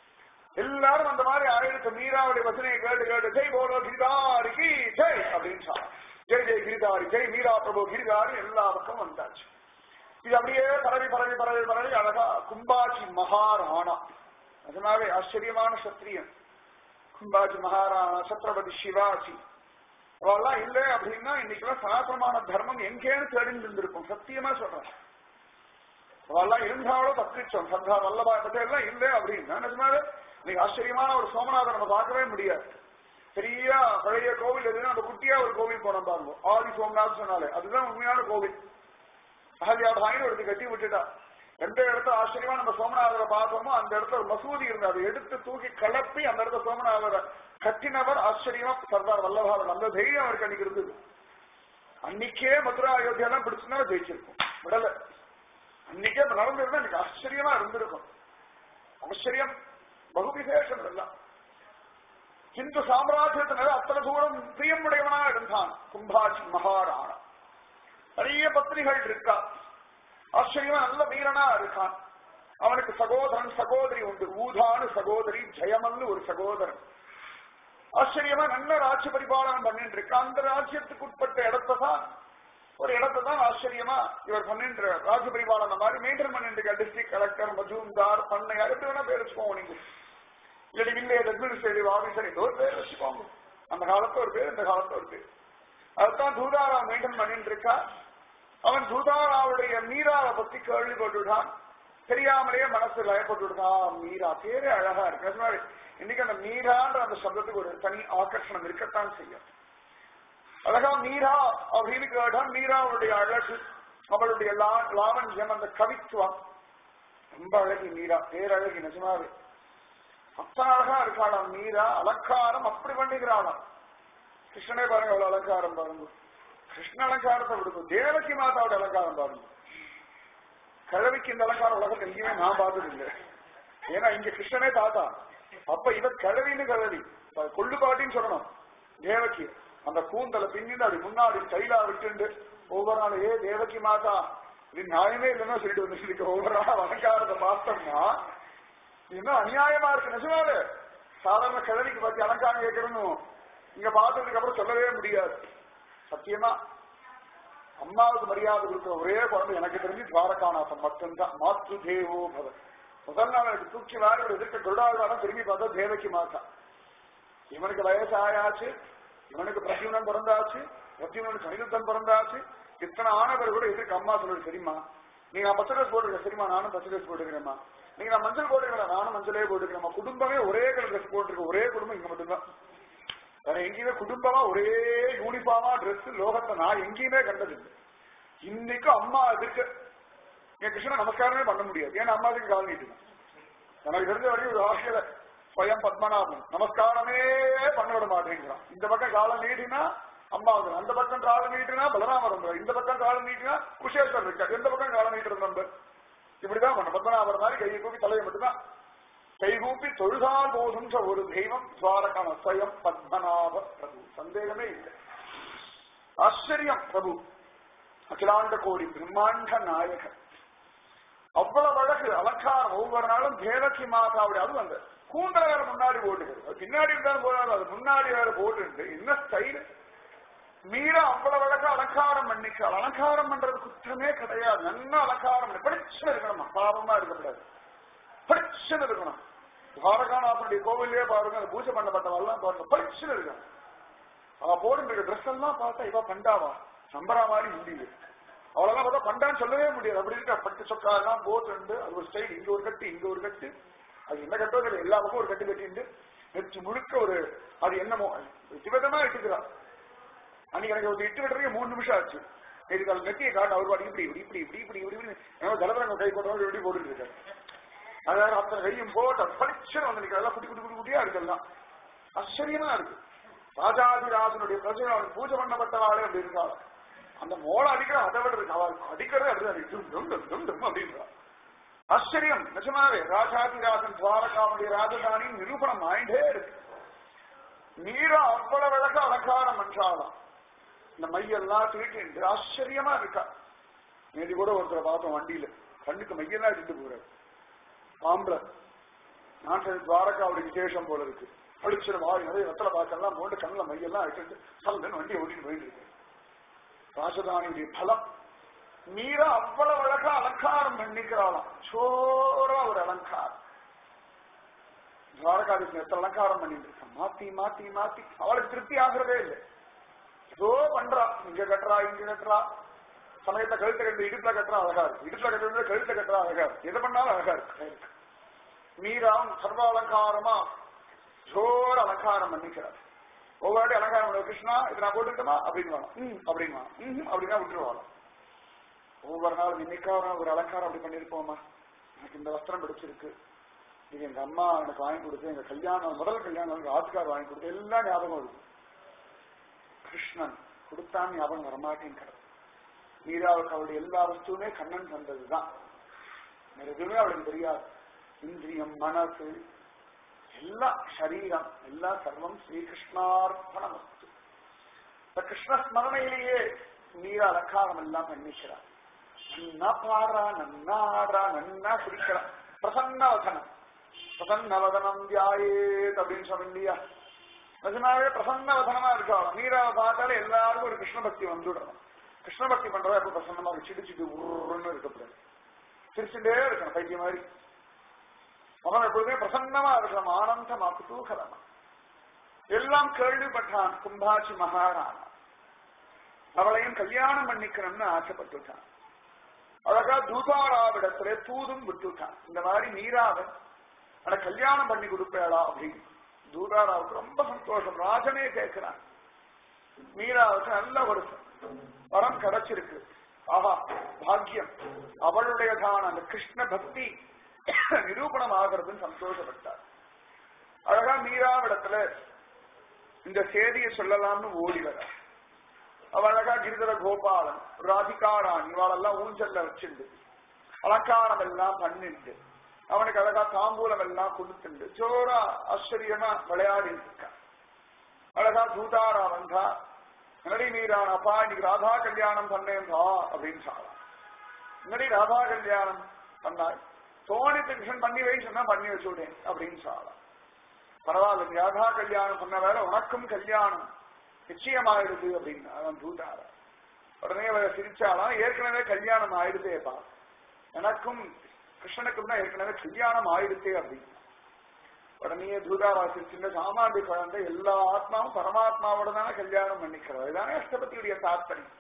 எல்லாரும் அந்த மாதிரி ஆயிரத்து மீராவுடைய வசனையை கேட்டு கேட்டு ஜெய் போலோ கிரிதாரிக்கு ஜெய் அப்படின்னு சொன்னாங்க ஜெய் ஜெய் கிரிதாரி ஜெய் மீரா பிரபு கிரிதாரி எல்லா பக்கம் வந்தாச்சு இது அப்படியே பரவி பரவி பரவி பரவி அழகா கும்பாஜி மகாராணா அதனாலே ஆச்சரியமான சத்திரியன் கும்பாஜி மகாராணா சத்ரபதி சிவாஜி அவெல்லாம் இல்லை அப்படின்னா இன்னைக்கெல்லாம் சனாதனமான தர்மம் எங்கேன்னு தேடிந்து இருந்திருக்கும் சத்தியமா சொல்றேன் அவெல்லாம் இருந்தாலும் தப்பிச்சோம் சந்தா வல்லபா எல்லாம் இல்லை அப்படின்னா நிஜமாவே இன்னைக்கு ஆச்சரியமான ஒரு சோமநாதர் நம்ம பார்க்கவே முடியாது பெரிய பழைய கோவில் எதுனா அந்த குட்டியா ஒரு கோவில் போனோம் பாருங்க ஆதி சோமநாத் சொன்னாலே அதுதான் உண்மையான கோவில் அகல்யாபாயின்னு ஒருத்தி கட்டி விட்டுட்டா எந்த இடத்துல ஆச்சரியமா நம்ம சோமநாதரை பார்த்தோமோ அந்த இடத்துல ஒரு மசூதி இருந்தது அதை எடுத்து தூக்கி கலப்பி அந்த இடத்துல சோமநாதரை கட்டினவர் ஆச்சரியமா சர்தார் வல்லபாதர் அந்த தைரியம் அவருக்கு அன்னைக்கு இருந்தது அன்னைக்கே மதுரா அயோத்தியா தான் பிடிச்சுன்னா ஜெயிச்சிருக்கும் விடல அன்னைக்கே இப்ப நடந்திருந்தா எனக்கு ஆச்சரியமா இருந்திருக்கும் ஆச்சரியம் பகு விசேஷம் எல்லாம் ஹிந்து சாம்ராஜ்யத்தினர் அத்தனை தூரம் பிரியமுடையவனா இருந்தான் கும்பாஜி மகாராணா நிறைய பத்னிகள் இருக்கா ஆச்சரியமா நல்ல வீரனா இருக்கான் அவனுக்கு சகோதரன் சகோதரி உண்டு ஊதானு சகோதரி ஜெயமல்லு ஒரு சகோதரன் ஆச்சரியமா நல்ல ராஜ்ய பரிபாலனம் பண்ணிட்டு இருக்கான் அந்த ராஜ்யத்துக்கு உட்பட்ட இடத்தை தான் ஒரு இடத்தை தான் ஆச்சரியமா இவர் பண்ணின்ற ராஜ்ய பரிபாலனம் மாதிரி மெயின்டைன் பண்ணிட்டு இருக்க டிஸ்ட்ரிக்ட் கலெக்டர் மஜூம்தார் பண்ணையார் எப்படி வேணா பேர் வச்சுக்கோங்க நீங்க இல்லாட்டி வில்லேஜ் அட்மினிஸ்ட்ரேட்டிவ் ஆபீசர் ஏதோ ஒரு பேர் வச்சுக்கோங்க அந்த காலத்துல ஒரு பேர் இந்த காலத்துல ஒரு பேர் அதுதான் தூதாரா மெயின்டைன் பண்ணிட்டு இருக்கா அவன் தூதாராவுடைய மீராவை பத்தி கேள்விப்பட்டுட்டான் தெரியாமலேயே மனசு லயப்பட்டுட்டான் மீரா பேரே அழகா இருக்கு நிஜமாவே இன்னைக்கு அந்த மீரான்ற அந்த சப்தத்துக்கு ஒரு தனி ஆகர்ஷணம் இருக்கத்தான் செய்யும் அழகா மீரா அப்படின்னு கேட்டான் மீராவுடைய அழகு அவளுடைய லா- லாவண்யம் அந்த கவித்துவம் ரொம்ப அழகி மீரா பேரழகி நிஜமாவே அத்தனை அழகா இருக்காளாம் மீரா அலங்காரம் அப்படி பண்ணிக்கிறாளாம் கிருஷ்ணனே பாருங்க அவ்வளவு அலங்காரம் பாருங்க கிருஷ்ண அலங்காரத்தை விடுக்கும் தேவகி மாதாவோட அலங்காரம் பாருங்க கிழவிக்கு இந்த அலங்காரம் உலகத்தில் எங்கேயுமே நான் பார்த்தது இல்லை ஏன்னா இங்க கிருஷ்ணனே தாத்தா அப்ப இவ கிழவின்னு கிழவி அது கொள்ளு பாட்டின்னு சொல்லணும் தேவகி அந்த கூந்தலை பின்னிட்டு அப்படி முன்னாடி ஸ்டைலா விட்டுண்டு ஒவ்வொரு நாள் ஏ தேவகி மாதா இது நியாயமே இல்லைன்னா சொல்லிட்டு வந்து ஒவ்வொரு நாள் அலங்காரத்தை பார்த்தோம்னா இன்னும் அநியாயமா இருக்கு நிஜமாவே சாதாரண கிழவிக்கு பத்தி அலங்காரம் கேட்கணும் இங்க பார்த்ததுக்கு அப்புறம் சொல்லவே முடியாது சத்தியமா அம்மாவுக்கு மரியாதை கொடுக்கிற ஒரே குழந்தை எனக்கு தெரிஞ்சு துவாரகாநாதன் மட்டும்தான் மாத்ரு தேவோ பவ முதல் நாள் எனக்கு தூக்கி வாரி ஒரு எதிர்க்க குருடாழ்வாரம் திரும்பி பார்த்தா தேவகி மாதா இவனுக்கு வயசு ஆயாச்சு இவனுக்கு பிரத்யுனன் பிறந்தாச்சு பிரத்யுனனுக்கு அனிருத்தன் பிறந்தாச்சு இத்தனை ஆனவர் கூட எதிர்க்க அம்மா சொல்லுது சரிம்மா நீங்க நான் பச்சை ட்ரெஸ் போட்டுருக்க சரிம்மா நானும் பச்சை ட்ரெஸ் போட்டுக்கிறேம்மா நீங்க நான் மஞ்சள் போட்டுக்கிறேன் நானும் மஞ்சளே போட்டுக்கிறேம்மா குடும்பமே ஒரே கலர் ட்ரெஸ் போட்டுருக்க ஒரே குடும்பம் இங்க மட்டும்தான் வேற எங்கேயுமே குடும்பமா ஒரே யூனிஃபார்மா Dress லோகத்தை நான் எங்கேயுமே கண்டது இல்லை இன்னைக்கும் அம்மா எதிர்க்க என் கிருஷ்ணன் நமஸ்காரமே பண்ண முடியாது ஏன்னா அம்மாவுக்கு கால் நீட்டுங்க எனக்கு தெரிஞ்ச வரையும் ஒரு ஆசையில ஸ்வயம் பத்மநாபன் நமஸ்காரமே பண்ண விட மாட்டேங்கிறான் இந்த பக்கம் காலம் நீட்டினா அம்மா வந்து அந்த பக்கம் காலம் நீட்டினா பலராமர் வந்தார் இந்த பக்கம் காலம் நீட்டினா குஷேஸ்வர் இருக்கார் எந்த பக்கம் காலம் நீட்டுறது நம்பர் இப்படிதான் பண்ண பத்மநாபர் மாதிரி கையை கூப்பி தலையை மட்டும்தான் கைகூப்பி தொழுதால் போதுன்ற ஒரு தெய்வம் துவாரகான ஸ்வயம் பத்மநாப பிரபு சந்தேகமே இல்லை ஆச்சரியம் பிரபு அகிலாண்ட கோடி பிரம்மாண்ட நாயகர் அவ்வளவு அழகு அலங்காரம் ஒவ்வொரு நாளும் தேவகி மாதாவுடைய அதுவும் அந்த கூந்தல வேற முன்னாடி போட்டுக்கிறது அது பின்னாடி இருந்தாலும் போதாது அது முன்னாடி வேற போட்டு என்ன ஸ்டைல் மீரா அவ்வளவு அழகா அலங்காரம் பண்ணிக்கிறாள் அலங்காரம் பண்றது குற்றமே கிடையாது நல்லா அலங்காரம் பண்ணி படிச்சு இருக்கணுமா பாவமா இருக்கக்கூடாது படிச்சுன்னு இருக்கணும் துவாரகாநாதனுடைய கோவிலே பாருங்க அந்த பூஜை பண்ணப்பட்டவெல்லாம் பாருங்க படிச்சுன்னு இருக்கணும் அவ போடுற ட்ரெஸ் எல்லாம் பார்த்தா இவ பண்டாவா சம்பரா மாதிரி முடியுது அவளெல்லாம் பார்த்தா பண்டான்னு சொல்லவே முடியாது அப்படி இருக்கா பட்டு சொக்கா எல்லாம் போட்டு அது ஒரு ஸ்டைல் இங்க ஒரு கட்டு இங்க ஒரு கட்டு அது என்ன கட்டோ தெரியல எல்லா பக்கம் ஒரு கட்டு கட்டிட்டு நெச்சு முழுக்க ஒரு அது என்னமோ விதவிதமா இட்டுக்கிறான் அன்னைக்கு எனக்கு ஒரு இட்டு கட்டுறதுக்கு மூணு நிமிஷம் ஆச்சு இதுக்கு அது நெட்டியை காட்டு அவர் பாட்டு இப்படி இப்படி இப்படி இப்படி இப்படி இப்படி இப்படி ஏன்னா ஜலதரங்க கை போட்டவங்க இப்படி போட்டுட்டு இருக்காரு அதாவது அத்தனை கையும் போட்டு அது பளிச்சுன்னு வந்து நிற்கிறதெல்லாம் குட்டி குட்டி குட்டி குட்டியா இருக்குல்லாம் ஆச்சரியமா இருக்கு ராஜாதிராஜனுடைய பிரஜை அவனுக்கு பூஜை பண்ணப்பட்டவாளே அப்படி இருக்காள் அந்த மோளம் அடிக்கிற அதை விட இருக்கு அவள் அடிக்கிறதே அப்படி அடி டும் டும் டும் டும் டும் அப்படின்றா ஆச்சரியம் நிஜமாவே ராஜாதிராஜன் துவாரகாவுடைய ராஜதானியின் நிரூபணம் ஆயிட்டே இருக்கு நீரா அவ்வளவு அழகா அலங்காரம் பண்றாளாம் இந்த மையெல்லாம் தீட்டிட்டு ஆச்சரியமா இருக்கா நேதி கூட ஒருத்தரை பார்த்தோம் வண்டியில கண்ணுக்கு மையெல்லாம் இட்டு போறாரு ஆம்பளை நாட்டில் துவாரகாவுடைய விசேஷம் போல இருக்கு படிச்சிரு வாய் நிறைய வெத்தலை பாக்கெல்லாம் போட்டு கண்ணில் மையெல்லாம் இட்டு சல்லுன்னு வண்டியை ஓட்டிட்டு போயிட்டு இருக்கு ராஜதானியுடைய பலம் மீரா அவ்வளவு அழகா அலங்காரம் பண்ணிக்கிறாளாம் சோரா ஒரு அலங்காரம் துவாரகாதிக்கு எத்தனை அலங்காரம் பண்ணிட்டு இருக்கான் மாத்தி மாத்தி மாத்தி அவளுக்கு திருப்தி ஆகிறதே இல்லை ஏதோ பண்றா இங்க கட்டுறா இங்க கட்டுறா சமயத்தை கழுத்தை கட்டு இடுப்புல கட்டுறா அழகா இருக்கு இடுப்புல கட்டுறது கழுத்தை கட்டுறா அழகா இருக்கு எது பண்ணாலும் அழகா இருக்கு மீராம் சர்வ அலங்காரமா ஜோர அலங்காரம் பண்ணிக்கிறார் ஒவ்வொரு வாட்டி அலங்காரம் பண்ணுவா, கிருஷ்ணா இது நான் போட்டுக்கிட்டோமா அப்படின்னு வேணும் ம் அப்படின்னா ம் அப்படின்னா விட்டுருவாங்க ஒவ்வொரு நாள் இன்னைக்காக ஒரு அலங்காரம் அப்படி பண்ணிருப்போமா எனக்கு இந்த வஸ்திரம் பிடிச்சிருக்கு இது எங்க அம்மா எனக்கு வாங்கி கொடுத்து எங்க கல்யாணம் முதல் கல்யாணம் எனக்கு ஆத்துக்கார் வாங்கி கொடுத்து எல்லாம் ஞாபகம் இருக்கு கிருஷ்ணன் கொடுத்தான் ஞாபகம் வரமாட்டேங்கிறது மீராவுக்கு அவளுடைய எல்லா வஸ்துவுமே கண்ணன் தந்ததுதான் வேற எதுவுமே அவளுக்கு தெரியாது இந்திரியம் மனசு எல்லாம் சரீரம் எல்லாம் சர்வம் ஸ்ரீகிருஷ்ணார்ப்பண வஸ்து இந்த கிருஷ்ண ஸ்மரணையிலேயே மீரா அலங்காரம் எல்லாம் பண்ணிக்கிறார் நன்னா பாடுறா நன்னா ஆடுறா நன்னா குடிக்கிறா பிரசன்னவதனம் பிரசன்னவதனம் தியாயேத் அப்படின்னு சொன்ன இல்லையா நிஜமாவே பிரசன்னவதனமா இருக்காளாம் மீராவை பார்த்தாலே எல்லாருக்கும் ஒரு கிருஷ்ண பக்தி வந்துடணும் கிருஷ்ண பக்தி பண்றதா எப்ப பிரசன்னமா இருக்கு சிடு சிடு உருன்னு இருக்கக்கூடாது சிரிச்சுட்டே இருக்கணும் பைத்திய மாதிரி அவன் எப்பொழுதுமே பிரசன்னமா இருக்கிறான் ஆனந்தமா குதூகலமா எல்லாம் கேள்விப்பட்டான் கும்பாச்சி மகாராணா அவளையும் கல்யாணம் பண்ணிக்கணும்னு ஆசைப்பட்டுட்டான் அழகா தூதாராவிடத்துல தூதும் விட்டுட்டான் இந்த மாதிரி மீராவன் அட கல்யாணம் பண்ணி கொடுப்பேளா அப்படின்னு தூதாராவுக்கு ரொம்ப சந்தோஷம் ராஜனே கேட்கிறான் மீராவுக்கு நல்ல ஒரு வரம் கிடைச்சிருக்கு ஆஹா பாக்கியம் அவளுடையதான அந்த கிருஷ்ண பக்தி நிரூபணம் ஆகிறதுன்னு சந்தோஷப்பட்டார் அழகா மீராவிடத்துல இந்த செய்தியை சொல்லலாம்னு ஓடி வர அவ அழகா கிரிதர கோபாலன் ராதிகா ராணி இவாளெல்லாம் ஊஞ்சல்ல வச்சுண்டு அலங்காரம் எல்லாம் பண்ணிண்டு அவனுக்கு அழகா தாம்பூலம் எல்லாம் கொடுத்துண்டு ஜோரா ஆச்சரியமா விளையாடி இருக்கான் அழகா தூதாரா வந்தா நடி மீரான் அப்பா இன்னைக்கு ராதா கல்யாணம் பண்ணேன்டா அப்படின்னு சொன்னான் நடி ராதா கல்யாணம் பண்ணாய் தோணி கிருஷ்ணன் பண்ணி வை சொன்னா பண்ணி வச்சுடேன் அப்படின்னு சொல்லலாம் பரவாயில்ல நீ ராதா கல்யாணம் பண்ண வேலை உனக்கும் கல்யாணம் நிச்சயமாயிடுது அப்படின்னு அவன் தூதாரா உடனே அவ சிரிச்சாலாம் ஏற்கனவே கல்யாணம் ஆயிடுதேப்பா எனக்கும் கிருஷ்ணனுக்கும் தான் ஏற்கனவே கல்யாணம் ஆயிடுச்சே அப்படின்னு உடனே தூதாவாசி சின்ன சாமானிய குழந்தை எல்லா ஆத்மாவும் பரமாத்மாவோட தானே கல்யாணம் பண்ணிக்கிறோம் இதுதானே அஷ்டபதியுடைய தாத்பரியம்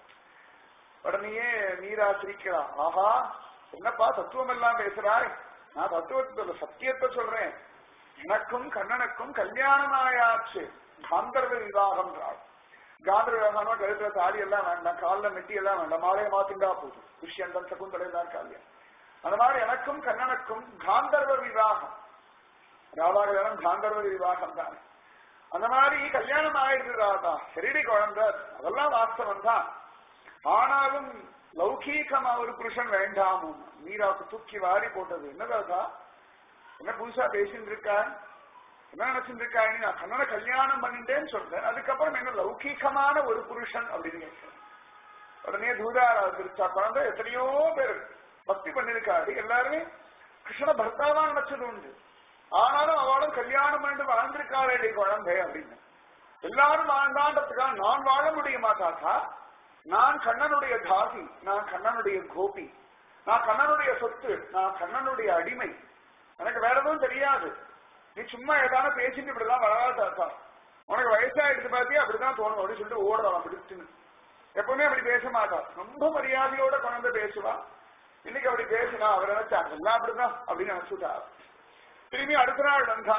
உடனேயே நீரா சிரிக்கிறா ஆஹா என்னப்பா தத்துவம் எல்லாம் பேசுறாய் நான் தத்துவத்தை சொல்ல சத்தியத்தை சொல்றேன் எனக்கும் கண்ணனுக்கும் கல்யாணம் ஆயாச்சு காந்தர்வ விவாகம் காந்தர்வ விவாகம் கழுத்துல தாலி எல்லாம் வேண்டாம் காலில் மெட்டி எல்லாம் வேண்டாம் மாலையை மாத்திண்டா போதும் விஷயந்தன் சகுந்தலை தான் காலியம் அந்த மாதிரி எனக்கும் கண்ணனுக்கும் காந்தர்வ விவாகம் ராதாகலனம் காந்தர்வ விவாகம் தான் அந்த மாதிரி கல்யாணம் ஆயிடுது ராதா சரிடி குழந்தை அதெல்லாம் வாஸ்தவம் தான் ஆனாலும் லௌகீகமா ஒரு புருஷன் வேண்டாமும் மீராவுக்கு தூக்கி வாரி போட்டது என்ன ராதா என்ன புதுசா பேசிட்டு இருக்கா என்ன நினைச்சிட்டு இருக்கா நான் கண்ணனை கல்யாணம் பண்ணிட்டேன்னு சொல்றேன் அதுக்கப்புறம் என்ன லௌகீகமான ஒரு புருஷன் அப்படின்னு கேட்கிறேன் உடனே தூதாரா திருச்சா குழந்தை எத்தனையோ பேர் பக்தி பண்ணிருக்காரு எல்லாருமே கிருஷ்ண பர்த்தாவா நினைச்சது உண்டு ஆனாலும் அவளும் கல்யாணம் பண்ணி வாழ்ந்திருக்காளே குழந்தை அப்படின்னு எல்லாரும் வாழ்ந்தான்றதுக்காக நான் வாழ முடியுமா தாத்தா நான் கண்ணனுடைய தாசி நான் கண்ணனுடைய கோபி நான் கண்ணனுடைய சொத்து நான் கண்ணனுடைய அடிமை எனக்கு வேற எதுவும் தெரியாது நீ சும்மா ஏதான பேசிட்டு இப்படிதான் வராது தாத்தா உனக்கு வயசாயிடுச்சு பாத்தியா அப்படிதான் தோணும் அப்படின்னு சொல்லிட்டு ஓடுறான் பிடிச்சுன்னு எப்பவுமே அப்படி பேச மாட்டா ரொம்ப மரியாதையோட குழந்தை பேசுவா இன்னைக்கு அப்படி பேசினா அவர் நினைச்சா எல்லாம் அப்படிதான் அப்படின்னு நினைச்சுட்டா திரும்பி அடுத்த நாள் வந்தா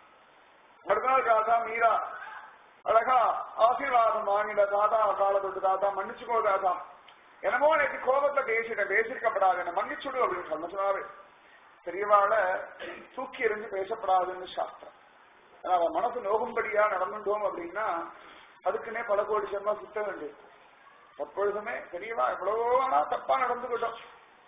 அடுத்த நாள் தாத்தா மீரா அழகா ஆசீர்வாதம் வாங்கிட தாத்தா கால தொட்டு தாத்தா மன்னிச்சுக்கோ தாத்தா என்னமோ நேற்று கோபத்துல பேசிட்டேன் பேசிருக்கப்படாது என்ன மன்னிச்சுடு அப்படின்னு சொன்ன சொன்னாரு பெரியவாள தூக்கி எறிஞ்சு பேசப்படாதுன்னு சாஸ்திரம் ஆனா அவன் மனசு நோகும்படியா நடந்துட்டோம் அப்படின்னா அதுக்குன்னே பல கோடி ஜென்மா சுத்த வேண்டியது எப்பொழுதுமே பெரியவா எவ்வளவோ ஆனா தப்பா நடந்துகிட்டோம்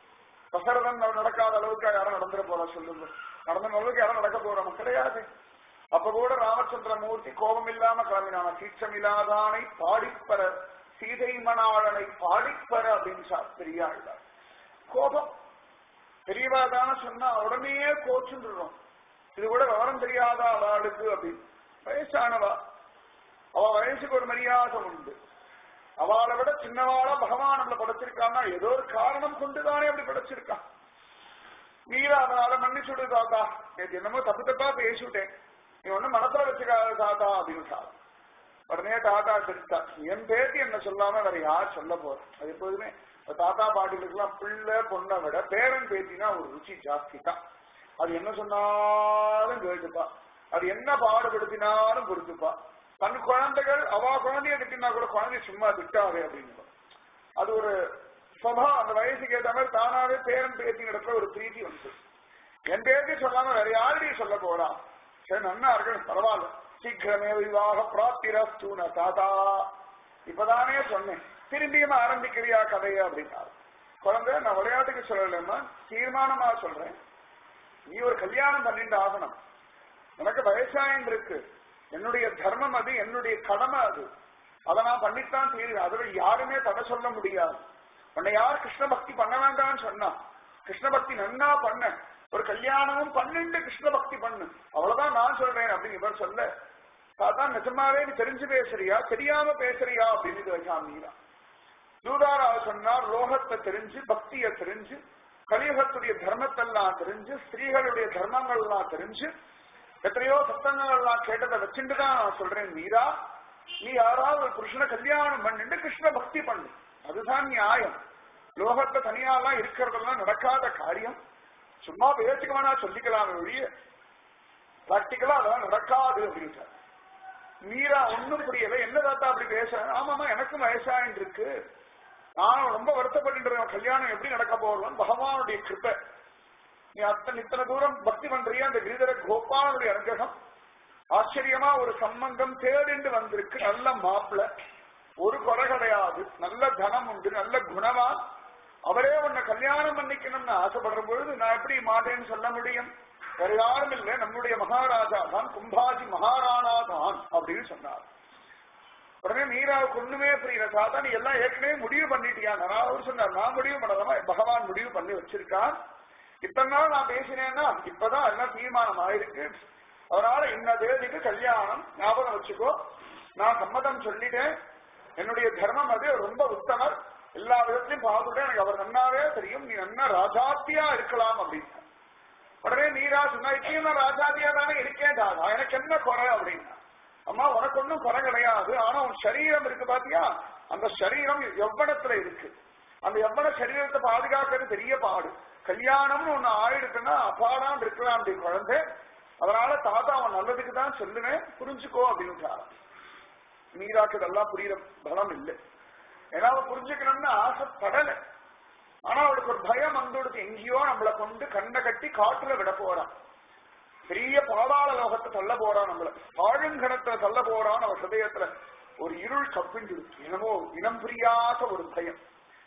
தசரதன் நடக்காத அளவுக்கு யாரும் நடந்துட போறா சொல்லுங்க நடந்த அளவுக்கு யாரும் நடக்க போறோம் கிடையாது அப்ப கூட ராமச்சந்திர மூர்த்தி கோபம் இல்லாம கிளம்பினான சீற்றம் இல்லாதானை பாடிப்பற சீதை மணாளனை பாடிப்பற அப்படின்னு சா- பெரியாள் கோபம் பெரியவா தானே சொன்னா உடனே கோச்சுன்றோம் இது கூட விவரம் தெரியாத அவளுக்கு அப்படின்னு வயசானவா அவ வயசுக்கு ஒரு மரியாதை உண்டு அவளை விட சின்னவாளா பகவான் நம்மள படைச்சிருக்கான்னா ஏதோ ஒரு காரணம் கொண்டுதானே அப்படி படைச்சிருக்கான் நீரா அதனால மன்னிச்சுடு தாத்தா நேற்று என்னமோ தப்பு தப்பா பேசிவிட்டேன் நீ ஒண்ணு மனசுல வச்சுக்காத தாத்தா அப்படின்னு சொன்னான். உடனே தாத்தா சிரித்தா என் பேத்தி என்ன சொல்லாம வேற யார் சொல்ல போற அது எப்போதுமே இப்ப தாத்தா பாட்டிகளுக்கெல்லாம் பிள்ளை பொண்ணை விட பேரன் பேத்தினா ஒரு ருச்சி ஜாஸ்தி தான் அது என்ன சொன்னாலும் கேட்டுப்பா அது என்ன பாடுபடுத்தினாலும் பொறுத்துப்பா தன் குழந்தைகள் அவ குழந்தைய திட்டினா கூட குழந்தைய சும்மா திட்டாதே அப்படின்னு அது ஒரு சபா அந்த வயசுக்கு ஏற்ற மாதிரி தானாவே பேரன் பேத்தி நடக்கிற ஒரு பிரீத்தி வந்து என் பேத்தி சொல்லாம வேற யாருடையும் சொல்ல போறா சரி நன்னா இருக்கணும் பரவாயில்ல சீக்கிரமே விவாக பிராப்திரஸ்தூன தாத்தா இப்பதானே சொன்னேன் திரும்பியும் ஆரம்பிக்கிறியா கதையை அப்படின்னாரு குழந்தை நான் விளையாட்டுக்கு சொல்லலம்மா தீர்மானமா சொல்றேன் நீ ஒரு கல்யாணம் பண்ணிட்டு ஆகணும் எனக்கு வயசாயம் இருக்கு என்னுடைய தர்மம் அது என்னுடைய கடமை அது அதை நான் பண்ணித்தான் தீருவேன் அதுல யாருமே தடை சொல்ல முடியாது உன்னை யார் கிருஷ்ண பக்தி பண்ண வேண்டாம்னு சொன்னா கிருஷ்ண பக்தி நன்னா பண்ண ஒரு கல்யாணமும் பன்னெண்டு கிருஷ்ண பக்தி பண்ணு அவ்வளவுதான் நான் சொல்றேன் அப்படின்னு இவர் சொல்ல தாத்தா நிஜமாவே நீ தெரிஞ்சு பேசுறியா தெரியாம பேசுறியா அப்படின்னு இது வச்சான் மீரா தூதாரா சொன்னார் லோகத்தை தெரிஞ்சு பக்தியை தெரிஞ்சு கலியுகத்துடைய தர்மத்தெல்லாம் தெரிஞ்சு ஸ்திரீகளுடைய தர்மங்கள் எல்லாம் தெரிஞ்சு எத்தனையோ சத்தங்கள் எல்லாம் கேட்டதை வச்சுட்டு தான் நான் சொல்றேன் மீரா நீ யாராவது ஒரு புருஷனை கல்யாணம் பண்ணிட்டு கிருஷ்ண பக்தி பண்ணு அதுதான் நியாயம் லோகத்துல தனியாலாம் இருக்கிறதெல்லாம் நடக்காத காரியம் சும்மா பேச்சுக்கு வேணா சொல்லிக்கலாம் ஒழிய பிராக்டிக்கலா அதெல்லாம் நடக்காது அப்படின்ட்டார் மீரா ஒண்ணும் புரியல என்ன தாத்தா அப்படி பேச ஆமாமா எனக்கும் வயசாயின்னு இருக்கு நான் ரொம்ப வருத்தப்பட்டு இருக்கேன் கல்யாணம் எப்படி நடக்க போறோம் பகவானுடைய கிருப்பை நீ அத்தனை இத்தனை தூரம் பக்தி பண்றிய அந்த கிரிதர கோபாலனுடைய அனுகிரகம் ஆச்சரியமா ஒரு சம்பந்தம் தேடிண்டு வந்திருக்கு நல்ல மாப்பிள ஒரு குறை கிடையாது நல்ல தனம் உண்டு நல்ல குணமா அவரே உன்னை கல்யாணம் பண்ணிக்கணும்னு ஆசைப்படுற பொழுது நான் எப்படி மாட்டேன்னு சொல்ல முடியும் வேற யாரும் இல்லை நம்முடைய மகாராஜா தான் கும்பாஜி மகாராணா தான் அப்படின்னு சொன்னார் உடனே மீராவுக்கு ஒண்ணுமே புரியல தாத்தா நீ எல்லாம் ஏற்கனவே முடிவு பண்ணிட்டியா நான் அவர் சொன்னார் நான் முடிவு பண்ணலாமா பகவான் முடிவு பண்ணி வச்சிருக்கான் இத்தனை நாள் நான் பேசினேன்னா இப்பதான் எல்லாம் தீர்மானம் ஆயிருக்கு அதனால இந்த தேதிக்கு கல்யாணம் ஞாபகம் வச்சுக்கோ நான் சம்மதம் சொல்லிட்டேன் என்னுடைய தர்மம் அது ரொம்ப உத்தமர் எல்லா விதத்திலையும் பார்த்துட்டேன் எனக்கு அவர் நன்னாவே தெரியும் நீ நன்னா ராஜாத்தியா இருக்கலாம் அப்படின்னு உடனே நீரா சொன்னா இப்பயும் நான் ராஜாத்தியா தானே இருக்கேன் தாதா எனக்கு என்ன குறை அப்படின்னா அம்மா உனக்கு ஒன்றும் குறை கிடையாது ஆனா உன் சரீரம் இருக்கு பாத்தியா அந்த சரீரம் எவ்வளத்துல இருக்கு அந்த எவ்வளவு சரீரத்தை பாதுகாக்கிறது பெரிய பாடு கல்யாணம்னு ஒண்ணு ஆயிடுச்சுன்னா அப்பாடான் இருக்கலாம் அப்படி குழந்தை அதனால தாத்தா அவன் நல்லதுக்கு தான் சொல்லுவேன் புரிஞ்சுக்கோ அப்படின்ட்டார் மீராக்கு இதெல்லாம் புரியுற பலம் இல்லை ஏன்னா அவ புரிஞ்சுக்கணும்னு ஆசைப்படலை ஆனா அவளுக்கு ஒரு பயம் வந்துடுது எங்கேயோ நம்மளை கொண்டு கண்ணை கட்டி காட்டுல விட போறான் பெரிய பாதாள லோகத்தை தள்ள போறான் நம்மள ஆழுங்கணத்துல தள்ள போறான் அவ ஹிருதயத்துல ஒரு இருள் கப்பிண்டிருக்கு என்னமோ இனம் புரியாத ஒரு பயம்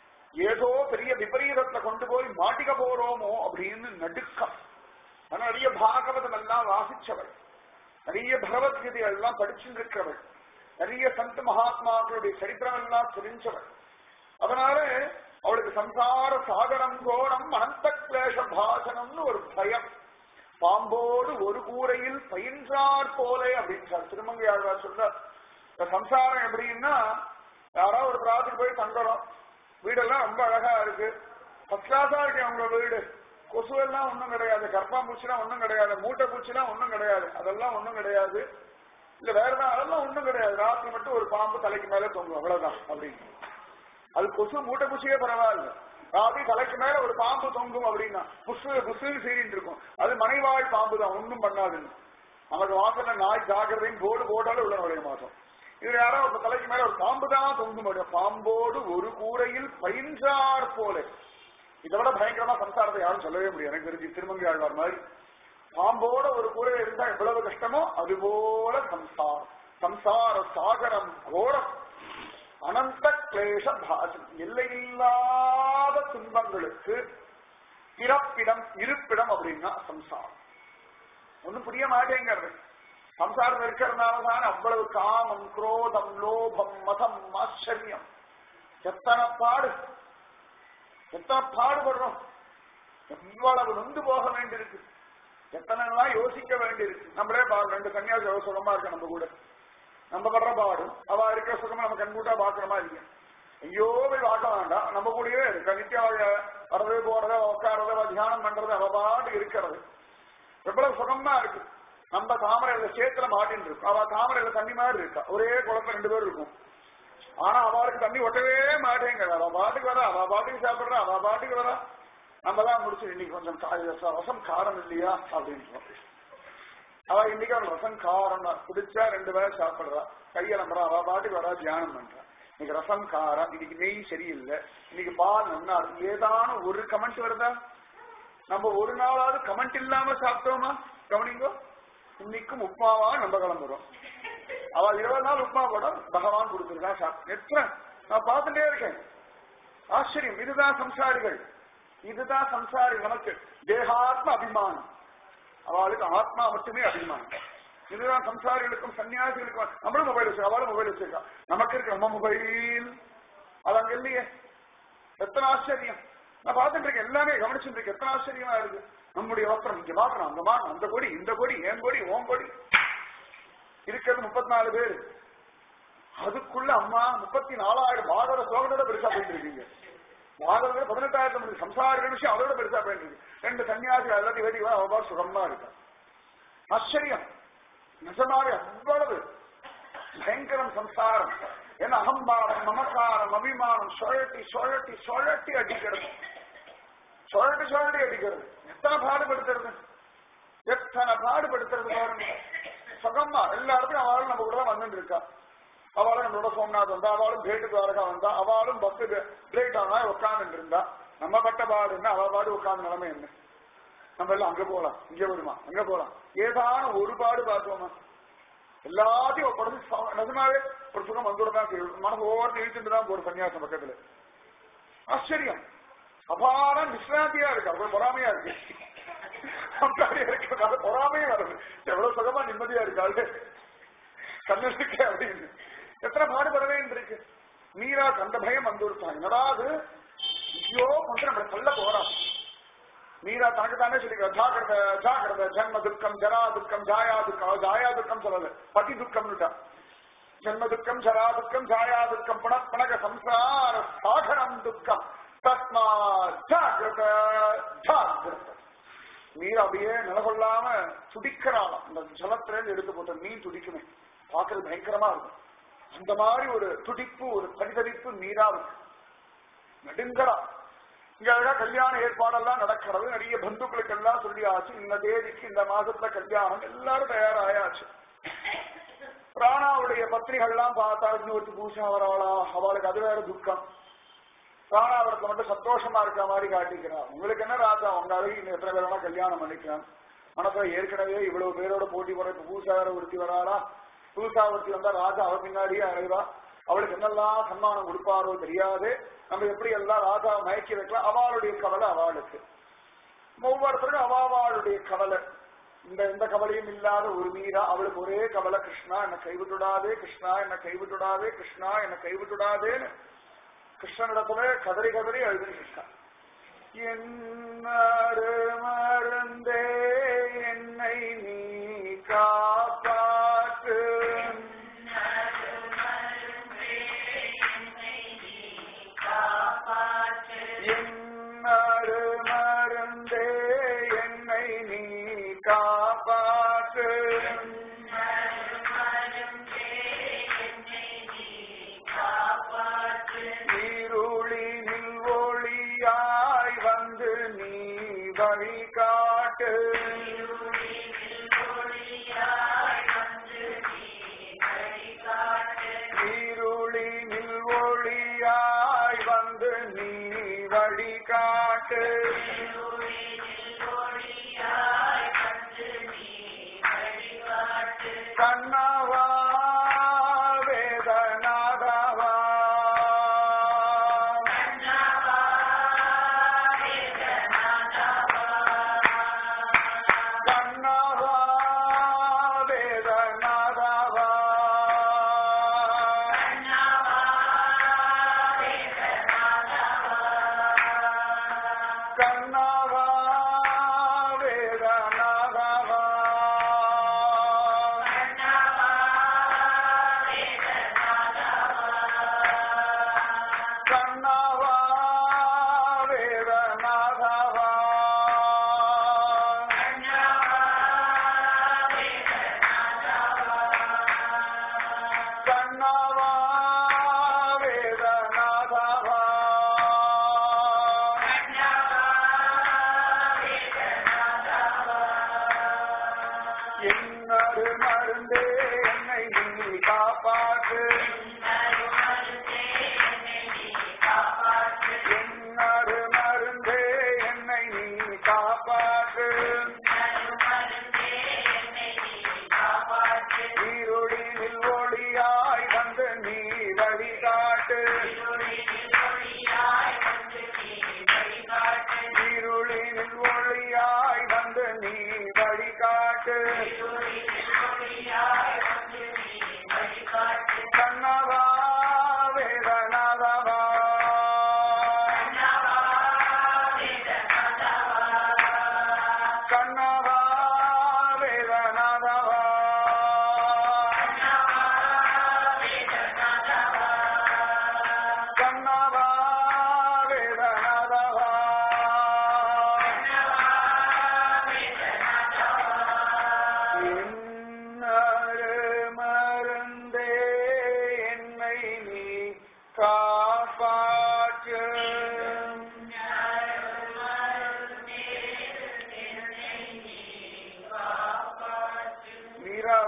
ஏதோ பெரிய விபரீதத்துல கொண்டு போய் மாட்டிக்க போறோமோ அப்படின்னு நடுக்கம் ஆனா நிறைய பாகவதம் எல்லாம் வாசிச்சவள் நிறைய பகவத்கீதை எல்லாம் படிச்சுருக்கிறவள் நிறைய சந்த மகாத்மாக்களுடைய சரித்திரம் எல்லாம் தெரிஞ்சவள் அதனால அவளுக்கு சம்சார சாகரம் கோரம் அனந்த கிளேஷ பாசனம்னு ஒரு பயம் பாம்போடு ஒரு கூரையில் பயின்றார் போலே அப்படின்றார் திருமங்கை ஆழ்வார் சொல்ற இந்த சம்சாரம் எப்படின்னா யாராவது ஒரு பிராத்துக்கு போய் தங்குறோம் வீடெல்லாம் ரொம்ப அழகா இருக்கு ஃபர்ஸ்ட் கிளாஸா இருக்கு அவங்க வீடு கொசு எல்லாம் ஒண்ணும் கிடையாது கர்ப்பாம்பூச்சிலாம் ஒண்ணும் கிடையாது மூட்டை பூச்சிலாம் ஒண்ணும் கிடையாது அதெல்லாம் ஒண்ணும் கிடையாது இல்ல வேற ஏதாவது அதெல்லாம் ஒண்ணும் கிடையாது ராத்திரி மட்டும் ஒரு பாம்பு தலைக்கு மேல தொங்கும் அவ்வளவுதான் அப்படின்னு அது கொசு மூட்டை பூச்சியே பரவாயில்ல ராத்திரி தலைக்கு மேல ஒரு பாம்பு தொங்கும் அப்படின்னா புசு புசுன்னு சீரிட்டு இருக்கும் அது மனைவாழ் பாம்பு தான் ஒண்ணும் பண்ணாதுன்னு நமக்கு வாசல்ல நாய் ஜாக்கிரதையும் போர்டு போட்டாலும் உள்ள நுழைய மாட்டோம் இது யாராவது ஒரு தலைக்கு மேல ஒரு பாம்பு தான் தொங்கும் முடியும் பாம்போடு ஒரு கூரையில் பயின்றார் போல இதை விட பயங்கரமா சம்சாரத்தை யாரும் சொல்லவே முடியாது எனக்கு தெரிஞ்சு திருமங்கை ஆழ்வார் மாதிரி பாம்போட ஒரு கூரையில இருந்தா எவ்வளவு கஷ்டமோ அது போல சம்சாரம் சம்சார சாகரம் கோரம் அனந்த கிளேஷ பாசம் எல்லையில்லாத துன்பங்களுக்கு பிறப்பிடம் இருப்பிடம் அப்படின்னா சம்சாரம் ஒண்ணும் புரிய மாட்டேங்கிறது சம்சாரம் இருக்கிறதுனாலதான் அவ்வளவு காமம் குரோதம் லோபம் மதம் ஆச்சரியம் எத்தனை பாடு எத்தனை பாடுபடுறோம் எவ்வளவு நொந்து போக வேண்டியிருக்கு எத்தனை எல்லாம் யோசிக்க வேண்டியிருக்கு நம்மளே பாரு ரெண்டு கன்னியாசி எவ்வளவு சுகமா இருக்கு நம்ம கூட நம்ம படுற பாடு அவ இருக்கிற சுகமா நம்ம கண்கூட்டா பாக்குறமா இல்லையா ஐயோ போய் பார்க்க வேண்டாம் நம்ம கூடவே இருக்கு நித்தியம் வர்றது போறது உட்காரது தியானம் பண்றது அவ பாட்டு இருக்கிறது எவ்வளவு சுகமா இருக்கு நம்ம தாமரையில சேத்துல மாட்டின்னு இருக்கும் அவ தாமரையில தண்ணி மாதிரி இருக்கா ஒரே குளத்துல ரெண்டு பேரும் இருக்கும் ஆனா அவளுக்கு தண்ணி ஒட்டவே மாட்டேங்கிறா அவ பாட்டுக்கு வரா அவ பாட்டுக்கு சாப்பிடுறா அவ பாட்டுக்கு வரா நம்ம தான் முடிச்சு இன்னைக்கு கொஞ்சம் கா- ரசம் காரம் இல்லையா அப்படின்னு அவ இன்னைக்கு அவள் ரசம் காரம் தான் பிடிச்சா ரெண்டு பேரும் சாப்பிடுறா கையலம்புறா அவ பாட்டுக்கு வரா தியானம் பண்றா இன்னைக்கு ரசம் காரம் இன்னைக்கு நெய் சரியில்லை இன்னைக்கு பால் நல்லா இருக்கு ஏதான ஒரு கமெண்ட் வருதா நம்ம ஒரு நாளாவது கமெண்ட் இல்லாம சாப்பிட்டோமா கவனிங்கோ இன்னைக்கும் உப்மாவா நம்ம கிளம்புறோம் அவ இருபது நாள் உப்மா கூட பகவான் கொடுத்துருக்கா சாப்பிட்டு எத்தனை நான் பார்த்துட்டே இருக்கேன் ஆச்சரியம் இதுதான் சம்சாரிகள் இதுதான் சம்சாரி நமக்கு தேகாத்ம அபிமானம் அவளுக்கு ஆத்மா மட்டுமே அபிமானம் இதுதான் சம்சாரிகளுக்கும் சன்னியாசிகளுக்கும் நம்மளும் மொபைல் வச்சிருக்கா அவளும் மொபைல் வச்சிருக்கா நமக்கு இருக்க நம்ம மொபைல் அது அங்க இல்லையே எத்தனை ஆச்சரியம் நான் பார்த்துட்டு இருக்கேன் எல்லாமே கவனிச்சுட்டு இருக்கேன் எத்தனை ஆச்சரியமா இருக்கு நம்முடைய வஸ்திரம் இங்க மாற்றணும் அங்க மாற்றணும் அந்த கொடி இந்த கொடி ஏன் கொடி ஓம் கொடி இருக்கிறது முப்பத்தி நாலு பேர் அதுக்குள்ள அம்மா முப்பத்தி நாலாயிரம் பாகவத ஸ்லோகத்தோட பெருசா போயிட்டு இருக்கீங்க பாகவதர் பதினெட்டாயிரத்தி மணி சம்சாரிகள் விஷயம் அதோட பெருசா போயிட்டு இருக்கு ரெண்டு சன்னியாசி எல்லாத்தையும் வேட்டி அவ சுகமா இருக்கா ஆச்சரியம் நிஜமாவே அவ்வளவு பயங்கரம் சம்சாரம் என்ன அகம்பாரம் மமக்காரம் அபிமானம் சுழட்டி சுழட்டி சுழட்டி அடிக்கிறது சுழட்டி சுழட்டி அடிக்கிறது எத்தனை பாடுபடுத்துறது எத்தனை பாடுபடுத்துறது பாருங்க சுகமா எல்லா இடத்துக்கும் அவளும் நம்ம கூட தான் வந்துட்டு இருக்கா அவளும் நம்மளோட சோம்நாத் வந்தா அவளும் பேட்டு துவாரகா வந்தா அவளும் பஸ் பிரேக் ஆனா உட்கார்ந்துட்டு இருந்தா நம்ம பட்ட பாடு என்ன அவ பாடு உட்கார்ந்த நிலைமை என்ன நம்ம எல்லாம் அங்க போலாம் இங்க வருமா அங்க போலாம் ஏதான ஒரு பாடு பார்த்தோமா எல்லாத்தையும் ஒப்படைச்சு நிஜமாவே ஒரு சுகம் வந்துடதான் செய்யும் மனசு ஓட்டு இழுத்துட்டு தான் போற சன்னியாசம் பக்கத்துல ஆச்சரியம் அபாரம் விஸ்ராந்தியா இருக்கு அவ்வளவு பொறாமையா இருக்கு அப்படியே இருக்கிறதால பொறாமையே வருது எவ்வளவு சுகமா நிம்மதியா இருக்காது கண்ணுக்கு அப்படின்னு எத்தனை பாடுபட வேண்டியிருக்கு மீரா கண்ட பயம் வந்து விடுத்தாங்க என்னடா அது ஐயோ வந்து நம்மளை சொல்ல போறான் மீரா தனக்கு தானே சொல்லிக்கிறா ஜாகிரத ஜாகிரத ஜன்ம துக்கம் ஜரா துக்கம் ஜாயா துக்கம் ஜாயா துக்கம் சொல்லல பதி துக்கம்னுட்டா ஜன்ம துக்கம் ஜரா துக்கம் ஜாயா துக்கம் புனப்பனக சம்சார சாகரம் துக்கம் தஸ்மா ஜாகிரத ஜாகிரத நீர் அப்படியே நிலகொள்ளாம துடிக்கிறாளாம் அந்த ஜலத்துல இருந்து எடுத்து போட்ட மீன் துடிக்குமே பார்க்கறது பயங்கரமா இருக்கும் அந்த மாதிரி ஒரு துடிப்பு ஒரு பரிதவிப்பு நீரா இருக்கு நடுங்கடா இங்க அழகா கல்யாண ஏற்பாடெல்லாம் நடக்கிறது நிறைய பந்துக்களுக்கு எல்லாம் சொல்லியாச்சு இந்த தேதிக்கு இந்த மாசத்துல கல்யாணம் எல்லாரும் தயாராயாச்சு ராணாவுடைய பத்திரிகைகள்லாம் பார்த்தா இன்னொருத்தி பூசா வரவாளா அவளுக்கு அது வேற துக்கம் ராணாவரத்தை மட்டும் சந்தோஷமா இருக்க மாதிரி காட்டிக்கிறான் உங்களுக்கு என்ன ராஜா உங்க அழகி இன்னும் எத்தனை பேர் வேணா கல்யாணம் பண்ணிக்கலாம் மனசுல ஏற்கனவே இவ்வளவு பேரோட போட்டி போற இப்ப பூசா வேற ஒருத்தி வராளா பூசா ஒருத்தி வந்தா ராஜா அவ பின்னாடியே அழைவா அவளுக்கு என்னெல்லாம் சன்மானம் கொடுப்பாரோ தெரியாது நம்ம எப்படி எல்லாம் ராஜா மயக்கி வைக்கலாம் அவளுடைய கவலை அவளுக்கு ஒவ்வொருத்தருக்கும் அவாவாளுடைய கவலை இந்த எந்த கவலையும் இல்லாத ஒரு மீரா அவளுக்கு ஒரே கவலை கிருஷ்ணா என்ன கைவிட்டுடாதே கிருஷ்ணா என்ன கைவிட்டுடாதே கிருஷ்ணா என்ன கைவிட்டுடாதேன்னு கிருஷ்ணனிடத்துல கதறி கதறி அழுது கிருஷ்ணா என்னாரு மருந்தே என்னை நீ காப்பாற்று என்னாரு மருந்தே என்னை நீ காப்பாற்று நீருளினில் ஒளியாய் வந்து நீ வழிகாட்டு நீருளினில் ஒளியாய் வந்து நீ வழிகாட்டு கண்ணவா வேதநாதவா கண்ணவா வேதநாதவா கண்ணவா வேதநாதவா கண்ணவா வேதநாதவா கண்ணவா வேதநாதவா என்னரு மருந்தே என்னை நீ காப்பாற்று என்னரு மருந்தே என்னை நீ காப்பாற்று ஈருளினில் ஒளியாய் வந்து நீ வழிகாட்டு ஈருளினில் ஒளியாய் வந்து நீ வழிகாட்டு கண்ணவா வேதநாதவா கண்ணவா வேதநாதவா கண்ணவா வேதநாதவா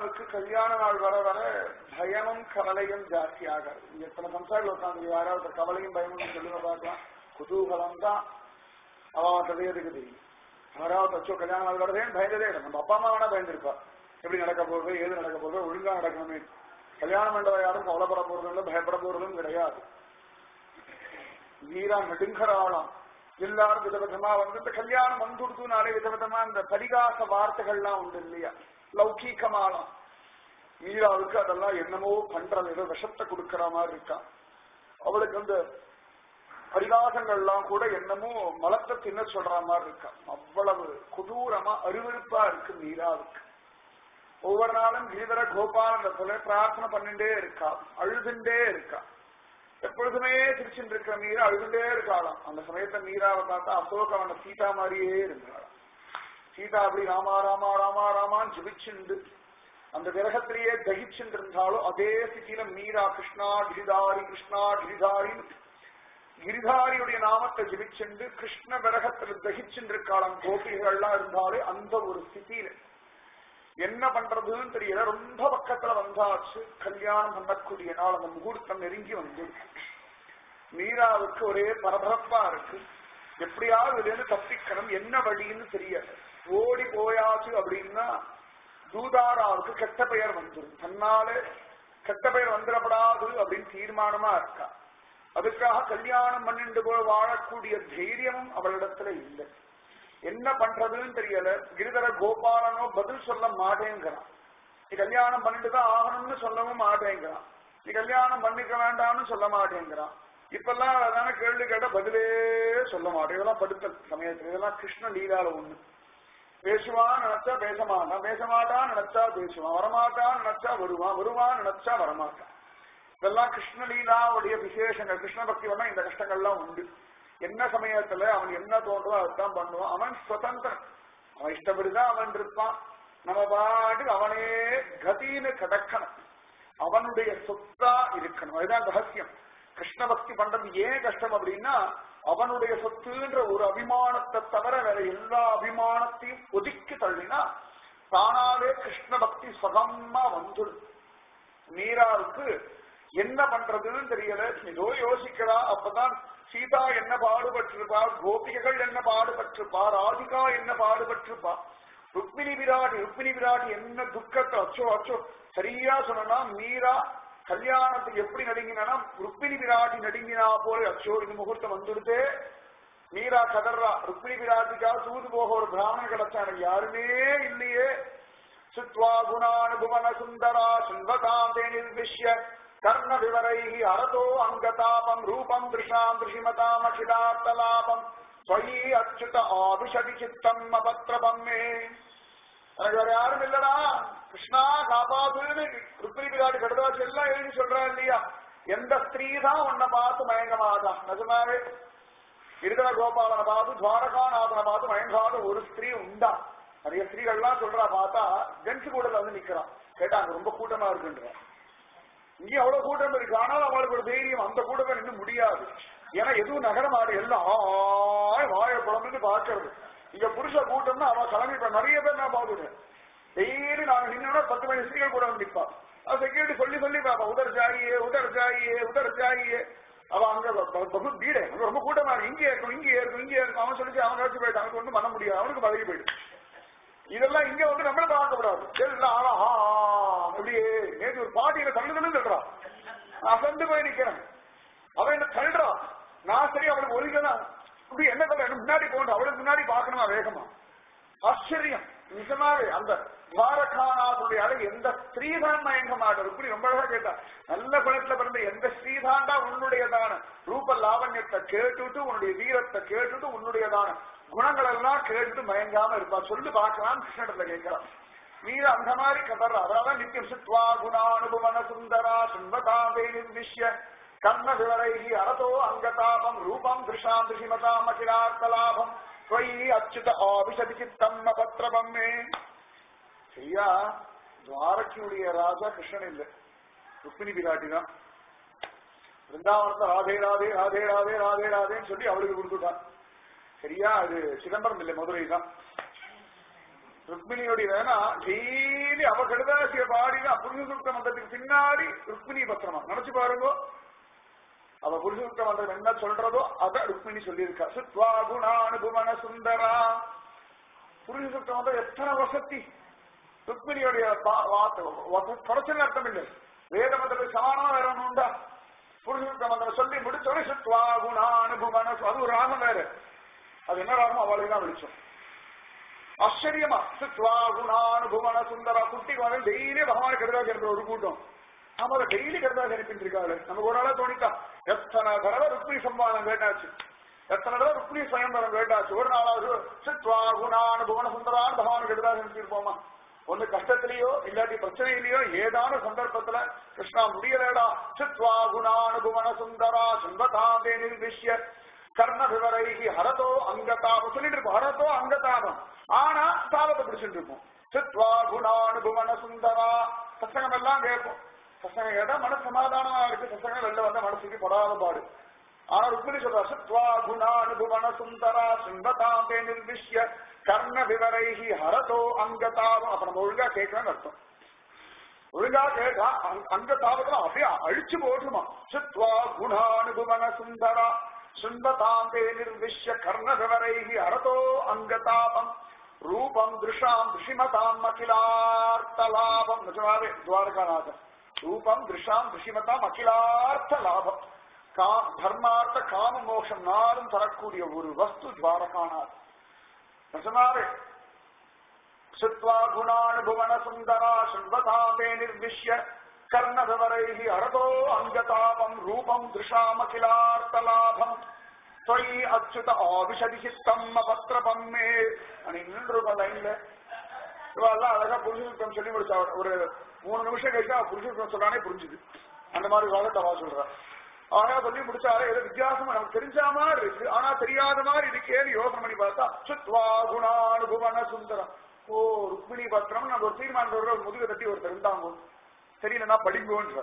மீராவுக்கு கல்யாண நாள் வர வர பயமும் கவலையும் ஜாஸ்தியாக எத்தனை சம்சாரில் உட்காந்து யாராவது கவலையும் பயமும் சொல்லுங்க பார்க்கலாம் குதூகலம் தான் அவன் கதையதுக்கு தெரியும் யாராவது அச்சோ கல்யாணம் நாள் வரதேன்னு பயந்ததே இல்லை நம்ம அப்பா அம்மா வேணா பயந்துருப்பா எப்படி நடக்க போகுது ஏது நடக்க போகுது ஒழுங்கா நடக்கணுமே கல்யாணம் பண்ணவ யாரும் கவலைப்பட போறதும் இல்லை பயப்பட போறதும் கிடையாது வீரா நெடுங்கராளாம் எல்லாரும் விதவிதமா வந்து இந்த கல்யாணம் வந்துடுதுனாலே விதவிதமா இந்த பரிகாச வார்த்தைகள்லாம் உண்டு இல்லையா லௌகீகமாலாம் மீராவுக்கு அதெல்லாம் என்னமோ பண்றது ஏதோ விஷத்தை கொடுக்கிற மாதிரி இருக்கான் அவளுக்கு அந்த பரிகாசங்கள்லாம் கூட என்னமோ மலத்தை தின்ன சொல்ற மாதிரி இருக்கான் அவ்வளவு கொடூரமா அருவருப்பா இருக்கு மீராவுக்கு ஒவ்வொரு நாளும் கிரிதர கோபாலன்றதுல பிரார்த்தனை பண்ணிட்டே இருக்கா அழுதுண்டே இருக்கா எப்பொழுதுமே சிரிச்சுட்டு இருக்கிற மீரா அழுதுண்டே இருக்காளாம் அந்த சமயத்தை மீராவை பார்த்தா அசோகவன சீதா மாதிரியே இருந்தாளாம் சீதா அப்படி ராமா ராமா ராமா ராமான்னு ஜிபிச்சுண்டு அந்த விரகத்திலேயே தகிச்சுட்டு இருந்தாலும் அதே ஸ்திதியில மீரா கிருஷ்ணா கிரிதாரி கிருஷ்ணா கிரிதாரி கிரிதாரியுடைய நாமத்தை ஜிபிச்சுண்டு கிருஷ்ண விரகத்துல தகிச்சுட்டு இருக்காளாம் கோபிகள்லாம் இருந்தாலே அந்த ஒரு ஸ்திதியில என்ன பண்றதுன்னு தெரியல ரொம்ப பக்கத்துல வந்தாச்சு கல்யாணம் பண்ணக்கூடிய நாள் அந்த முகூர்த்தம் நெருங்கி வந்து மீராவுக்கு ஒரே பரபரப்பா இருக்கு எப்படியாவது இதுல இருந்து தப்பிக்கணும் என்ன வழின்னு தெரியல ஓடி போயாச்சு அப்படின்னா தூதாராவுக்கு கெட்ட பெயர் வந்துடும் தன்னாலே கெட்ட பெயர் வந்துடப்படாது அப்படின்னு தீர்மானமா இருக்கா அதுக்காக கல்யாணம் பண்ணிட்டு போய் வாழக்கூடிய தைரியமும் அவளிடத்துல இல்லை என்ன பண்றதுன்னு தெரியல கிரிதர கோபாலனோ பதில் சொல்ல மாட்டேங்கிறான் நீ கல்யாணம் பண்ணிட்டு தான் ஆகணும்னு சொல்லவும் மாட்டேங்கிறான் நீ கல்யாணம் பண்ணிக்க வேண்டாம்னு சொல்ல மாட்டேங்கிறான் இப்பெல்லாம் அதான கேள்வி கேட்ட பதிலே சொல்ல மாட்டேன் இதெல்லாம் படுத்தல் சமயத்துல இதெல்லாம் கிருஷ்ண லீலால ஒண்ணு பேசுவான் நினைச்சா பேச மாட்டான் பேச மாட்டான் நினைச்சா பேசுவான் வரமாட்டான் நினைச்சா வருவான் வருவான் நினைச்சா வரமாட்டான் இதெல்லாம் கிருஷ்ணலீலாவுடைய விசேஷங்கள் கிருஷ்ண பக்தி வேணா இந்த கஷ்டங்கள்லாம் உண்டு என்ன சமயத்துல அவன் என்ன தோன்றதோ அதுதான் பண்ணுவான் அவன் சுதந்திரன் அவன் இஷ்டப்படிதான் அவன் இருப்பான் நம்ம பாட்டுக்கு அவனே கதின்னு கடக்கணும் அவனுடைய சொத்தா இருக்கணும் அதுதான் ரகசியம் கிருஷ்ண பக்தி பண்றது ஏன் கஷ்டம் அப்படின்னா அவனுடைய சொத்துன்ற ஒரு அபிமானத்தை தவிர வேற எல்லா அபிமானத்தையும் ஒதுக்கி தள்ளினா தானாவே கிருஷ்ண பக்தி சுகமா வந்துடும் மீராவுக்கு என்ன பண்றதுன்னு தெரியல ஏதோ யோசிக்கிறா அப்பதான் சீதா என்ன பாடுபட்டிருப்பா கோபிகைகள் என்ன பாடுபட்டிருப்பா ராதிகா என்ன பாடுபட்டிருப்பா ருக்மிணி விராட்டி ருக்மிணி விராட்டி என்ன துக்கத்தை அச்சோ அச்சோ சரியா சொன்னா மீரா கல்யாணத்துக்கு எப்படி நடுங்கினா ருக்மிணி விராட்டி நடுங்கினா போல அச்சோ இந்த முகூர்த்தம் வந்துடுதே மீரா கதர்றா ருக்மிணி விராட்டிக்காக தூது போக ஒரு பிராமணன் கிடைச்சான் எனக்கு யாருமே இல்லையே சுத்வா குணானுபவன சுந்தரா சுந்தகாந்தே நிர்விஷ்ய கர்ண விவரைஹி அரதோ அங்கதாபம் ரூபம் திருஷாம் திருஷிமதாமகிலாத்தலாபம் ஸ்வயி அச்சுத ஆபிஷதி சித்தம் அபத்ரபம் மே எனக்கு வேற யாரும் இல்லடா கிருஷ்ணா காப்பாத்துன்னு ருக்மிணி பிராட்டி கடுதாசி எல்லாம் எழுதி சொல்றா இல்லையா எந்த ஸ்திரீ தான் உன்னை பார்த்து மயங்க மாட்டா நிஜமாவே இருக்கிற கோபாலனை பார்த்து துவாரகாநாதனை பார்த்து மயங்காத ஒரு ஸ்திரீ உண்டா நிறைய ஸ்திரீகள்லாம் சொல்றா பார்த்தா ஜென்ஸ் கூட்டத்துல வந்து நிக்கிறான் கேட்டா அங்க ரொம்ப கூட்டமா இருக்குன்ற இங்கே அவ்வளவு கூட்டம் இருக்கு ஆனால் அவளுக்கு ஒரு தைரியம் அந்த கூட்டத்தை நின்று முடியாது ஏன்னா எதுவும் நகரமாடு எல்லாம் ஆய் வாய குழம்புன்னு பார்க்கறது இங்க புருஷ கூட்டம்னா அவன் கிளம்பி இப்ப நிறைய பேர் நான் பாத்துட்டேன் டெய்லி நாங்க நின்னோட பத்து மணி ஸ்திரீகள் கூட வந்து நிப்பா அவ செக்யூரிட்டி சொல்லி சொல்லி பாப்பா உதர் ஜாயியே உதர் ஜாயியே உதர் ஜாயியே அவ அங்க ப- பகு வீடு அங்க ரொம்ப கூட்டமா இருக்கு இங்கே இருக்கும் இங்கே இருக்கும் இங்கே இருக்கும் அவன் சொல்லி அவன் கழிச்சு போயிட்டு அவனுக்கு ஒன்றும் பண்ண முடியாது அவனுக்கு பதவி போயிடு இதெல்லாம் இங்க வந்து நம்மள பார்க்கப்படாது எல்லாம் ஆஹா அப்படியே நேற்று ஒரு பாட்டியில தள்ளு தள்ளு தள்ளுறான் நான் அசந்து போய் நிக்கிறேன் அவன் என்ன தள்ளுறான் நான் சரி அவளுக்கு ஒழுங்கதான் இப்படி என்ன தள்ள என்ன முன்னாடி போகணும் அவளுக்கு முன்னாடி பார்க்கணுமா வேகமா ஆச்சரியம் நிஜமாவே அந்த துவாரகாநாதனுடைய அழகு எந்த ஸ்ரீதான் மயங்க மாட்டது இப்படி ரொம்ப அழகா கேட்டா நல்ல குணத்துல பிறந்த எந்த ஸ்ரீதாண்டா உன்னுடையதான ரூப லாவண்யத்தை கேட்டுட்டு உன்னுடைய வீரத்தை கேட்டுட்டு உன்னுடையதான குணங்கள் எல்லாம் கேட்டுட்டு மயங்காம இருப்பா சொல்லு பார்க்கலாம் கிருஷ்ணத்துல கேட்கிறான் மீற அந்த மாதிரி கதர் அதாவது நித்தியம் சுத்வா குணானுபவன சுந்தரா சுந்தகாவே நிர்விஷ்ய கர்ண விவரைகி அரதோ அங்கதாபம் ரூபம் திருஷாம் திருஷிமதாம் அகிலார்த்தலாபம் ஸ்வயி அச்சுத ஆபிஷதி சித்தம் பத்ரபம் மே சரியா துவாரக்கியுடைய ராஜா கிருஷ்ணன் இல்லை ருக்மிணி பிராட்டி தான் பிருந்தாவனத்தை ராதே ராதே ராதே ராதே ராதே ராதேன்னு சொல்லி அவளுக்கு கொடுத்துட்டான் சரியா அது சிதம்பரம் இல்லை மதுரை தான் ருக்மிணியோடைய வேணா டெய்லி அவ கடுதாசிய பாடிதான் புருஷ சுத்த மந்திரத்துக்கு பின்னாடி ருக்மிணி பத்திரமா நினைச்சு பாருங்க அவ புருஷ சுத்த மந்திரம் என்ன சொல்றதோ அத ருக்மிணி சொல்லியிருக்கா சுத்வா குணானுபுவன சுந்தரா புருஷ சுத்த மந்திரம் எத்தனை வசதி ருக்மிணியோடைய பா- வார்த்தை வச- குறைச்சல் அர்த்தம் இல்லை வேத மந்திரத்துக்கு சமானமா வேற ஒண்ணு உண்டா புருஷ சுத்த மந்திரம் சொல்லி முடிச்சோடனே சுத்வா குணானுபுவன சு- அது ஒரு ராகம் வேற அது என்ன ராகம் அவளுக்கு தான் வெளிச்சம் ஆச்சரியமா சுத்வா குணானுபவன சுந்தரா குட்டி வந்து டெய்லி பகவான் கருதாக இருக்கிற ஒரு கூட்டம் நாம அதை டெய்லி கருதாக அனுப்பிட்டு இருக்காரு நமக்கு ஒரு நாளா தோணித்தா எத்தனை தடவை ருக்மிணி சம்பாதம் கேட்டாச்சு எத்தனை தடவை ருக்மிணி சுயம்பரம் கேட்டாச்சு ஒரு நாளாவது சுத்வா குணானுபவன சுந்தரான்னு பகவான் கருதாக அனுப்பியிருப்போமா ஒண்ணு கஷ்டத்திலேயோ இல்லாட்டி பிரச்சனையிலயோ ஏதான சந்தர்ப்பத்துல கிருஷ்ணா முடியலடா சுத்வா குணானுபவன சுந்தரா சுந்ததாந்தே நிர்விஷ்ய கர்ண விவரைகி ஹரதோ அங்கதாபம் சொல்லிட்டு இருப்போம் ஹரதோ அங்கதாபம் ஆனா தாபத்தை பிடிச்சிட்டு இருப்போம் சித்வா குணானுபவன சுந்தரா சசங்கம் எல்லாம் கேட்போம் சசங்கம் கேட்டா மன சமாதானமா இருக்கு சசங்கம் வெளில வந்த மனசுக்கு படாத பாடு ஆனா ருக்மிணி சொல்றா சித்வா குணானுபவன சுந்தரா சுந்ததாம்பே நிர்விஷ்ய கர்ண விவரைகி ஹரதோ அங்கதாபம் அப்ப நம்ம ஒழுங்கா கேட்கணும்னு அர்த்தம் ஒழுங்கா கேட்டா அங்க- அங்க தாபத்துல அப்படியே அழிச்சு போட்டுமா சித்வா குணானுபவன சுந்தரா சுந்ததாந்தே நிர்விஷ்ய கர்ண விவரைகி அரதோ அங்கதாபம் ரூபம் திருஷாம் திருஷிமதாம் அகிலார்த்த லாபம் நிஜமாவே துவாரகாநாதன் ரூபம் திருஷாம் திருஷிமதாம் அகிலார்த்த லாபம் கா தர்மார்த்த காம மோஷம் நாளும் தரக்கூடிய ஒரு வஸ்து துவாரகாநாதன் நிஜமாவே சுத்வா குணானுபவன சுந்தரா சுந்ததாபே நிர்விஷ்ய கர்ணவிவரைः அரதோ அங்கதாபம் ரூபம் திருஷாமகிலார்த்தலாபம் தொய் அச்சுத ஆவிஷதி சித்தம் பத்திரபம் மே அனி நின்று லைன்ல இவெல்லாம் அழகா புருஷசுத்தம் சொல்லி முடிச்சா ஒரு மூணு நிமிஷம் கழிச்சா புருஷசுத்தம் சொல்றானே புரிஞ்சுது அந்த மாதிரி வாதத்தை அவா சொல்றா ஆனா சொல்லி முடிச்சாலே ஏதோ வித்தியாசமா நமக்கு தெரிஞ்ச மாதிரி இருக்கு ஆனா தெரியாத மாதிரி இருக்கேன்னு யோசனை பண்ணி பார்த்தா சுத்வா குணானுபவன சுந்தரம் ஓ ருக்மிணி பத்திரம் நம்ம ஒரு தீர்மானம் ஒரு முதுகு தட்டி ஒருத்தர் இருந்தாங்க தெரியலன்னா படிங்கோன்ற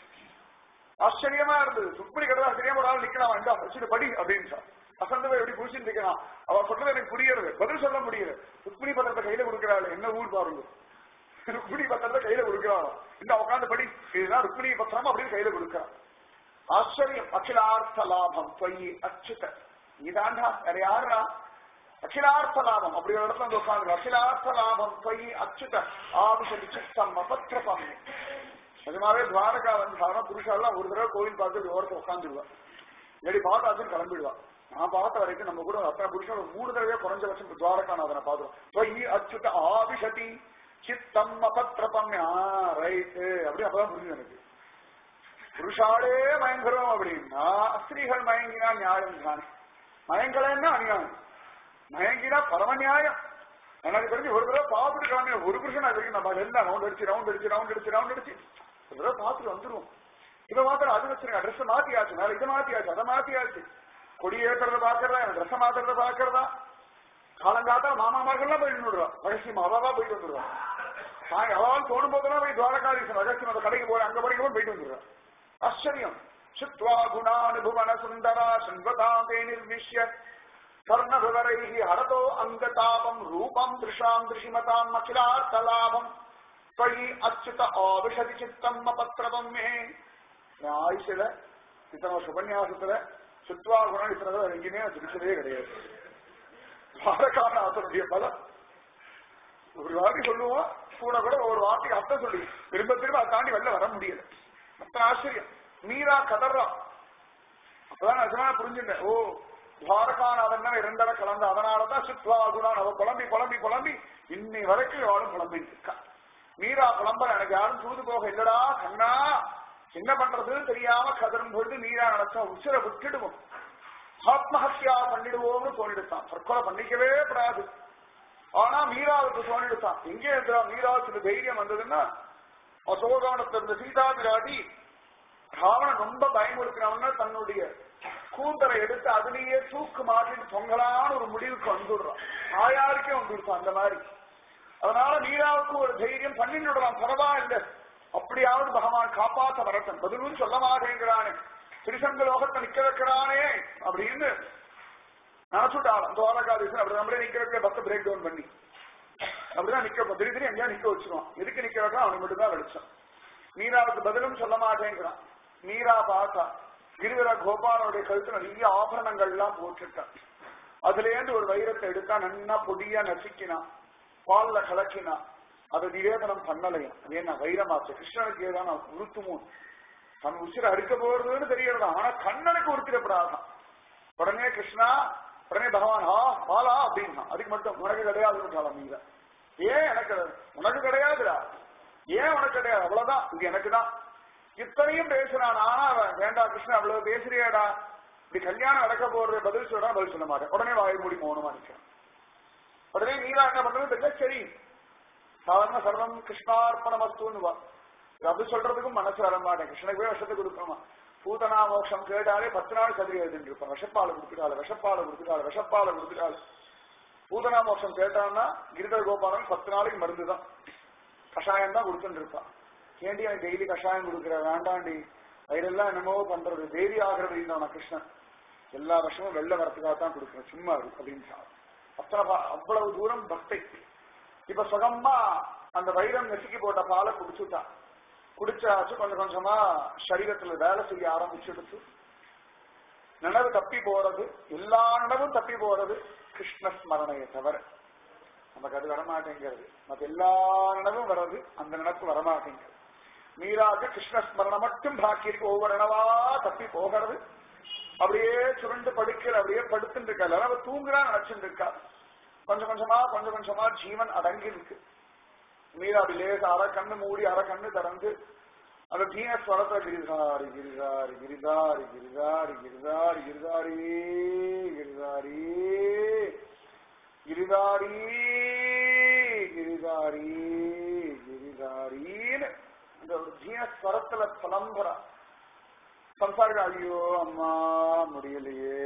ஆச்சரியமா இருந்தது ருக்மிணி கடை தெரியாம ஒரு ஆள் நிக்கலாம் வேண்டாம் வச்சுட்டு படி அப்படின்னு அசந்து போய் எப்படி புடிச்சுட்டு இருக்கலாம் அவ சொல்றது எனக்கு புரியுறது பதில் சொல்ல முடியல ருக்மிணி பத்திரத்தை கையில கொடுக்கிறாள் என்ன ஊர் பாருங்க ருக்மிணி பத்திரத்தை கையில கொடுக்கிறாள் இந்த உட்காந்து படி இதுதான் ருக்மிணி பத்திரம் அப்படின்னு கையில கொடுக்கிறான் ஆச்சரியம் அகிலார்த்த லாபம் பொய் அச்சுத நீதாண்டா வேற யாருடா அகிலார்த்த லாபம் அப்படி ஒரு இடத்துல வந்து உட்காந்து அகிலார்த்த லாபம் பொய் அச்சுத ஆபிஷதி சித்தம் அபத்திரபம் நிஜமாவே துவாரகா வந்து சாதாரண புருஷாலாம் ஒரு தடவை கோவில் பார்த்து ஓரத்தை உட்காந்துருவா இல்லாடி பார்த்தாச்சும் கிளம்பிடுவா நான் பார்த்த வரைக்கும் நம்ம கூட அத்தனை புருஷன் ஒரு மூணு தடவை குறைஞ்சபட்சம் துவாரகாநாதனை பார்த்தோம் பொய் அச்சுத ஆபிஷதி சித்தம் அபத்திரபம் ஆ ரைட்டு அப்படி அப்பதான் புரியுது எனக்கு புருஷாலே மயங்குறோம் அப்படின்னா ஸ்திரீகள் மயங்கினா நியாயம் தானே மயங்கலன்னா அநியாயம் மயங்கினா பரம நியாயம் எனக்கு தெரிஞ்சு ஒரு தடவை பார்த்துட்டு கிளம்பி ஒரு புருஷன் அது வரைக்கும் நம்ம எல்லாம் ரவுண்ட் அடிச்சு ரவுண்ட் அடிச்சு ரவுண்ட் அடிச்சு ரவுண்ட் அடிச்சு ஒரு தடவை பார்த்துட்டு வந்துருவோம் இதை மாத்திரம் அது வச்சிருங்க ட்ரெஸ் மாத்தியாச்சு மேல இதை மாத்தியாச்சு அதை மாத்தியாச்சு கொடி ஏற்றுறத பாக்குறதா ட்ரெஸ் மாத்துறத பாக்குறதா காலங்காத்தால மாமாமார்கள்லாம் போயிட்டு விடுறா ரகசியம் அவாவா போயிட்டு வந்துடுவா நான் அவால் தோணும் போதெல்லாம் போய் துவாரகாதீசன் ரகசியம் அந்த கடைக்கு போய் அங்க படிக்கும் போயிட்டு வந்துடுறேன் ஆச்சரியம் சுத்வா குணானுபவன சுந்தரா சுந்ததாந்தே நிர்விஷ்ய கர்ணவிவரைः ஹரதோ அங்கதாபம் ரூபம் திருஷாம் திருஷிமதாம் அகிலார்த்தலாபம் त्वयि அச்சுத ஆவிஷதி சித்தம் அபத்திரவம் மே என் ஆயுஷில இத்தனை வருஷ உபன்யாசத்துல சுத்வா குணம் இத்தனை தடவை எங்கேயுமே நான் ஜபிச்சதே கிடையாது பாரகாநாதனுடைய பலம் ஒரு வாட்டி சொல்லுவோம் கூட கூட ஒரு வார்த்தைக்கு அர்த்தம் சொல்லி திரும்ப திரும்ப அதை தாண்டி வெளில வர முடியல அத்தனை ஆச்சரியம் மீரா கதர்றா அப்பதான் நான் நிஜமா புரிஞ்சுட்டேன் ஓ துவாரகாநாதன் தான் இரண்டரை கலந்த அதனாலதான் சுத்வா குணான் அவ குழம்பி குழம்பி குழம்பி இன்னை வரைக்கும் அவளும் குழம்பிட்டு இருக்கா மீரா குழம்பல எனக்கு யாரும் தூது போக இல்லடா கண்ணா என்ன பண்றதுன்னு தெரியாம கதரும் பொழுது மீரா நினைச்சா உசிர விட்டுடுவோம் ஆத்மஹத்யா பண்ணிடுவோம்னு தோணிடுத்தான் தற்கொலை பண்ணிக்கவே கூடாது ஆனா மீராவுக்கு தோணிடுத்தான் எங்கே இருந்தா மீராவுக்கு தைரியம் வந்ததுன்னா அசோகவனத்துல இருந்த சீதா பிராட்டி ராவணன் ரொம்ப பயமுறுத்தினவன தன்னுடைய கூந்தலை எடுத்து அதுலயே தூக்கு மாட்டிட்டு பொங்கலான்னு ஒரு முடிவுக்கு வந்துடுறான் ஆயாருக்கே வந்துடுச்சான் அந்த மாதிரி அதனால மீராவுக்கு ஒரு தைரியம் பண்ணிட்டு விடலாம் பரவாயில்ல அப்படியாவது பகவான் காப்பாத்த வரட்டும் பதிலும் சொல்ல மாட்டேங்கிறானே திருசங்க லோகத்தை நிக்க வைக்கிறானே அப்படின்னு நினைச்சுட்டாலும் துவாரகாதீசன் அப்படி நம்மளே நிக்க வைக்க பஸ் பிரேக் டவுன் பண்ணி அப்படிதான் நிக்க திடீர் திடீர் எங்கேயா நிக்க வச்சிருவான் எதுக்கு நிக்க வைக்கலாம் அவனுக்கு மட்டும் தான் வெளிச்சம் மீராவுக்கு பதிலும் சொல்ல மாட்டேங்கிறான் மீரா பார்த்தா கிரிவர கோபாலனுடைய கழுத்து நிறைய ஆபரணங்கள் எல்லாம் போட்டுட்டான் அதுல இருந்து ஒரு வைரத்தை எடுத்தா நன்னா பொடியா நசுக்கினான் பால்ல கலக்கினான் அதை நிவேதனம் பண்ணலையும் அது என்ன வைரமாச்சு கிருஷ்ணனுக்கு ஏதான உருத்துமோ தன் உசிரை அறுக்க போறதுன்னு தெரியறதா ஆனா கண்ணனுக்கு உருத்திடப்படாதான் உடனே கிருஷ்ணா உடனே பகவான் ஆ பாலா அப்படின்னா அதுக்கு மட்டும் உனக்கு கிடையாதுன்னு மீத ஏன் எனக்கு உனக்கு கிடையாதுடா ஏன் உனக்கு கிடையாது அவ்வளவுதான் இது எனக்கு தான் இத்தனையும் பேசுறான் ஆனா அவன் வேண்டாம் கிருஷ்ணா அவ்வளவு பேசுறியாடா இப்படி கல்யாணம் நடக்க போறது பதில் சொல்றா பதில் சொல்ல மாட்டேன் உடனே வாய் மூடி மௌனமா நிற்கிறான் உடனே நீரா என்ன பண்றது தெரியல சரி சாதாரண சர்வம் கிருஷ்ணார்ப்பண வஸ்துன்னு வா அது சொல்றதுக்கும் மனசு வர மாட்டேன் கிருஷ்ணனுக்கு போய் விஷத்தை கொடுக்கணுமா பூதனா மோட்சம் கேட்டாலே பத்து நாள் சதுரி எழுதிட்டு இருப்பான் விஷப்பாலை கொடுத்துட்டாள் விஷப்பாலை கொடுத்துட்டாள் விஷப்பாலை கொடுத்துட்டாள் பூதனா மோட்சம் கேட்டான்னா கிரிதர் கோபாலன் பத்து நாளைக்கு மருந்து தான் கஷாயம் தான் கொடுத்துட்டு இருப்பான் ஏண்டி அவன் டெய்லி கஷாயம் கொடுக்குற வேண்டாண்டி வயிறெல்லாம் என்னமோ பண்றது தேவி ஆகிறது இருந்தான் கிருஷ்ணன் எல்லா வருஷமும் வெள்ள வரத்துக்காக தான் கொடுக்குறேன் சும்மா இரு அப்படின்னு அத்தனை பா- அவ்வளவு தூரம் பக்தை இப்ப சுகமா அந்த வைரம் நெசுக்கி போட்ட பாலை குடிச்சுட்டான் குடிச்சாச்சு கொஞ்சம் கொஞ்சமா சரீரத்துல வேலை செய்ய ஆரம்பிச்சுடுச்சு நினைவு தப்பி போறது எல்லா நினைவும் தப்பி போறது கிருஷ்ண ஸ்மரணையை தவிர நமக்கு அது வரமாட்டேங்கிறது மத்த எல்லா நினைவும் வர்றது அந்த நினைப்பு வரமாட்டேங்கிறது மீராக்கு கிருஷ்ண ஸ்மரணம் மட்டும் பாக்கி இருக்கு ஒவ்வொரு நினைவா தப்பி போகிறது அப்படியே சுருண்டு படுக்கிற அப்படியே படுத்துட்டு இருக்கா நிலவ தூங்குறா நினைச்சுட்டு இருக்கா கொஞ்சம் கொஞ்சமா கொஞ்சம் கொஞ்சமா ஜீவன் அடங்கி இருக்கு மீரா அப்படி லேச அரை கண்ணு மூடி அரை கண்ணு திறந்து அந்த தீன ஸ்வரத்தை கிரிதாரி கிரிதாரி கிரிதாரி கிரிதாரி கிரிதாரி கிரிதாரி கிரிதாரி கிரிதாரி கிரிதாரி கிரிதாரின்னு அந்த ஒரு தீன ஸ்வரத்துல புலம்புறா சம்சாரிக்க ஐயோ அம்மா முடியலையே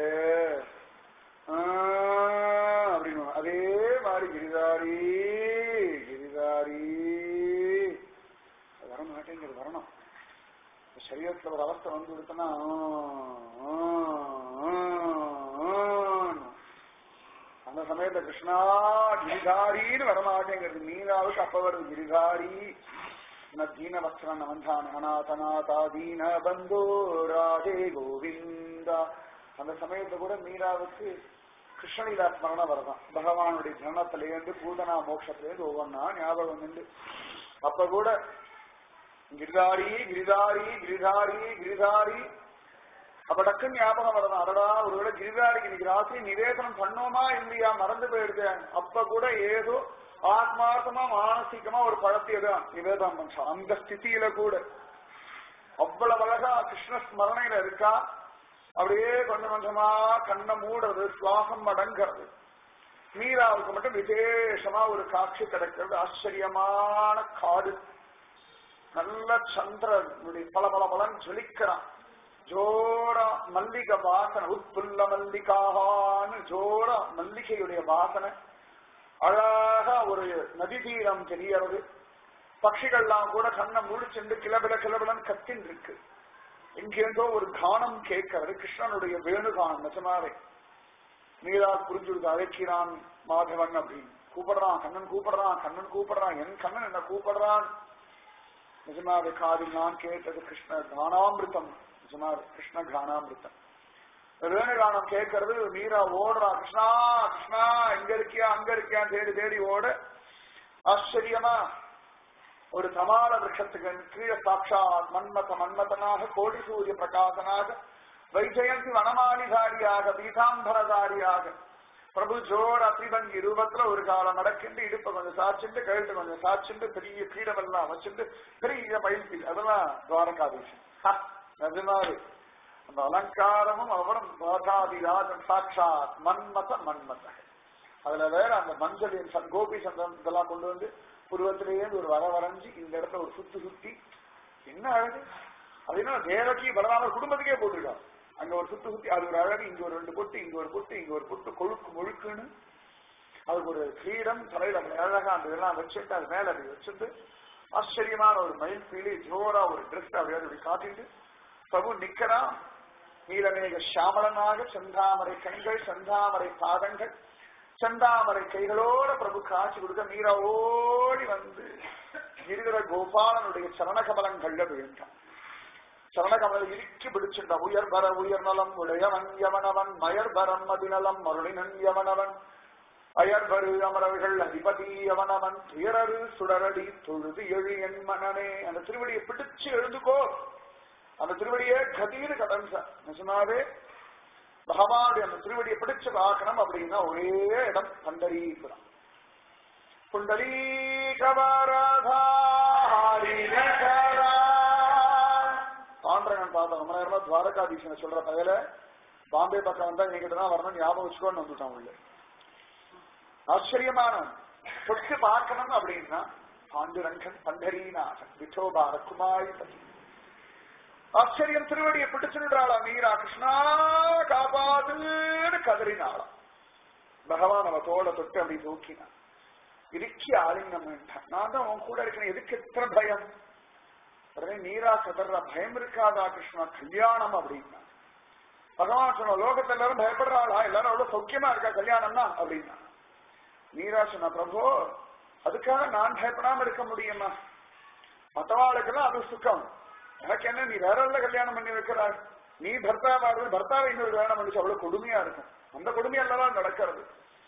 ஆ, அப்படின்னு அதே மாதிரி கிரிதாரி கிரிதாரி அது வர மாட்டேங்கிறது வரணும் இந்த சரீரத்துல ஒரு அவஸ்தை வந்து கொடுத்தனா அந்த சமயத்துல கிருஷ்ணா கிரிதாரின்னு வரமாட்டேங்கிறது மீனாவுக்கு அப்ப வருது கிரிதாரி न दीनवत्सरन् वन्धान अनाथनाथा दीன பந்தோ ராதே கோவிந்தா அந்த சமயத்துல கூட மீராவுக்கு கிருஷ்ணலீலா ஸ்மரணம் வரதான் பகவானுடைய ஜனத்திலேருந்து பூதனா மோட்சத்திலேருந்து ஒவ்வொன்னா ஞாபகம் உண்டு அப்ப கூட கிரிதாரி கிரிதாரி கிரிதாரி கிரிதாரி அப்ப டக்குன்னு ஞாபகம் வரதான் அடடா ஒருவேளை கிரிதாரிக்கு இன்னைக்கு ராத்திரி நிவேதனம் பண்ணோமா இல்லையா மறந்து போயிடுச்சேன் அப்ப கூட ஏதோ ஆத்மார்த்தமா மானசீகமா ஒரு பழத்தை தான் நிவேதனம் பண்ணான் அந்த ஸ்திதியில கூட அவ்வளவு அழகா கிருஷ்ண ஸ்மரணையில இருக்கா அப்படியே கொஞ்சம் கொஞ்சமா கண்ணை மூடுறது சுவாசம் அடங்கிறது மீராவுக்கு மட்டும் விசேஷமா ஒரு காட்சி கிடைக்கிறது ஆச்சரியமான காடு நல்ல சந்திரனுடைய பல பல பலன் ஜொலிக்கிறான் ஜோரா மல்லிகை வாசனை உட்புல்ல மல்லிகான்னு ஜோரா மல்லிகையுடைய வாசனை அழகா ஒரு நதி தீரம் தெரியறது பட்சிகள்லாம் கூட கண்ணை முழிச்சுண்டு கிளபில கிளபிலன்னு கத்தின் இருக்கு எங்கேருந்தோ ஒரு கானம் கேட்கறது கிருஷ்ணனுடைய வேணுகானம் நிஜமாவே நீரா புரிஞ்சுடுது அழைக்கிறான் மாதவன் அப்படின்னு கூப்பிடுறான் கண்ணன் கூப்பிடுறான் கண்ணன் கூப்பிடுறான் என் கண்ணன் என்ன கூப்பிடுறான் நிஜமாவே காதில் நான் கேட்டது கிருஷ்ண கானாமிருத்தம் நிஜமாவே கிருஷ்ண கானாமிருத்தம் வேணுகானம் கேட்கறது மீரா ஓடுறா கிருஷ்ணா கிருஷ்ணா இங்க இருக்கியா அங்க இருக்கியா தேடி தேடி ஓட ஆச்சரியமா ஒரு சமாள விருஷத்துக்கு கீழே சாட்சாத் மன்மத மன்மதனாக கோடி சூரிய பிரகாசனாக வைஜெயந்தி வனமாளிகாரியாக பீதாம்பரதாரியாக பிரபு ஜோர் அபிபங்கி ரூபத்துல ஒரு காலம் நடக்கிண்டு இடுப்பை கொஞ்சம் சாச்சுண்டு கழுத்து கொஞ்சம் சாச்சுண்டு பெரிய பீடமெல்லாம் வச்சுட்டு பெரிய மயில் அதெல்லாம் துவாரகாதீசன் ஹ, நிஜமாவே அந்த அலங்காரமும் அவனும் ராஜாதிராஜன் சாட்சாத் மன்மத மன்மத அதுல வேற அந்த மஞ்சளின் ச- கோபி சந்தனம் இதெல்லாம் கொண்டு வந்து புருவத்திலேயே ஒரு வர வரைஞ்சு இந்த இடத்துல ஒரு சுத்து சுத்தி என்ன அழகு அது என்ன தேவகி பலராமர் குடும்பத்துக்கே போட்டுருக்கான் அங்க ஒரு சுத்து சுத்தி அது ஒரு அழகு இங்க ஒரு ரெண்டு பொட்டு இங்க ஒரு பொட்டு இங்க ஒரு பொட்டு கொழுக்கு முழுக்குன்னு அதுக்கு ஒரு கிரீடம் தலையில அப்படி அழகா அந்த இதெல்லாம் வச்சுட்டு அது மேல அப்படி வச்சுட்டு ஆச்சரியமான ஒரு மயில் பீலி ஜோரா ஒரு ட்ரெஸ் அப்படியே அப்படி காட்டிட்டு பிரபு நிக்கிறான் நீலமேக சாமளனாக செந்தாமரை கண்கள் செந்தாமரை பாதங்கள் செந்தாமரை கைகளோட பிரபு காட்சி கொடுக்க மீரா ஓடி வந்து இருக்கிற கோபாலனுடைய சரணகமலங்கள்ல விழுந்தான் சரணகமலம் இறுக்கி பிடிச்சுண்ட உயர்பர உயர்நலம் உடையவன் யவனவன் மயர்பரம் மதிநலம் மருளினன் யவனவன் அயர்பரு அமரர்கள் அதிபதி யவனவன் துயரரு சுடரடி தொழுது எழு என் மனனே அந்த திருவடியை பிடிச்சு எழுந்துக்கோ அந்த திருவடியே கதீர் கடன் நிஜமாவே பகவானுடைய அந்த திருவடியை பிடிச்சு பார்க்கணும் அப்படின்னா ஒரே இடம் பண்டரீபுரம் குண்டலீ கவரதா ஹரிநகரா பாண்டரங்கன் பார்த்தோம் ரொம்ப நேரமா துவாரகாதீசனை சொல்ற பகையில பாம்பே பக்கம் வந்தா இன்னைக்கு தான் வரணும் ஞாபகம் வச்சுக்கோன்னு வந்துட்டான் உள்ள ஆச்சரியமானவன் தொட்டு பார்க்கணும் அப்படின்னா பாண்டுரங்கன் பண்டரீநாதன் விட்டோபா ரகுமாரி பதி ஆச்சரியம் திருவடியை பிடிச்சுடுறாளா மீரா கிருஷ்ணா காப்பாதுன்னு கதறினாளாம் பகவான் அவ தோலை தொட்டு அப்படி தூக்கினான் இறுக்கி ஆலிங்கம் வேண்டான் நான் தான் உன் கூட இருக்கிறேன் எதுக்கு எத்தனை பயம் உடனே நீரா கதற பயம் இருக்காதா கிருஷ்ணா கல்யாணம் அப்படின்னா பகவான் சொன்ன லோகத்துல எல்லாரும் பயப்படுறாளா எல்லாரும் அவ்வளவு சௌக்கியமா இருக்கா கல்யாணம்னா அப்படின்னா நீரா சொன்ன பிரபு அதுக்காக நான் பயப்படாம இருக்க முடியுமா மற்றவாளுக்கெல்லாம் அது சுகம் எனக்கு என்ன நீ வேற எல்லாம் கல்யாணம் பண்ணி வைக்கிறாய் நீ பர்த்தாவாடுறது பர்த்தாவை இன்னொரு கல்யாணம் பண்ணிச்சு அவ்வளவு கொடுமையா இருக்கும் அந்த கொடுமையெல்லாம் நடக்கிறது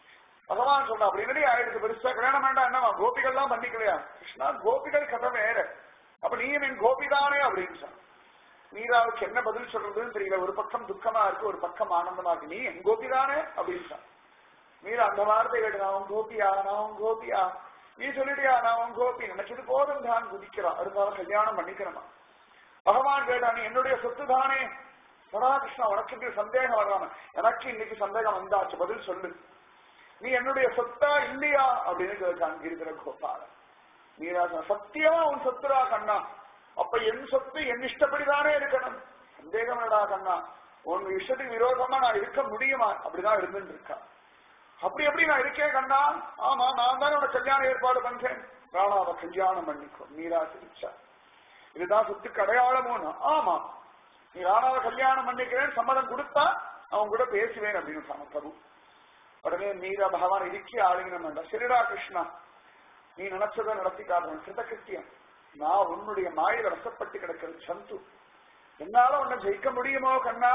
பகவான் சொன்னா அப்படி என்னடி ஆயிடுச்சு பெருசா கல்யாணம் வேண்டாம் என்னவா கோபிகள்லாம் பண்ணிக்கலையா கிருஷ்ணா கோபிகள் கதை வேற அப்ப நீயும் என் கோபிதானே அப்படின்னு சொன்ன மீராவுக்கு என்ன பதில் சொல்றதுன்னு தெரியல ஒரு பக்கம் துக்கமா இருக்கு ஒரு பக்கம் ஆனந்தமா இருக்கு நீ என் கோபிதானே அப்படின்னு சொன்ன மீரா அந்த வார்த்தை கேட்டு நான் உன் கோபியா நான் உன் கோபியா நீ சொல்லிட்டியா நான் உன் கோபி எனக்கு இது போதும் தான் குதிக்கிறான் இருந்தாலும் கல்யாணம் பண்ணிக்கிறமா பகவான் கேட்டா நீ என்னுடைய சொத்து தானே கிருஷ்ணா உனக்கு இப்படி சந்தேகம் வராம எனக்கு இன்னைக்கு சந்தேகம் வந்தாச்சு பதில் சொல்லு நீ என்னுடைய சொத்தா இல்லையா அப்படின்னு கேட்டான் இருக்கிற கோபாலன் மீரா சத்தியமா உன் சொத்துரா கண்ணா அப்ப என் சொத்து என் இஷ்டப்படிதானே இருக்கணும் சந்தேகம் என்னடா கண்ணா உன் இஷ்டத்துக்கு விரோதமா நான் இருக்க முடியுமா அப்படிதான் இருந்துட்டு இருக்கா அப்படி எப்படி நான் இருக்கேன் கண்ணா ஆமா நான் தானே உனக்கு கல்யாணம் ஏற்பாடு பண்றேன் ராணாவை கல்யாணம் பண்ணிக்கோ மீரா சிரிச்சா இதுதான் சொத்துக்கு அடையாளமும் ஆமா நீ ராணாவை கல்யாணம் பண்ணிக்கிறேன் சம்மதம் கொடுத்தா அவன் கூட பேசுவேன் அப்படின்னு சொன்ன பிரபு உடனே மீரா பகவான் இறுக்கி ஆளுங்கணும் வேண்டாம் சரிடா கிருஷ்ணா நீ நினைச்சதை நடத்தி காட்டுறேன் கிருத கிருத்தியம் நான் உன்னுடைய மாயில ரசப்பட்டு கிடக்கிற சந்து என்னால உன்னை ஜெயிக்க முடியுமோ கண்ணா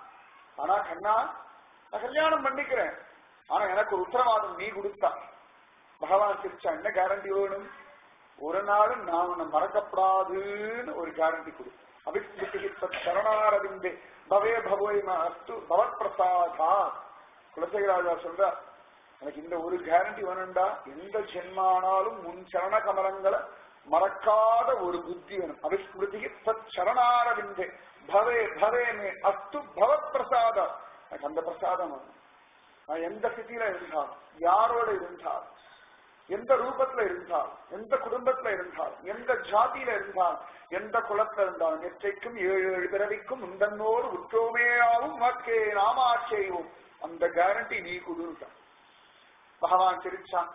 ஆனா கண்ணா நான் கல்யாணம் பண்ணிக்கிறேன் ஆனா எனக்கு ஒரு உத்தரவாதம் நீ கொடுத்தா பகவான் சிரிச்சா என்ன கேரண்டி வேணும் ஒரு நாளும் நான் உன்னை மறக்கப்படாதுன்னு ஒரு கேரண்டி கொடுத்தேன் அபிஸ்மிருதி சரணாரவிந்தே பவே பவோய் அஸ்து பவத் பிரசாதா குலசேகராஜா சொல்ற எனக்கு இந்த ஒரு கேரண்டி வேணும்டா எந்த ஜென்மானாலும் முன் சரண கமலங்களை மறக்காத ஒரு புத்தி வேணும் அபிஸ்மிருதி சத் சரணாரவிந்தே பவே பவே மே அஸ்து பவத் பிரசாத எனக்கு அந்த பிரசாதம் வேணும் நான் எந்த ஸ்திதியில இருந்தாலும் யாரோட இருந்தாலும் எந்த ரூபத்துல இருந்தாலும் எந்த குடும்பத்துல இருந்தாலும் எந்த ஜாதியில இருந்தாலும் எந்த குலத்துல இருந்தாலும் எற்றைக்கும் ஏழு ஏழு பிறவிக்கும் உண்டன்னோடு உற்றோமேயாவும் மக்கே நாமாச்செய்வோம் அந்த கேரண்டி நீ கொடுத்தான் பகவான் சிரிச்சான்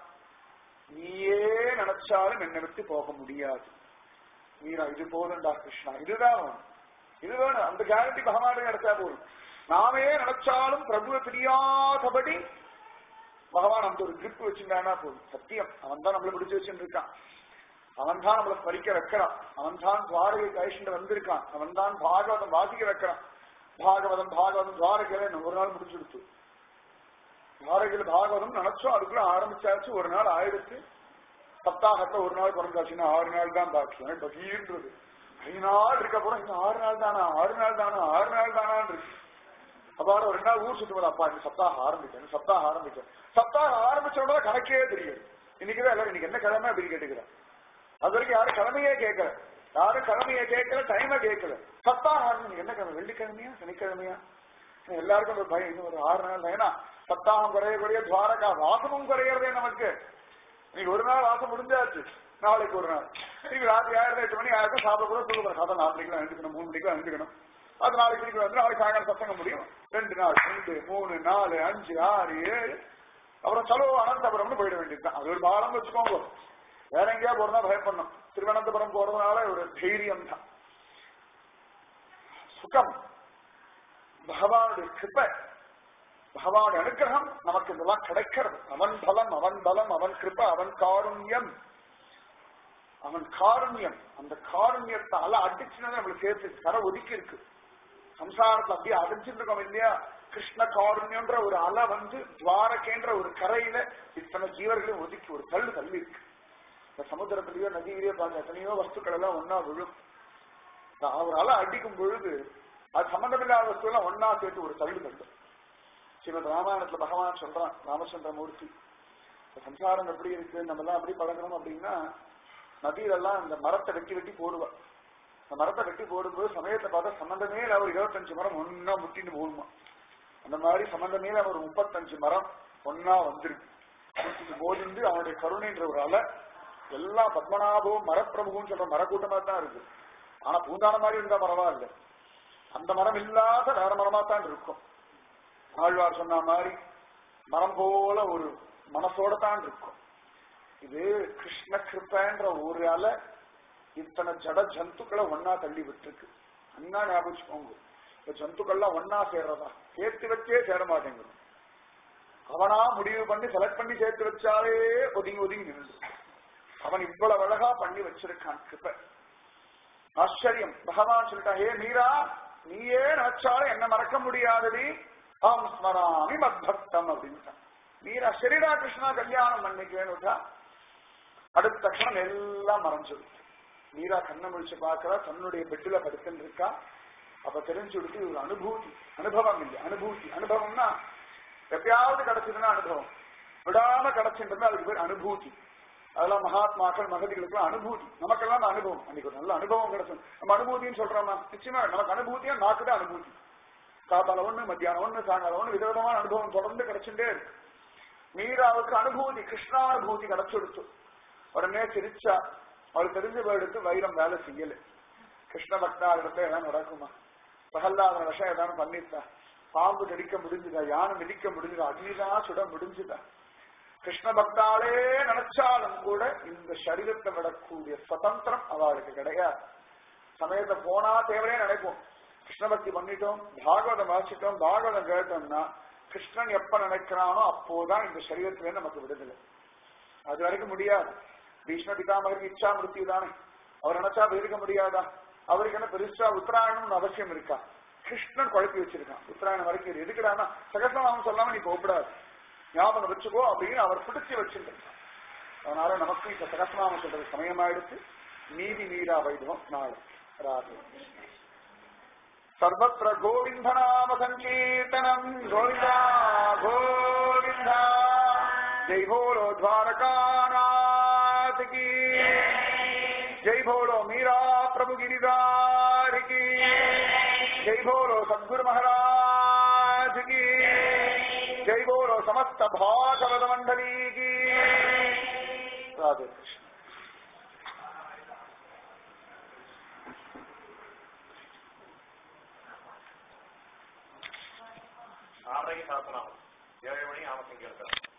நீயே நினைச்சாலும் என்னை விட்டு போக முடியாது மீரா இது போதும்டா கிருஷ்ணா இதுதான் வேணும். இது வேணும் அந்த கேரண்டி பகவானுக்கு கிடைச்சா போதும் நாமே நினைச்சாலும் பிரபுவை பிரியாதபடி பகவான் அந்த ஒரு கிரிப் வச்சிருந்தானா போதும் சத்தியம் அவன் தான் நம்மளை பிடிச்சு வச்சுட்டு இருக்கான் அவன் தான் நம்மளை பறிக்க வைக்கிறான் அவன் தான் துவாரகை கழிச்சுட்டு வந்திருக்கான் அவன் தான் பாகவதம் வாசிக்க வைக்கிறான் பாகவதம் பாகவதம் துவாரகையில ஒரு நாள் முடிச்சுடுத்து துவாரகையில பாகவதம் நினைச்சோம் அதுக்குள்ள ஆரம்பிச்சாச்சு ஒரு நாள் ஆயிடுச்சு சப்தாகத்துல ஒரு நாள் பிறந்தாச்சுன்னா ஆறு நாள் தான் பாக்கி எனக்கு பகீன்றது ஐந்து நாள் இருக்க போறோம் இன்னும் ஆறு நாள் தானா ஆறு நாள் தானா ஆறு நாள் தானான்னு இருக்கு அப்பாட ஒரு ரெண்டு நாள் ஊர் சுத்து அப்பா இந்த சப்தாக ஆரம்பிச்சேன் சப்தாக ஆரம்பிச்சேன் சப்தாக ஆரம்பிச்ச உடனே கணக்கே தெரியாது இன்னைக்குதான் எல்லாரும் இன்னைக்கு என்ன கிழமை அப்படின்னு கேட்டுக்கிறேன் அது வரைக்கும் யாரும் கிழமையே கேட்கல யாரும் கிழமையை கேட்கல டைமை கேட்கல சப்தாக ஆரம்பிச்சு என்ன கிழமை வெள்ளிக்கிழமையா சனிக்கிழமையா எல்லாருக்கும் ஒரு பயம் இன்னும் ஒரு ஆறு நாள் தான். ஏன்னா சப்தாகம் குறையக்கூடிய துவாரகா வாசமும் குறையறதே நமக்கு இன்னைக்கு ஒரு நாள் வாசம் முடிஞ்சாச்சு நாளைக்கு ஒரு நாள் இன்னைக்கு ராத்திரி ஆயிரத்தி எட்டு மணி ஆயிரத்தி சாப்பிட கூட தூக்கம் சாப்பிட நாலு மணிக்கு எழுந்துக்கணும் மூணு மணிக்கு எழுந்துக்கணும் அது நாளைக்கு திருப்பி வந்து நாளைக்கு சாயங்காலம் சத்தங்க முடியும் ரெண்டு நாள் ரெண்டு மூணு நாலு அஞ்சு ஆறு ஏழு அப்புறம் செலவு அனந்தபுரம்னு போயிட வேண்டியதுதான் அது ஒரு பாலம் வச்சுக்கோங்க வேற எங்கேயா போறதா பயப்படணும் திருவனந்தபுரம் போறதுனால ஒரு தைரியம் தான் சுகம் பகவானுடைய கிருப்பை பகவான் அனுகிரகம் நமக்கு இதெல்லாம் கிடைக்கிறது அவன் பலம் அவன் பலம் அவன் கிருப அவன் காருண்யம் அவன் காருண்யம் அந்த காருண்யத்தை அல அடிச்சுன்னு நம்மளுக்கு சேர்த்து கரை ஒதுக்கி இருக்கு சம்சாரத்தை அப்படியே அடிச்சுட்டு இருக்கோம் இல்லையா கிருஷ்ண காருண்யன்ற ஒரு அலை வந்து துவாரகேன்ற ஒரு கரையில இத்தனை ஜீவர்களையும் ஒதுக்கி ஒரு தள்ளு தள்ளி இருக்கு இந்த சமுத்திரத்திலேயோ நதியிலேயோ பார்க்க எத்தனையோ வஸ்துக்கள் எல்லாம் ஒன்னா விழும் ஒரு அலை அடிக்கும் பொழுது அது சம்பந்தமில்லாத வஸ்து எல்லாம் ஒன்னா சேர்த்து ஒரு தள்ளு தள்ளு ஸ்ரீமத் ராமாயணத்துல பகவான் சொல்றான் ராமச்சந்திர மூர்த்தி இந்த சம்சாரம் எப்படி இருக்கு நம்ம எல்லாம் அப்படி பழகணும் அப்படின்னா நதியிலெல்லாம் இந்த மரத்தை வெட்டி வெட்டி போடுவா அந்த மரத்தை வெட்டி போடும்போது சமயத்தை பார்த்தா சம்பந்தமே இல்ல ஒரு இருபத்தஞ்சு மரம் ஒன்னா முட்டின்னு போடுமா அந்த மாதிரி சம்பந்தமே இல்ல ஒரு முப்பத்தஞ்சு மரம் ஒன்னா வந்துருக்கு முட்டிட்டு போதிந்து அவனுடைய கருணைன்ற ஒரு அலை எல்லா பத்மநாபவும் மரப்பிரபுவும் சொல்ற மரக்கூட்டமா தான் இருக்கு ஆனா பூந்தான மாதிரி இருந்தா மரமா இல்ல அந்த மரம் இல்லாத வேற மரமா தான் இருக்கும் ஆழ்வார் சொன்ன மாதிரி மரம் போல ஒரு மனசோட தான் இருக்கும் இது கிருஷ்ண கிருப்பன்ற ஒரு அலை இத்தனை ஜட ஜந்துக்களை ஒன்னா தள்ளி விட்டுருக்கு அண்ணா ஞாபகிச்சுக்கோங்க இந்த ஜந்துக்கள்லாம் ஒன்னா சேர்றதா சேர்த்து வச்சே சேர மாட்டேங்குது அவனா முடிவு பண்ணி செலக்ட் பண்ணி சேர்த்து வச்சாலே ஒதுங்கி ஒதுங்கி நின்று அவன் இவ்வளவு அழகா பண்ணி வச்சிருக்கான் கிருப்ப ஆச்சரியம் பகவான் சொல்லிட்டா ஹே மீரா நீயே நினைச்சாலும் என்ன மறக்க முடியாதடி ஆம் ஸ்மராமி மத்பக்தம் அப்படின்ட்டான் மீரா சரிடா கிருஷ்ணா கல்யாணம் பண்ணிக்கவேன்னு அடுத்த க்ஷணம் எல்லாம் மறைஞ்சிருக்கு மீரா கண்ணை முடிச்சு பார்க்கறா தன்னுடைய பெட்டில படுத்துன்னு இருக்கா அப்ப தெரிஞ்சு கொடுத்து ஒரு அனுபூதி அனுபவம் இல்லை அனுபூதி அனுபவம்னா எப்பயாவது கிடைச்சதுன்னா அனுபவம் விடாம கிடைச்சின்றது அதுக்கு பேர் அனுபூதி அதெல்லாம் மகாத்மாக்கள் மகதிகளுக்கு அனுபூதி நமக்கெல்லாம் அந்த அனுபவம் அன்னைக்கு ஒரு நல்ல அனுபவம் கிடைச்சது நம்ம அனுபூதின்னு சொல்றோமா நிச்சயமா நமக்கு அனுபூதியா நாக்குதான் அனுபூதி காத்தால ஒண்ணு மத்தியானம் ஒண்ணு சாயங்காலம் ஒண்ணு விதவிதமான அனுபவம் தொடர்ந்து கிடைச்சுட்டே இருக்கு மீராவுக்கு அனுபூதி கிருஷ்ணானுபூதி கிடைச்சுடுத்து உடனே சிரிச்சா அவளுக்கு தெரிஞ்ச எடுத்து வைரம் வேலை செய்யல கிருஷ்ண பக்தா இடத்துல எல்லாம் நடக்குமா பிரகல்லாத விஷயம் ஏதாவது பண்ணிட்டா பாம்பு கடிக்க முடிஞ்சுதா யானை மிதிக்க முடிஞ்சுதா அக்னிதான் சுட முடிஞ்சுதா கிருஷ்ண பக்தாலே நினைச்சாலும் கூட இந்த சரீரத்தை விடக்கூடிய சுதந்திரம் அவளுக்கு கிடையாது சமயத்தை போனா தேவையே நினைப்போம் கிருஷ்ண பக்தி பண்ணிட்டோம் பாகவதம் வாசிட்டோம் பாகவதம் கேட்டோம்னா கிருஷ்ணன் எப்ப நினைக்கிறானோ அப்போதான் இந்த சரீரத்திலே நமக்கு விடுதலை அது வரைக்கும் முடியாது பீஷ்ம பிதாமகருக்கு இச்சா மிருத்தியு தானே அவர் நினைச்சா இருக்க முடியாதா அவருக்கு என்ன பெருசா உத்தராயணம்னு அவசியம் இருக்கா கிருஷ்ணன் குழப்பி வச்சிருக்கான் உத்தராயணம் வரைக்கும் எதுக்குடானா சகசநாமம் சொல்லாம நீ போகக்கூடாது ஞாபகம் வச்சுக்கோ அப்படின்னு அவர் பிடிச்சி வச்சிருக்கான் அதனால நமக்கு இப்ப சகசநாமம் சொல்றது சமயமாயிடுச்சு நீதி நீரா வைபவம் நாளை ராதே सर्वत्र गोविन्दनाम सङ्कीर्तनम् गोविन्दा गोविन्दा जय भोलो द्वारकानाथ की जय भोलो मीरा प्रभु गिरिधार की जय भोलो सद्गुरु महाराज की जय बोलो समस्त भागवत मंडली की राधे कृष्ण ஆறரை சாசனம் ஏழு மணி ஆமசங்கீர்த்தனம்